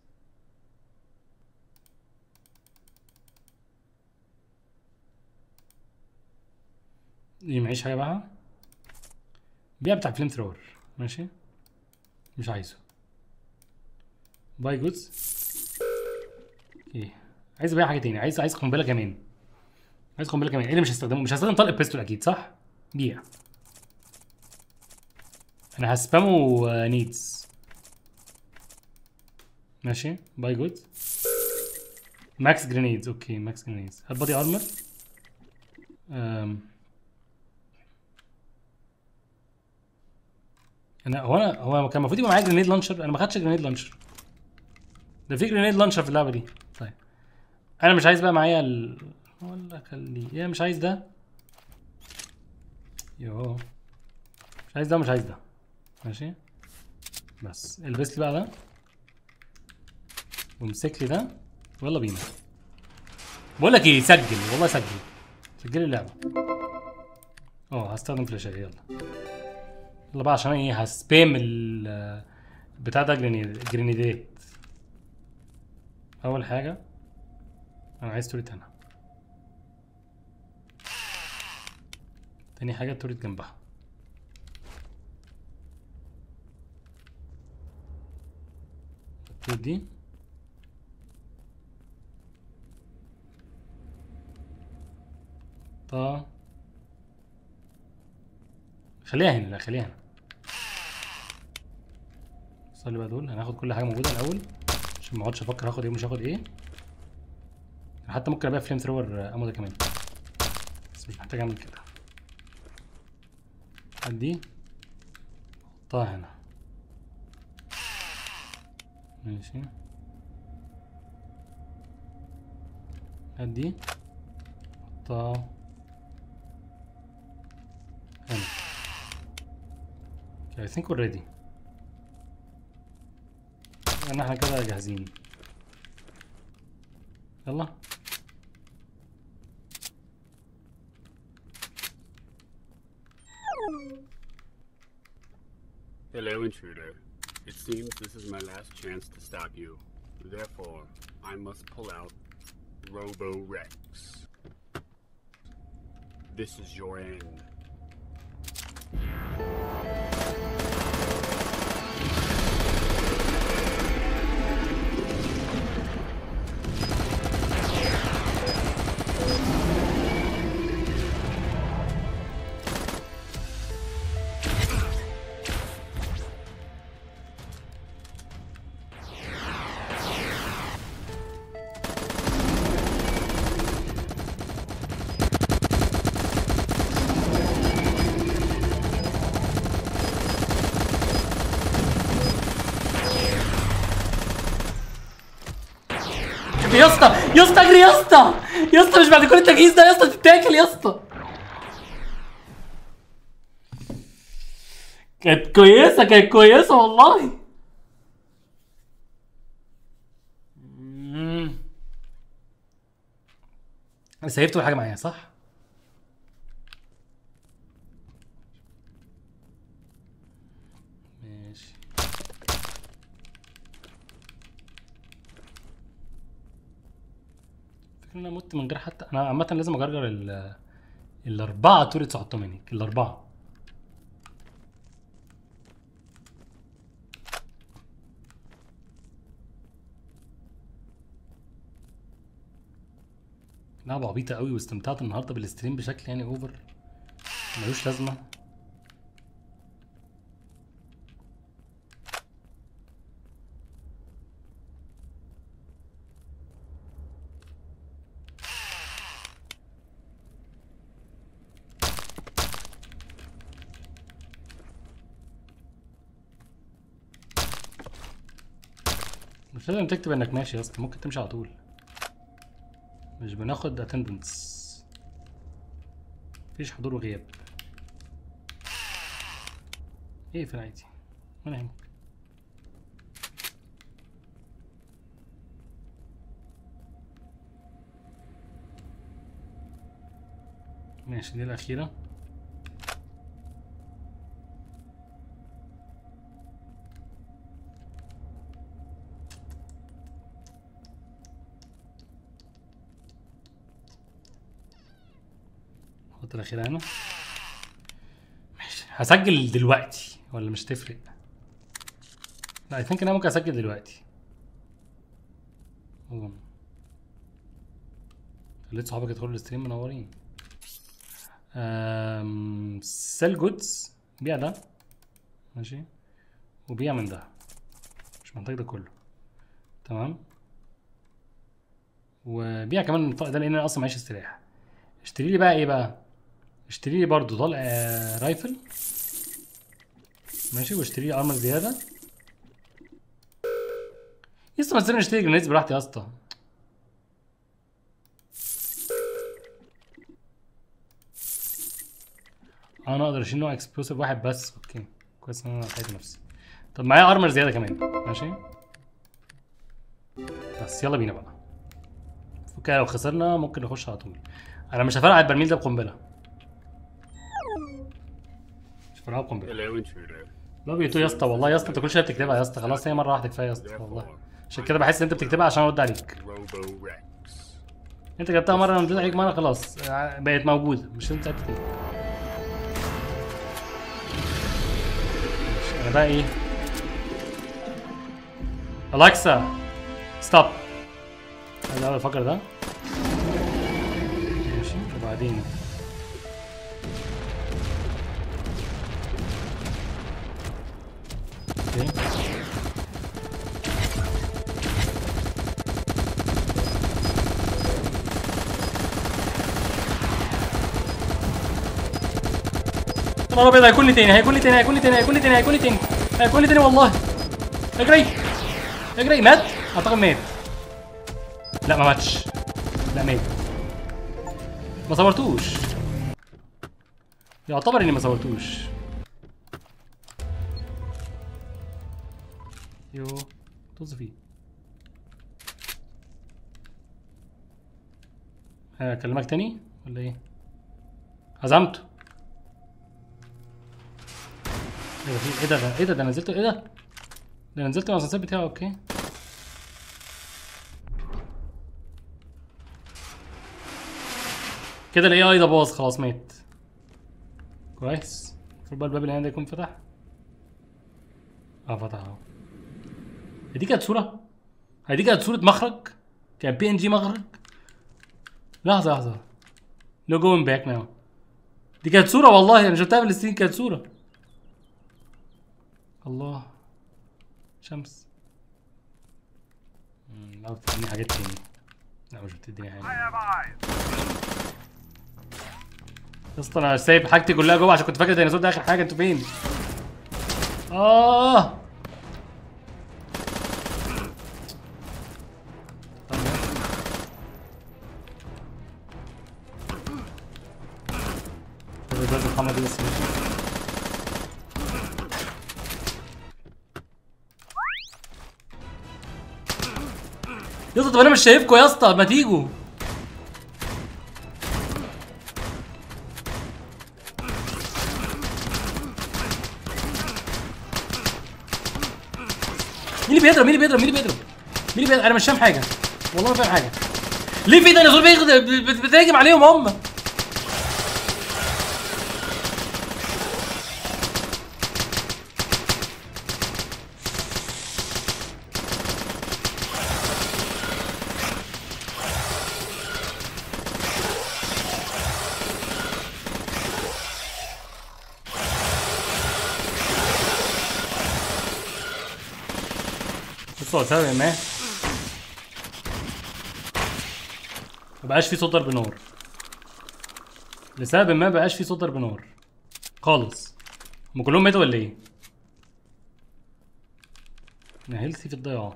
دي معيش حاجه بقى بيع بتاع فليم ثرور ماشي مش عايزه باي جودز ايه عايز ابيع حاجه تاني عايز عايز قنبله كمان عايز قنبله كمان ايه اللي مش هستخدمه مش هستخدم طلق بيستول اكيد صح بيع انا هسبامه نيدز ماشي باي جود ماكس جرينيدز اوكي ماكس جرينيدز هات بادي ارمر انا هو انا هو كان المفروض يبقى معايا جرينيد لانشر انا ما خدتش جرينيد لانشر ده في جرينيد لانشر في اللعبه دي طيب انا مش عايز بقى معايا ال ولا خليه يا مش عايز ده يو مش عايز ده مش عايز ده ماشي بس البس لي بقى ده وامسك لي ده ويلا بينا بقول لك ايه سجل والله سجل سجل لي اللعبه اه هستخدم فلاشايه يلا يلا بقى عشان ايه هسبام ال بتاع ده جرينيد جرينيدات اول حاجه انا عايز توريت هنا تاني حاجه توريت جنبها التوريت دي طا خليها هنا لا خليها هنا صلي بقى دول هناخد كل حاجه موجوده الاول عشان ما اقعدش افكر هاخد ايه ومش هاخد ايه حتى ممكن ابيع فليم ثرور امو ده كمان بس مش محتاج اعمل كده هات دي احطها هنا ماشي هات دي احطها هنا Okay, I think we're ready ان احنا كده جاهزين يلا Hello, intruder. It seems this is my last chance to stop you. Therefore, I must pull out Robo Rex. This is your end. يا اسطى يا اسطى اجري يا اسطى يا اسطى مش بعد كل التجهيز ده يا اسطى تتاكل يا اسطى كانت كويسه كانت كويسه والله مم. سيفت كل حاجه معايا صح؟ ماشي فكرة ان انا مت من غير حتى انا عامة لازم اجرجر ال الاربعة توريتس احطهم هناك الاربعة لعبة عبيطة قوي واستمتعت النهاردة بالستريم بشكل يعني اوفر ملوش لازمة مش لازم تكتب انك ماشي يا اسطى ممكن تمشي على طول مش بناخد اتندنس مفيش حضور وغياب ايه في العادي ولا يهمك ماشي دي الأخيرة نحط الأخيرة هنا ماشي هسجل دلوقتي ولا مش تفرق لا اي ثينك انا ممكن اسجل دلوقتي أظن. خليت صحابك يدخلوا الستريم منورين أم... سيل جودز بيع ده ماشي وبيع من ده مش محتاج ده كله تمام وبيع كمان الطلق ده لان انا اصلا معيش استريح اشتري لي بقى ايه بقى اشتري لي برضو طلق آه رايفل ماشي واشتري لي ارمر زياده يا اسطى ما تسيبني اشتري جرينيدز براحتي يا اسطى انا اقدر اشيل نوع اكسبلوسيف واحد بس اوكي كويس ان انا لحقت نفسي طب معايا ارمر زياده كمان ماشي بس يلا بينا بقى اوكي لو خسرنا ممكن نخش على طول انا مش هفرقع البرميل ده بقنبله مش هفرقعه بقنبله Hello, intruder. لاف يو تو يا اسطى والله يا اسطى انت كل شويه بتكتبها يا اسطى خلاص هي مره واحده كفايه يا اسطى والله عشان كده بحس ان انت بتكتبها عشان ارد عليك Robo Rex. انت كتبتها مره انا رديت عليك مره خلاص ع- بقت موجوده مش انت تكتب انا بقى ايه الكسا ستوب انا الاول افكر ده ماشي وبعدين اوكي يا نهار ابيض هيكون لي تاني هيكون لي تاني هيكون لي تاني هيكون لي تاني هيكون لي تاني هيكون لي تاني والله اجري اجري مات اعتقد مات لا ما ماتش لا مات ما صورتوش يعتبر اني ما صورتوش يو طز فيه هكلمك تاني ولا ايه هزمته ايه ده في- ايه ده ده- ايه ده ده نزلته ايه ده ده نزلت من الاسانسير بتاعه اوكي كده الاي اي ده باظ خلاص مات كويس المفروض بقى الباب اللي هنا ده يكون فتح اه فتح اهو هي دي كانت صورة هي دي كانت صورة مخرج كان بي ان جي مخرج لحظة لحظة نو جوين باك ناو دي كانت صورة والله انا شفتها في الستريم كانت صورة الله شمس مم، لا بتديني حاجات تاني لا مش بتديني حاجة يا اسطى انا سايب حاجتي كلها جوه عشان كنت فاكر الديناصور ده اخر حاجة انتوا فين؟ اه طب بس يا اسطى طب انا مش شايفكم يا اسطى ما تيجوا مين اللي بيضرب مين اللي بيضرب مين اللي بيضرب مين اللي بيضرب انا مش فاهم حاجه والله ما فاهم حاجه ليه في ديناصور بياخد بت- بتهاجم عليهم هم بص هو لسبب ما مبقاش في صوت ضرب نار لسبب ما مبقاش في صوت ضرب نار خالص هم كلهم ماتوا ولا ايه؟ انا هيلثي في الضياع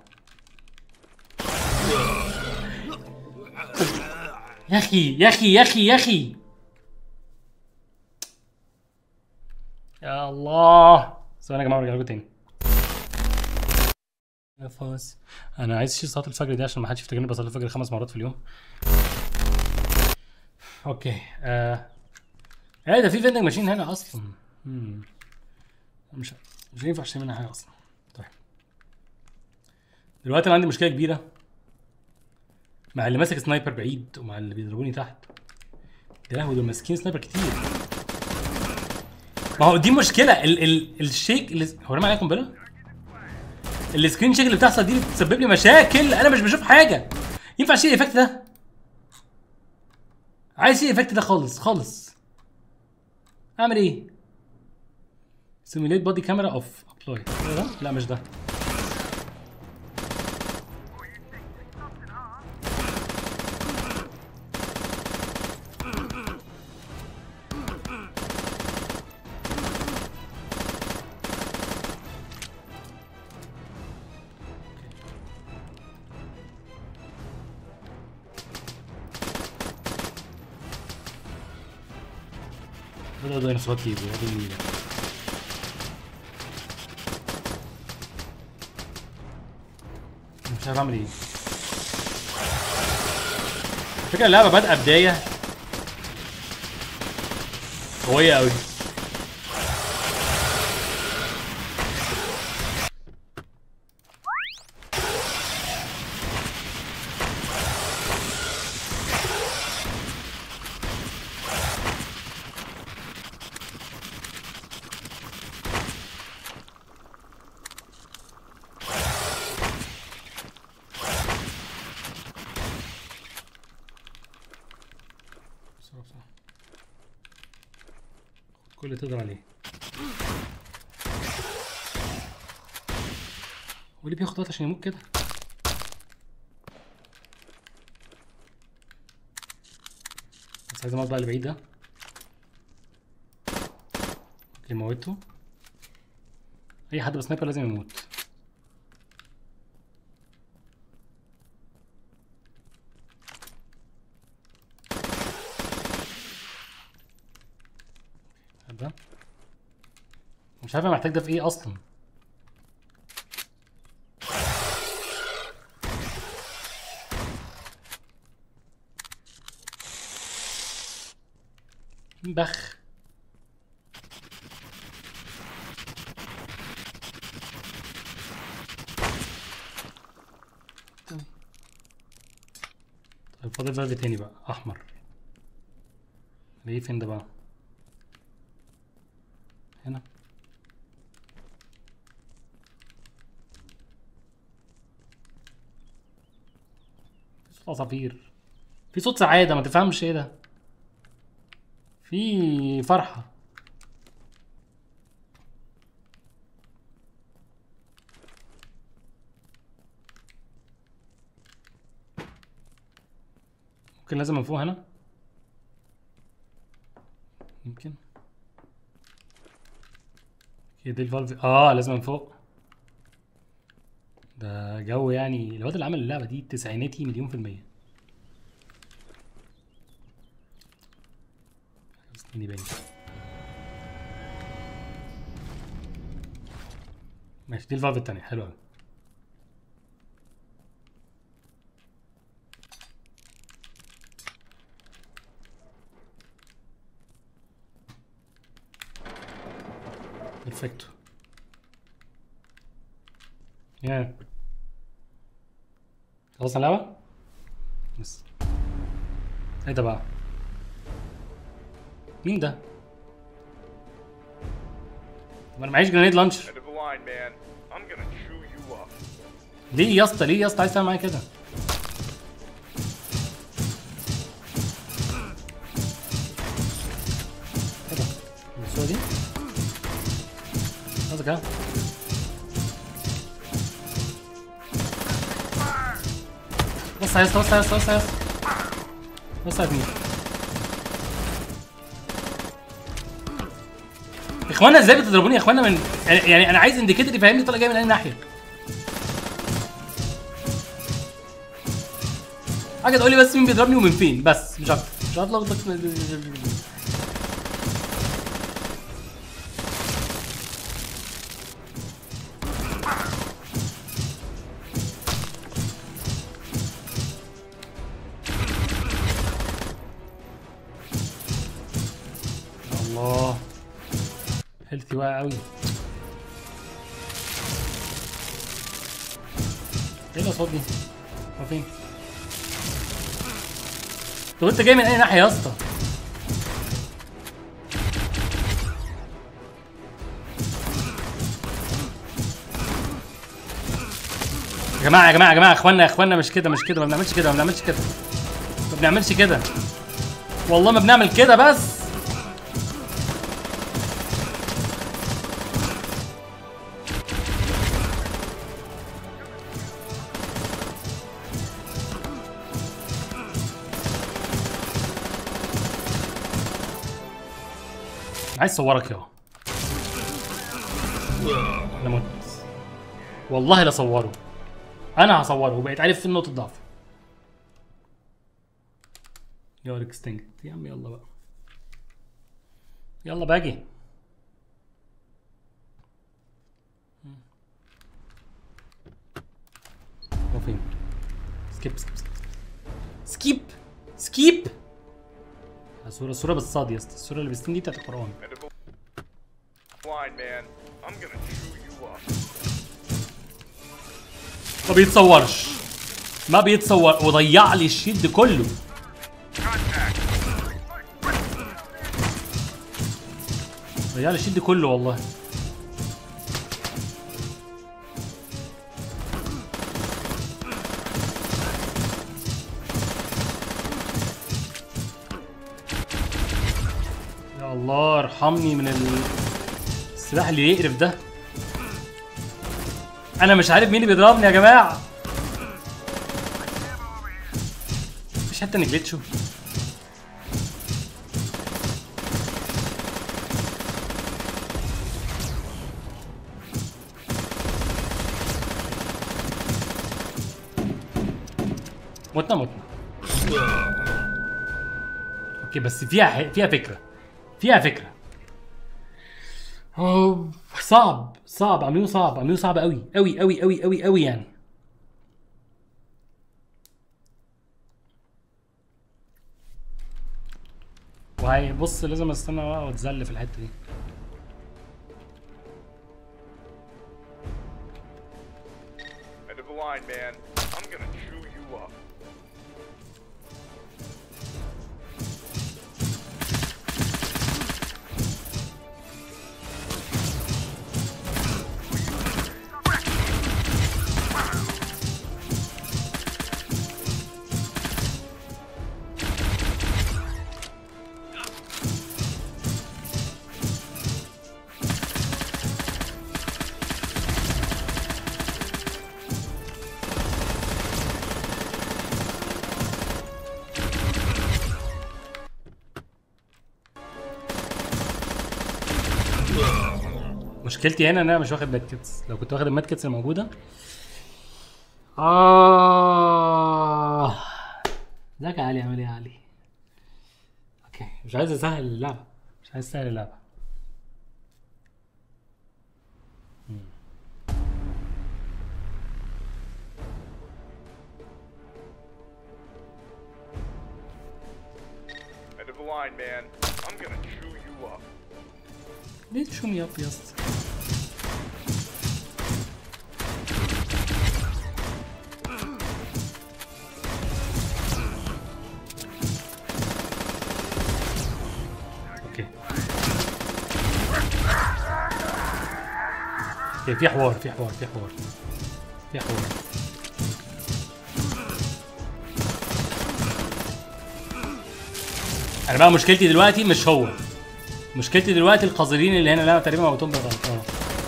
يا اخي يا اخي يا اخي يا اخي يا الله ثواني يا جماعه ارجع لكم تاني يا فاس انا عايز اشيل صلاه الفجر دي عشان ما حدش يفتكرني بصلي الفجر خمس مرات في اليوم اوكي آه ايه ده في فيندنج ماشين هنا اصلا مم. مش مش هينفع اشتري منها حاجه اصلا طيب دلوقتي انا عندي مشكله كبيره مع اللي ماسك سنايبر بعيد ومع اللي بيضربوني تحت يا لهوي دول ماسكين سنايبر كتير ما هو دي مشكله ال ال الشيك اللي هو رمى عليا قنبله السكرين شيك اللي بتحصل دي بتسبب لي مشاكل انا مش بشوف حاجه ينفع اشيل الايفكت ده عايز اشيل الايفكت ده خالص خالص اعمل ايه سيميليت بودي كاميرا اوف ابلاي ده لا مش ده بدأوا ديناصورات يجوا يا دي النيلة. مش عارف اعمل ايه فكرة اللعبة بادئة بداية قوية أوي بسرعة بسرعة خد كل اللي تقدر عليه هو ليه بياخد وقت عشان يموت كده بس عايز اموت بقى اللي بعيد ده اللي موته اي حد بسنايبر لازم يموت ده مش عارف انا محتاج ده في ايه اصلا بخ طيب فاضل فالف تاني بقى احمر ليه فين ده بقى هنا في صوت عصافير في صوت سعادة ما تفهمش ايه ده في فرحة ممكن لازم من فوق هنا ممكن هي دي الفالف اه لازم من فوق ده جو يعني الواد اللي عمل اللعبة دي تسعيناتي مليون في المية استني بالي ماشي دي الفالف التانية حلوة أوي بيرفكتو يا خلصنا اللعبة؟ بس ايه ده بقى؟ مين ده؟ طب انا معيش جرانيد لانشر End of the line, man. I'm gonna chew you up. ليه يا اسطى ليه يا اسطى عايز تعمل معايا كده؟ ايه ده؟ الصورة دي؟ قصدك ها؟ بص يا اسطى بص يا اسطى بص يا اسطى بص يا ابني يا اخوانا ازاي بتضربوني يا اخوانا من يعني- يعني انا عايز انديكيتور يفهمني طالع جاي من اي ناحيه حاجه تقول لي بس مين بيضربني ومن فين بس مش اكتر مش هتلخبط الله هيلثي واقع قوي ايه الاصوات دي؟ هو فين؟ طب انت جاي من اي ناحيه يا اسطى؟ يا جماعه يا جماعه يا جماعه يا اخوانا يا اخوانا مش كده مش كده ما بنعملش كده ما بنعملش كده ما بنعملش كده والله ما بنعمل كده بس عايز اصورك يا انا مت والله لا صوره انا هصوره وبقيت عارف فين نقطه ضعف يا اكستنكت يا عم يلا بقى يلا باجي هو فين سكيب سكيب سكيب سكيب سكيب الصورة الصورة بالصاد يا اسطى الصورة اللي بالسين دي بتاعت القرآن End of the line, man. I'm gonna chew you up. ما بيتصورش ما بيتصور وضيع لي الشيد كله Contact. ضيع لي الشيد كله والله يا الله ارحمني من ال- السلاح اللي يقرف ده انا مش عارف مين اللي بيضربني يا جماعه مفيش حته نجلتشو متنا متنا اوكي بس فيها ح- فيها فكره فيها فكره أوه، صعب صعب عاملينه صعب عاملينه صعب قوي قوي قوي قوي قوي قوي يعني وهي بص لازم استنى بقى واتذل في الحته دي End of the line, man. I'm gonna chew you up. مشكلتي هنا ان انا مش واخد ماد كيتس لو كنت واخد الماد كيتس الموجوده اه ازيك يا علي عامل ايه يا علي اوكي مش عايز اسهل اللعبه مش عايز اسهل اللعبه مم. line, man. I'm gonna chew you up. ليه تشومي اب يا اسطى اوكي اوكي في حوار في حوار في حوار في حوار انا بقى مشكلتي دلوقتي مش هو مشكلتي دلوقتي القذرين اللي هنا لا تقريبا موتهم بالغلط اه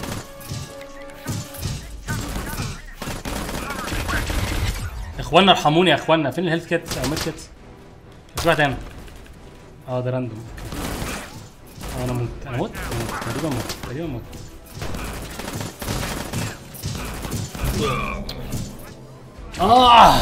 اخوانا ارحموني يا اخوانا فين الهيلث كيتس او ميد كيتس في واحد هنا اه ده راندوم اوكي اه انا مت انا مت أنا مت. تقريبا مت تقريبا مت اه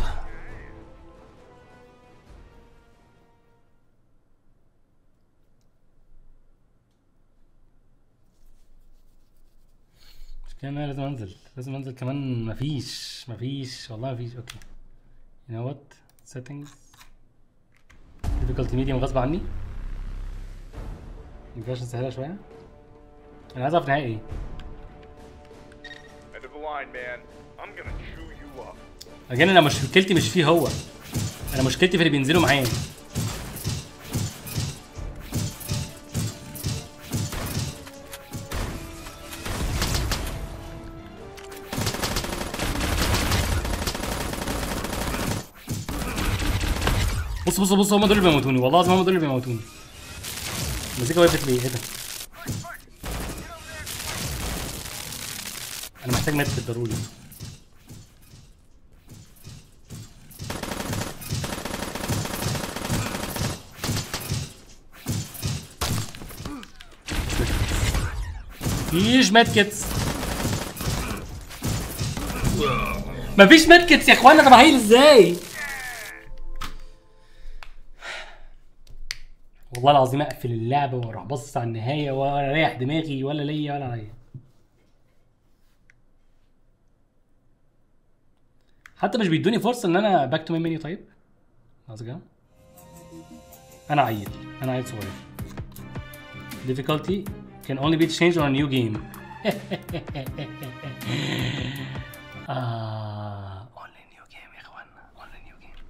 مش كده انا لازم انزل لازم انزل كمان مفيش مفيش والله مفيش اوكي you know what settings difficulty medium غصب عني مينفعش نسهلها شوية انا عايز اعرف نهائي ايه End of the line, man. I'm gonna chew you up. اجين انا مشكلتي مش فيه هو انا مشكلتي في اللي بينزلوا معايا بص بص بص هم دول اللي بيموتوني والله العظيم هم دول اللي بيموتوني المزيكا وقفت ليه ايه ده انا محتاج مات ضروري مفيش مات كيتس مفيش مات كيتس يا اخوانا طب هيل ازاي والله العظيم اقفل اللعبه واروح باصص على النهايه ولا اريح دماغي ولا ليا ولا عليا حتى مش بيدوني فرصه ان انا باك تو مين منيو طيب عايز كده انا عيل انا عيل صغير difficulty can only be changed on a new game آه only new game يا اخوانا only new game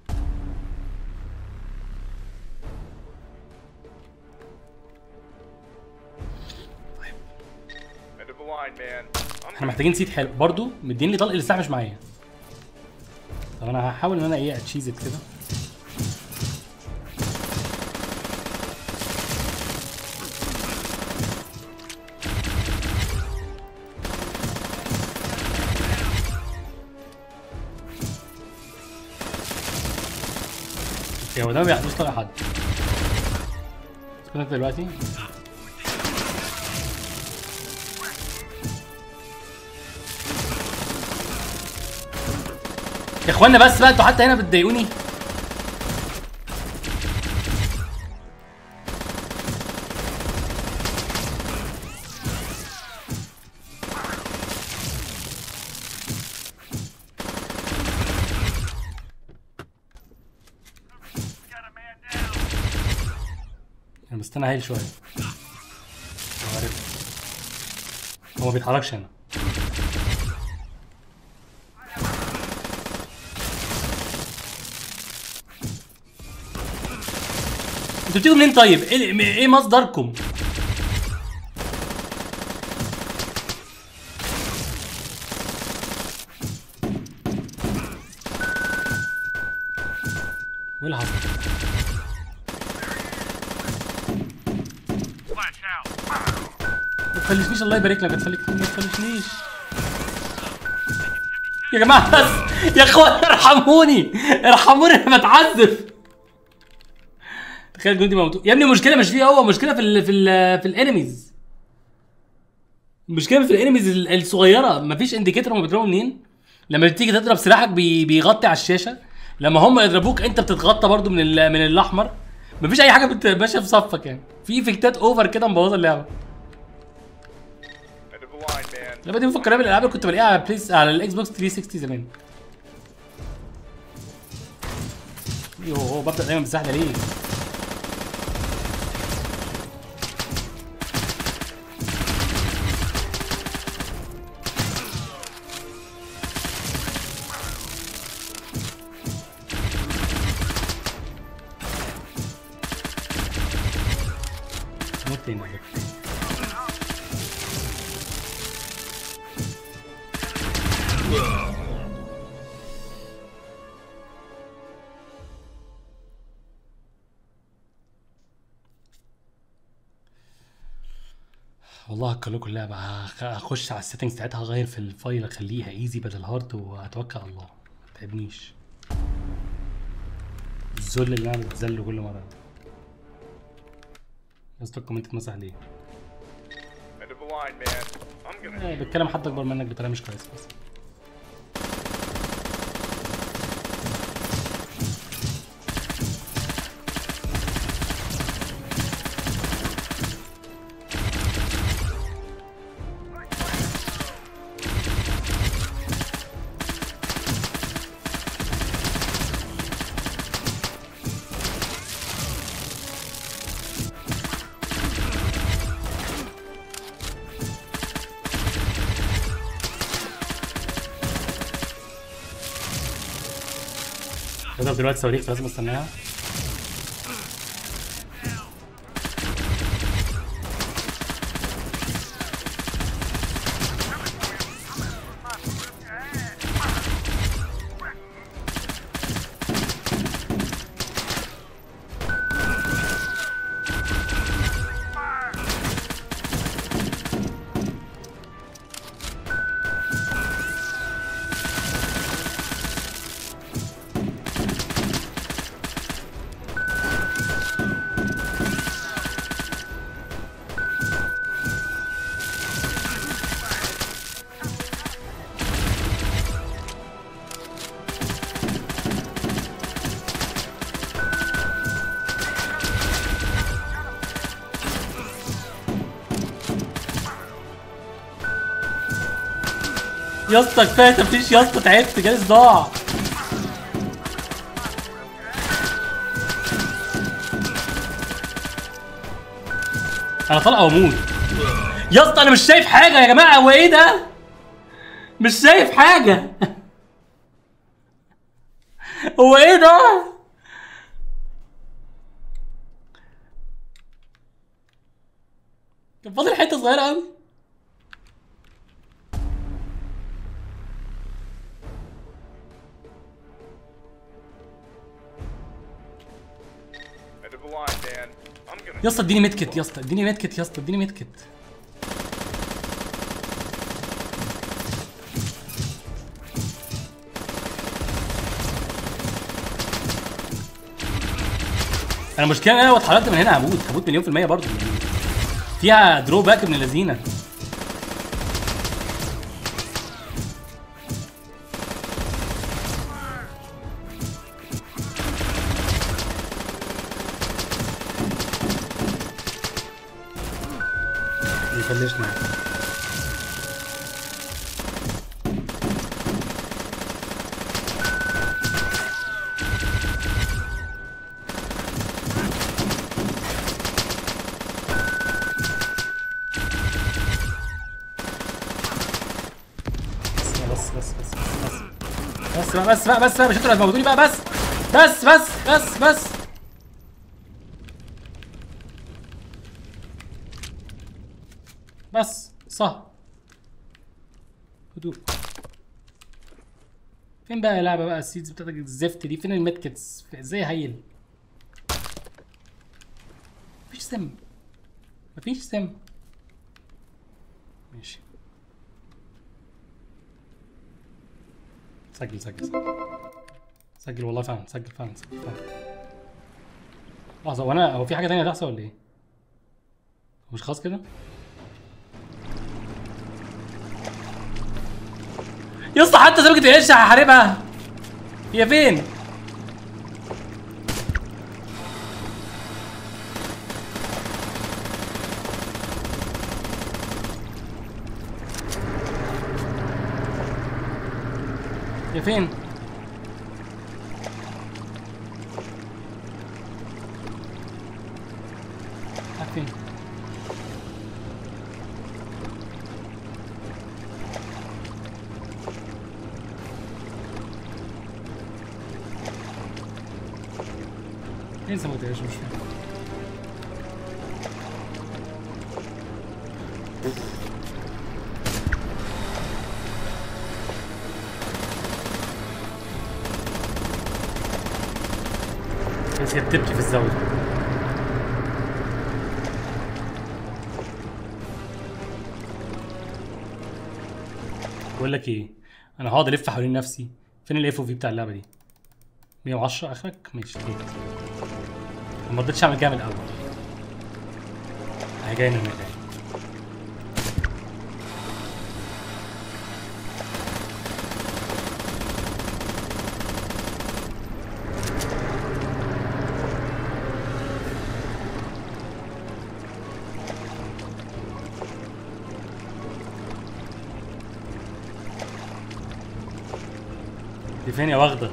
End of the line, man. I'm احنا محتاجين سيت حلو برضو مديني طلق السلاح مش معايا طب انا هحاول ان انا ايه اتشيزت كده اوكي هو ده ما بيحدوش طلق حد كنت دلوقتي يا اخوانا بس بقى انتوا حتى هنا بتضايقوني انا بستنى هايل شويه هو عارف هو ما بيتحركش هنا انتوا بتيجوا منين طيب؟ ايه ايه مصدركم؟ وايه اللي حصل؟ flash out. ما تفلشنيش الله يبارك لك ما تفلك- ما تفلشنيش يا جماعه بس يا اخوان ارحموني ارحموني انا بتعذب تخيل جندي موجود يا ابني المشكله مش فيه هو المشكله في ال في ال في الانميز المشكله في الانميز ال- الصغيره مفيش انديكيتور هم بيضربوا منين لما تيجي تضرب سلاحك بي بيغطي على الشاشه لما هم يضربوك انت بتتغطى برضو من ال- من الاحمر مفيش اي حاجه بت- ماشيه في صفك يعني في افكتات اوفر كده مبوظه اللعبه End of the line, man. اللعبه دي مفكرة بالالعاب اللي كنت بلاقيها على بليس على الاكس بوكس 360 زمان يوه ببدا دايما بالسلاح ده ليه الله هكر لكم اللعبه هخ- هخش على السيتنجز بتاعتها هغير في الفايل اخليها ايزي بدل هارد وهتوكل على الله ما تعبنيش الذل اللي انا بتذله كل مره يا اسطى الكومنت اتمسح ليه؟ End of the line, man. I'm gonna. آه، بيتكلم حد اكبر منك بطريقه مش كويسه بس تقدر دلوقتي صواريخ فلازم استناها يا اسطى كفايه تفتيش يا اسطى تعبت جالي صداع انا طالع واموت يا اسطى انا مش شايف حاجه يا جماعه هو ايه ده مش شايف حاجه هو ايه ده كان فاضل حته صغيره قوي End of the line, man. I'm gonna. يا اسطى اديني ميدكت يا اسطى اديني ميدكت يا اسطى اديني ميدكت انا المشكله ان انا لو اتحركت من هنا هموت هموت مليون في الميه برضه فيها درو باك ابن اللذينه يفلشني بس بس بس بس بس بقى بس بقى بس بقى مش انتوا اللي هتموتوني بقى بس بس بس بس بس بس صح هدوء فين بقى يا لعبه بقى السيدز بتاعتك الزفت دي فين الميدكتس ازاي هيل مفيش سم مفيش سم ماشي سجل سجل سجل سجل والله فعلا سجل فعلا سجل فعلا لحظة هو انا هو في حاجة تانية هتحصل ولا ايه؟ هو مش خلاص كده؟ يا اسطى حتى زي ما كنت ايش هحاربها هي فين؟ هي فين؟ رايح فين؟ ليه لسه ما قلتهاش مش فاهم بس هي بتبكي في الزاوية بقول لك ايه انا هقعد الف حوالين نفسي فين الاف في بتاع اللعبه دي 110 اخرك ماشي تيت ما رضيتش اعمل كده من الاول اهي جاي من هناك اهي. دي فين يا واخده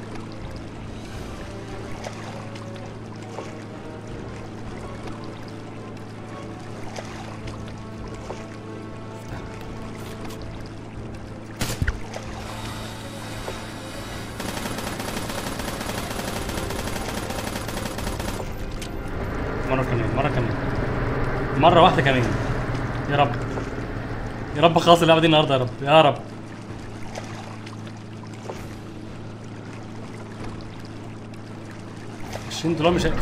مرة كمان مرة كمان مرة واحدة كمان يا رب يا رب خلاص اللعبة دي النهاردة يا رب يا رب عشرين دولار مش هي-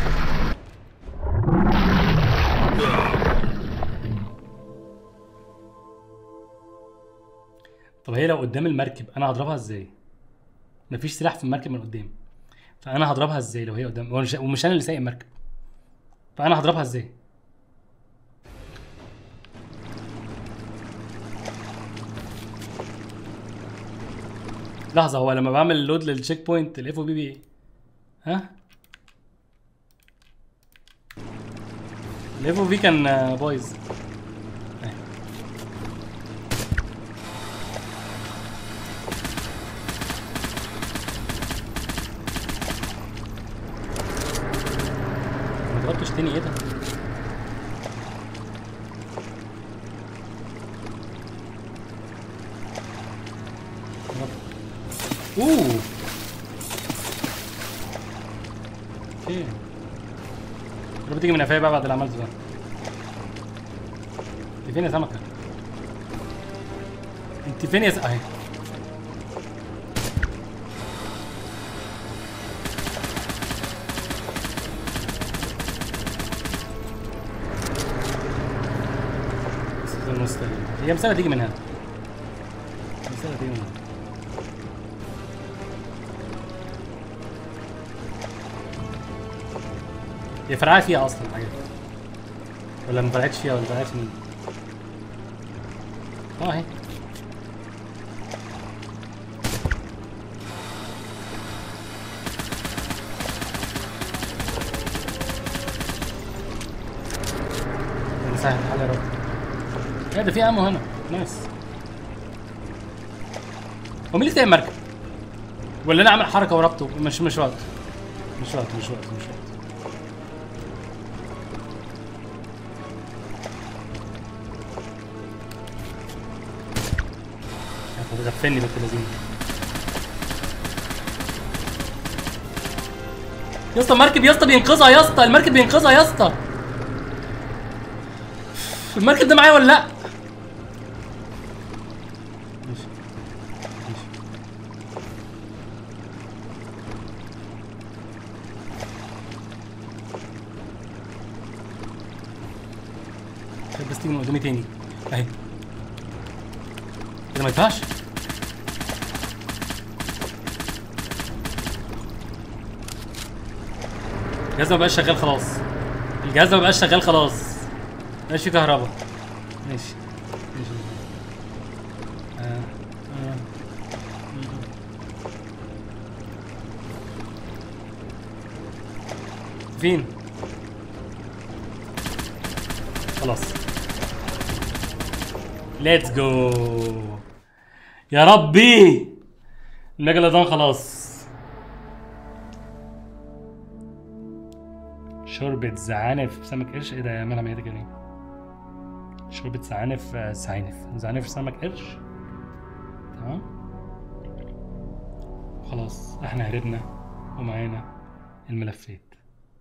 طب هي لو قدام المركب انا هضربها ازاي؟ مفيش سلاح في المركب من قدام فانا هضربها ازاي لو هي قدام ومش, ومش انا اللي سايق المركب فانا هضربها ازاي؟ لحظة هو لما بعمل لود للتشيك بوينت الاف او بي بي ها؟ الاف او بي كان آه، بايظ أهي. ما ضربتش تاني ايه ده؟ اوه اوكي رب تيجي من قفايا بقى بعد اللي عملته ده انت فين يا سمكة؟ انت فين يا س... اهي بس ده المستقبل. هي مسألة تيجي من هنا مسألة تيجي من هنا هي فرقعت فيها اصلا الحاجات دي. ولا ما فرقعتش فيها ولا فرقعت في مين؟ اه اهي مسهل الحال يا رب ايه ده في امو هنا نايس هو مين اللي سايق المركب؟ ولا انا عامل حركه وربطه مش مش وقت مش وقت مش وقت مش وقت غفلني بنت لذينه يا اسطى المركب يا اسطى بينقذها يا اسطى المركب بينقذها يا اسطى المركب ده معايا ولا لا؟ ماشي ماشي طيب بس تيجي من قدامي تاني اهي كده ما ينفعش الجهاز ما بقاش شغال خلاص الجهاز ما بقاش شغال خلاص مبقاش فيه كهرباء ماشي ماشي آه. آه. فين خلاص ليتس جو يا ربي الميجالودون خلاص شوربة زعانف سمك قرش ايه ده يا مالها ميتة كده ليه؟ شوربة زعانف آه، زعانف زعانف سمك قرش تمام خلاص احنا هربنا ومعانا الملفات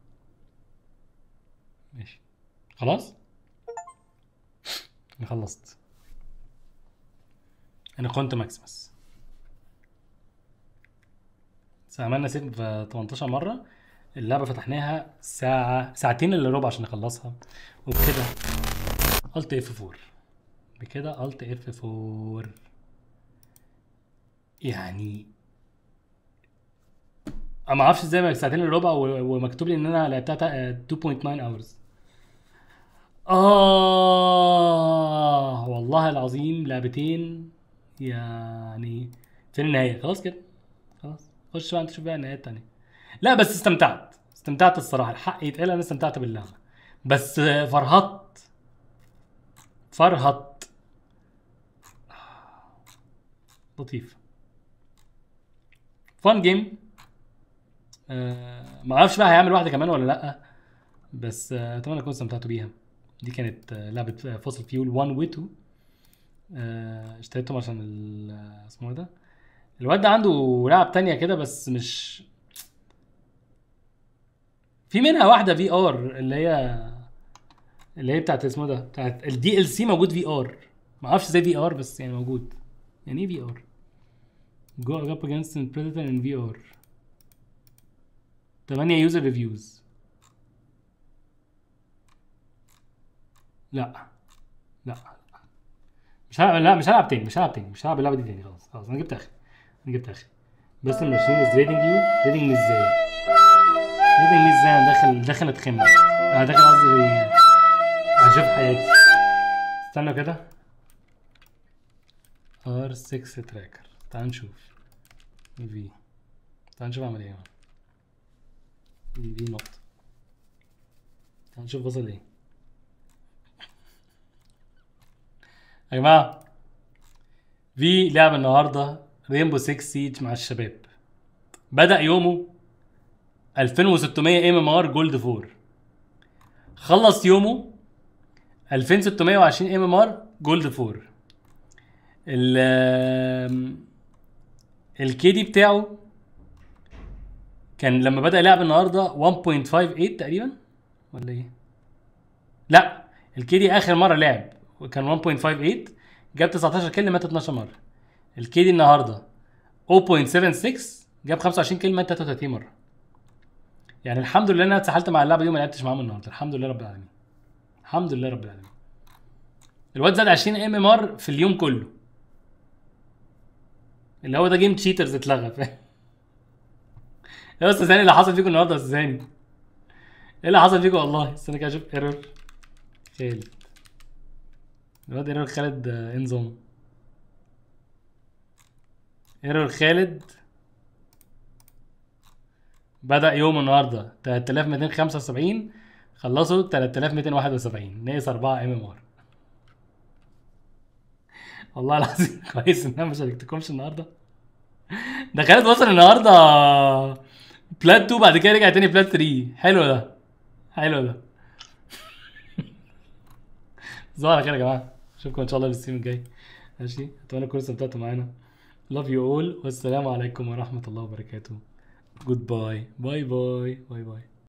ماشي خلاص انا خلصت انا كنت ماكسيمس بس عملنا سيف 18 مرة اللعبة فتحناها ساعة ساعتين الا ربع عشان نخلصها وبكده الت اف 4 بكده الت اف 4 يعني انا ما اعرفش ازاي بقى ساعتين الا ربع و- ومكتوب لي ان انا لعبتها تا- 2.9 اورز اه والله العظيم لعبتين يعني فين النهايه خلاص كده خلاص خش بقى انت شوف بقى النهايه التانية لا بس استمتعت استمتعت الصراحه الحق يتقال انا استمتعت باللعبه بس فرهطت فرهط لطيف فان جيم آه ما اعرفش بقى هيعمل واحده كمان ولا لا بس آه، اتمنى تكونوا استمتعتوا بيها دي كانت آه، لعبه فوسل فيول 1 و 2 آه اشتريتهم عشان ال- آه، اسمه ايه ده الواد ده عنده لعب تانية كده بس مش في منها واحده في ار اللي هي اللي هي بتاعت اسمه ده بتاعت الدي ال سي موجود في ار ما اعرفش ازاي في ار بس يعني موجود يعني ايه في ار جو up against a predator in VR 8 يوزر ريفيوز لا لا مش هلعب لا مش هلعب تاني مش هلعب تاني مش هلعب اللعبه دي تاني خلاص خلاص انا جبت اخري انا جبت اخري بس الماشين از ريدنج يو ريدنج مي ازاي ريدنج مي ازاي انا داخل داخل اتخمن انا داخل قصدي اشوف حياتي استنى كده ار 6 تراكر تعال نشوف في تعال نشوف اعمل ايه في نقطة تعال نشوف وصل ايه يا جماعة في لعب النهاردة رينبو 6 سيج مع الشباب بدأ يومه 2600 ام ام ار جولد 4 خلص يومه 2620 ام ام ار جولد 4 ال الكيدي بتاعه كان لما بدأ لعب النهارده 1.58 تقريبا ولا ايه؟ لا الكيدي اخر مره لعب كان 1.58 جاب 19 كيل مات 12 مره الكيدي النهارده 0.76 جاب 25 كيل مات 33 مره يعني الحمد لله ان انا اتسحلت مع اللعبه دي وما لعبتش معاهم النهارده الحمد لله رب العالمين الحمد لله رب العالمين الواد زاد 20 ام ام ار في اليوم كله اللي هو ده جيم تشيترز اتلغى فاهم يا استاذ هاني اللي حصل فيكم النهارده يا استاذ هاني ايه اللي حصل فيكم والله استنى كده اشوف ايرور خالد الواد ايرور خالد آه، ايه نظام ايرور خالد بدأ يوم النهارده 3275 خلصوا 3271 ناقص 4 ام ام ار والله العظيم كويس ان انا ما شاركتكمش النهارده ده خالد وصل النهارده بلات 2 بعد كده رجع تاني بلات 3 حلو ده حلو ده تصبحوا على خير يا جماعه اشوفكم ان شاء الله في الستريم الجاي ماشي اتمنى تكونوا استمتعتوا معانا love you all والسلام عليكم ورحمه الله وبركاته جود باي باي باي باي باي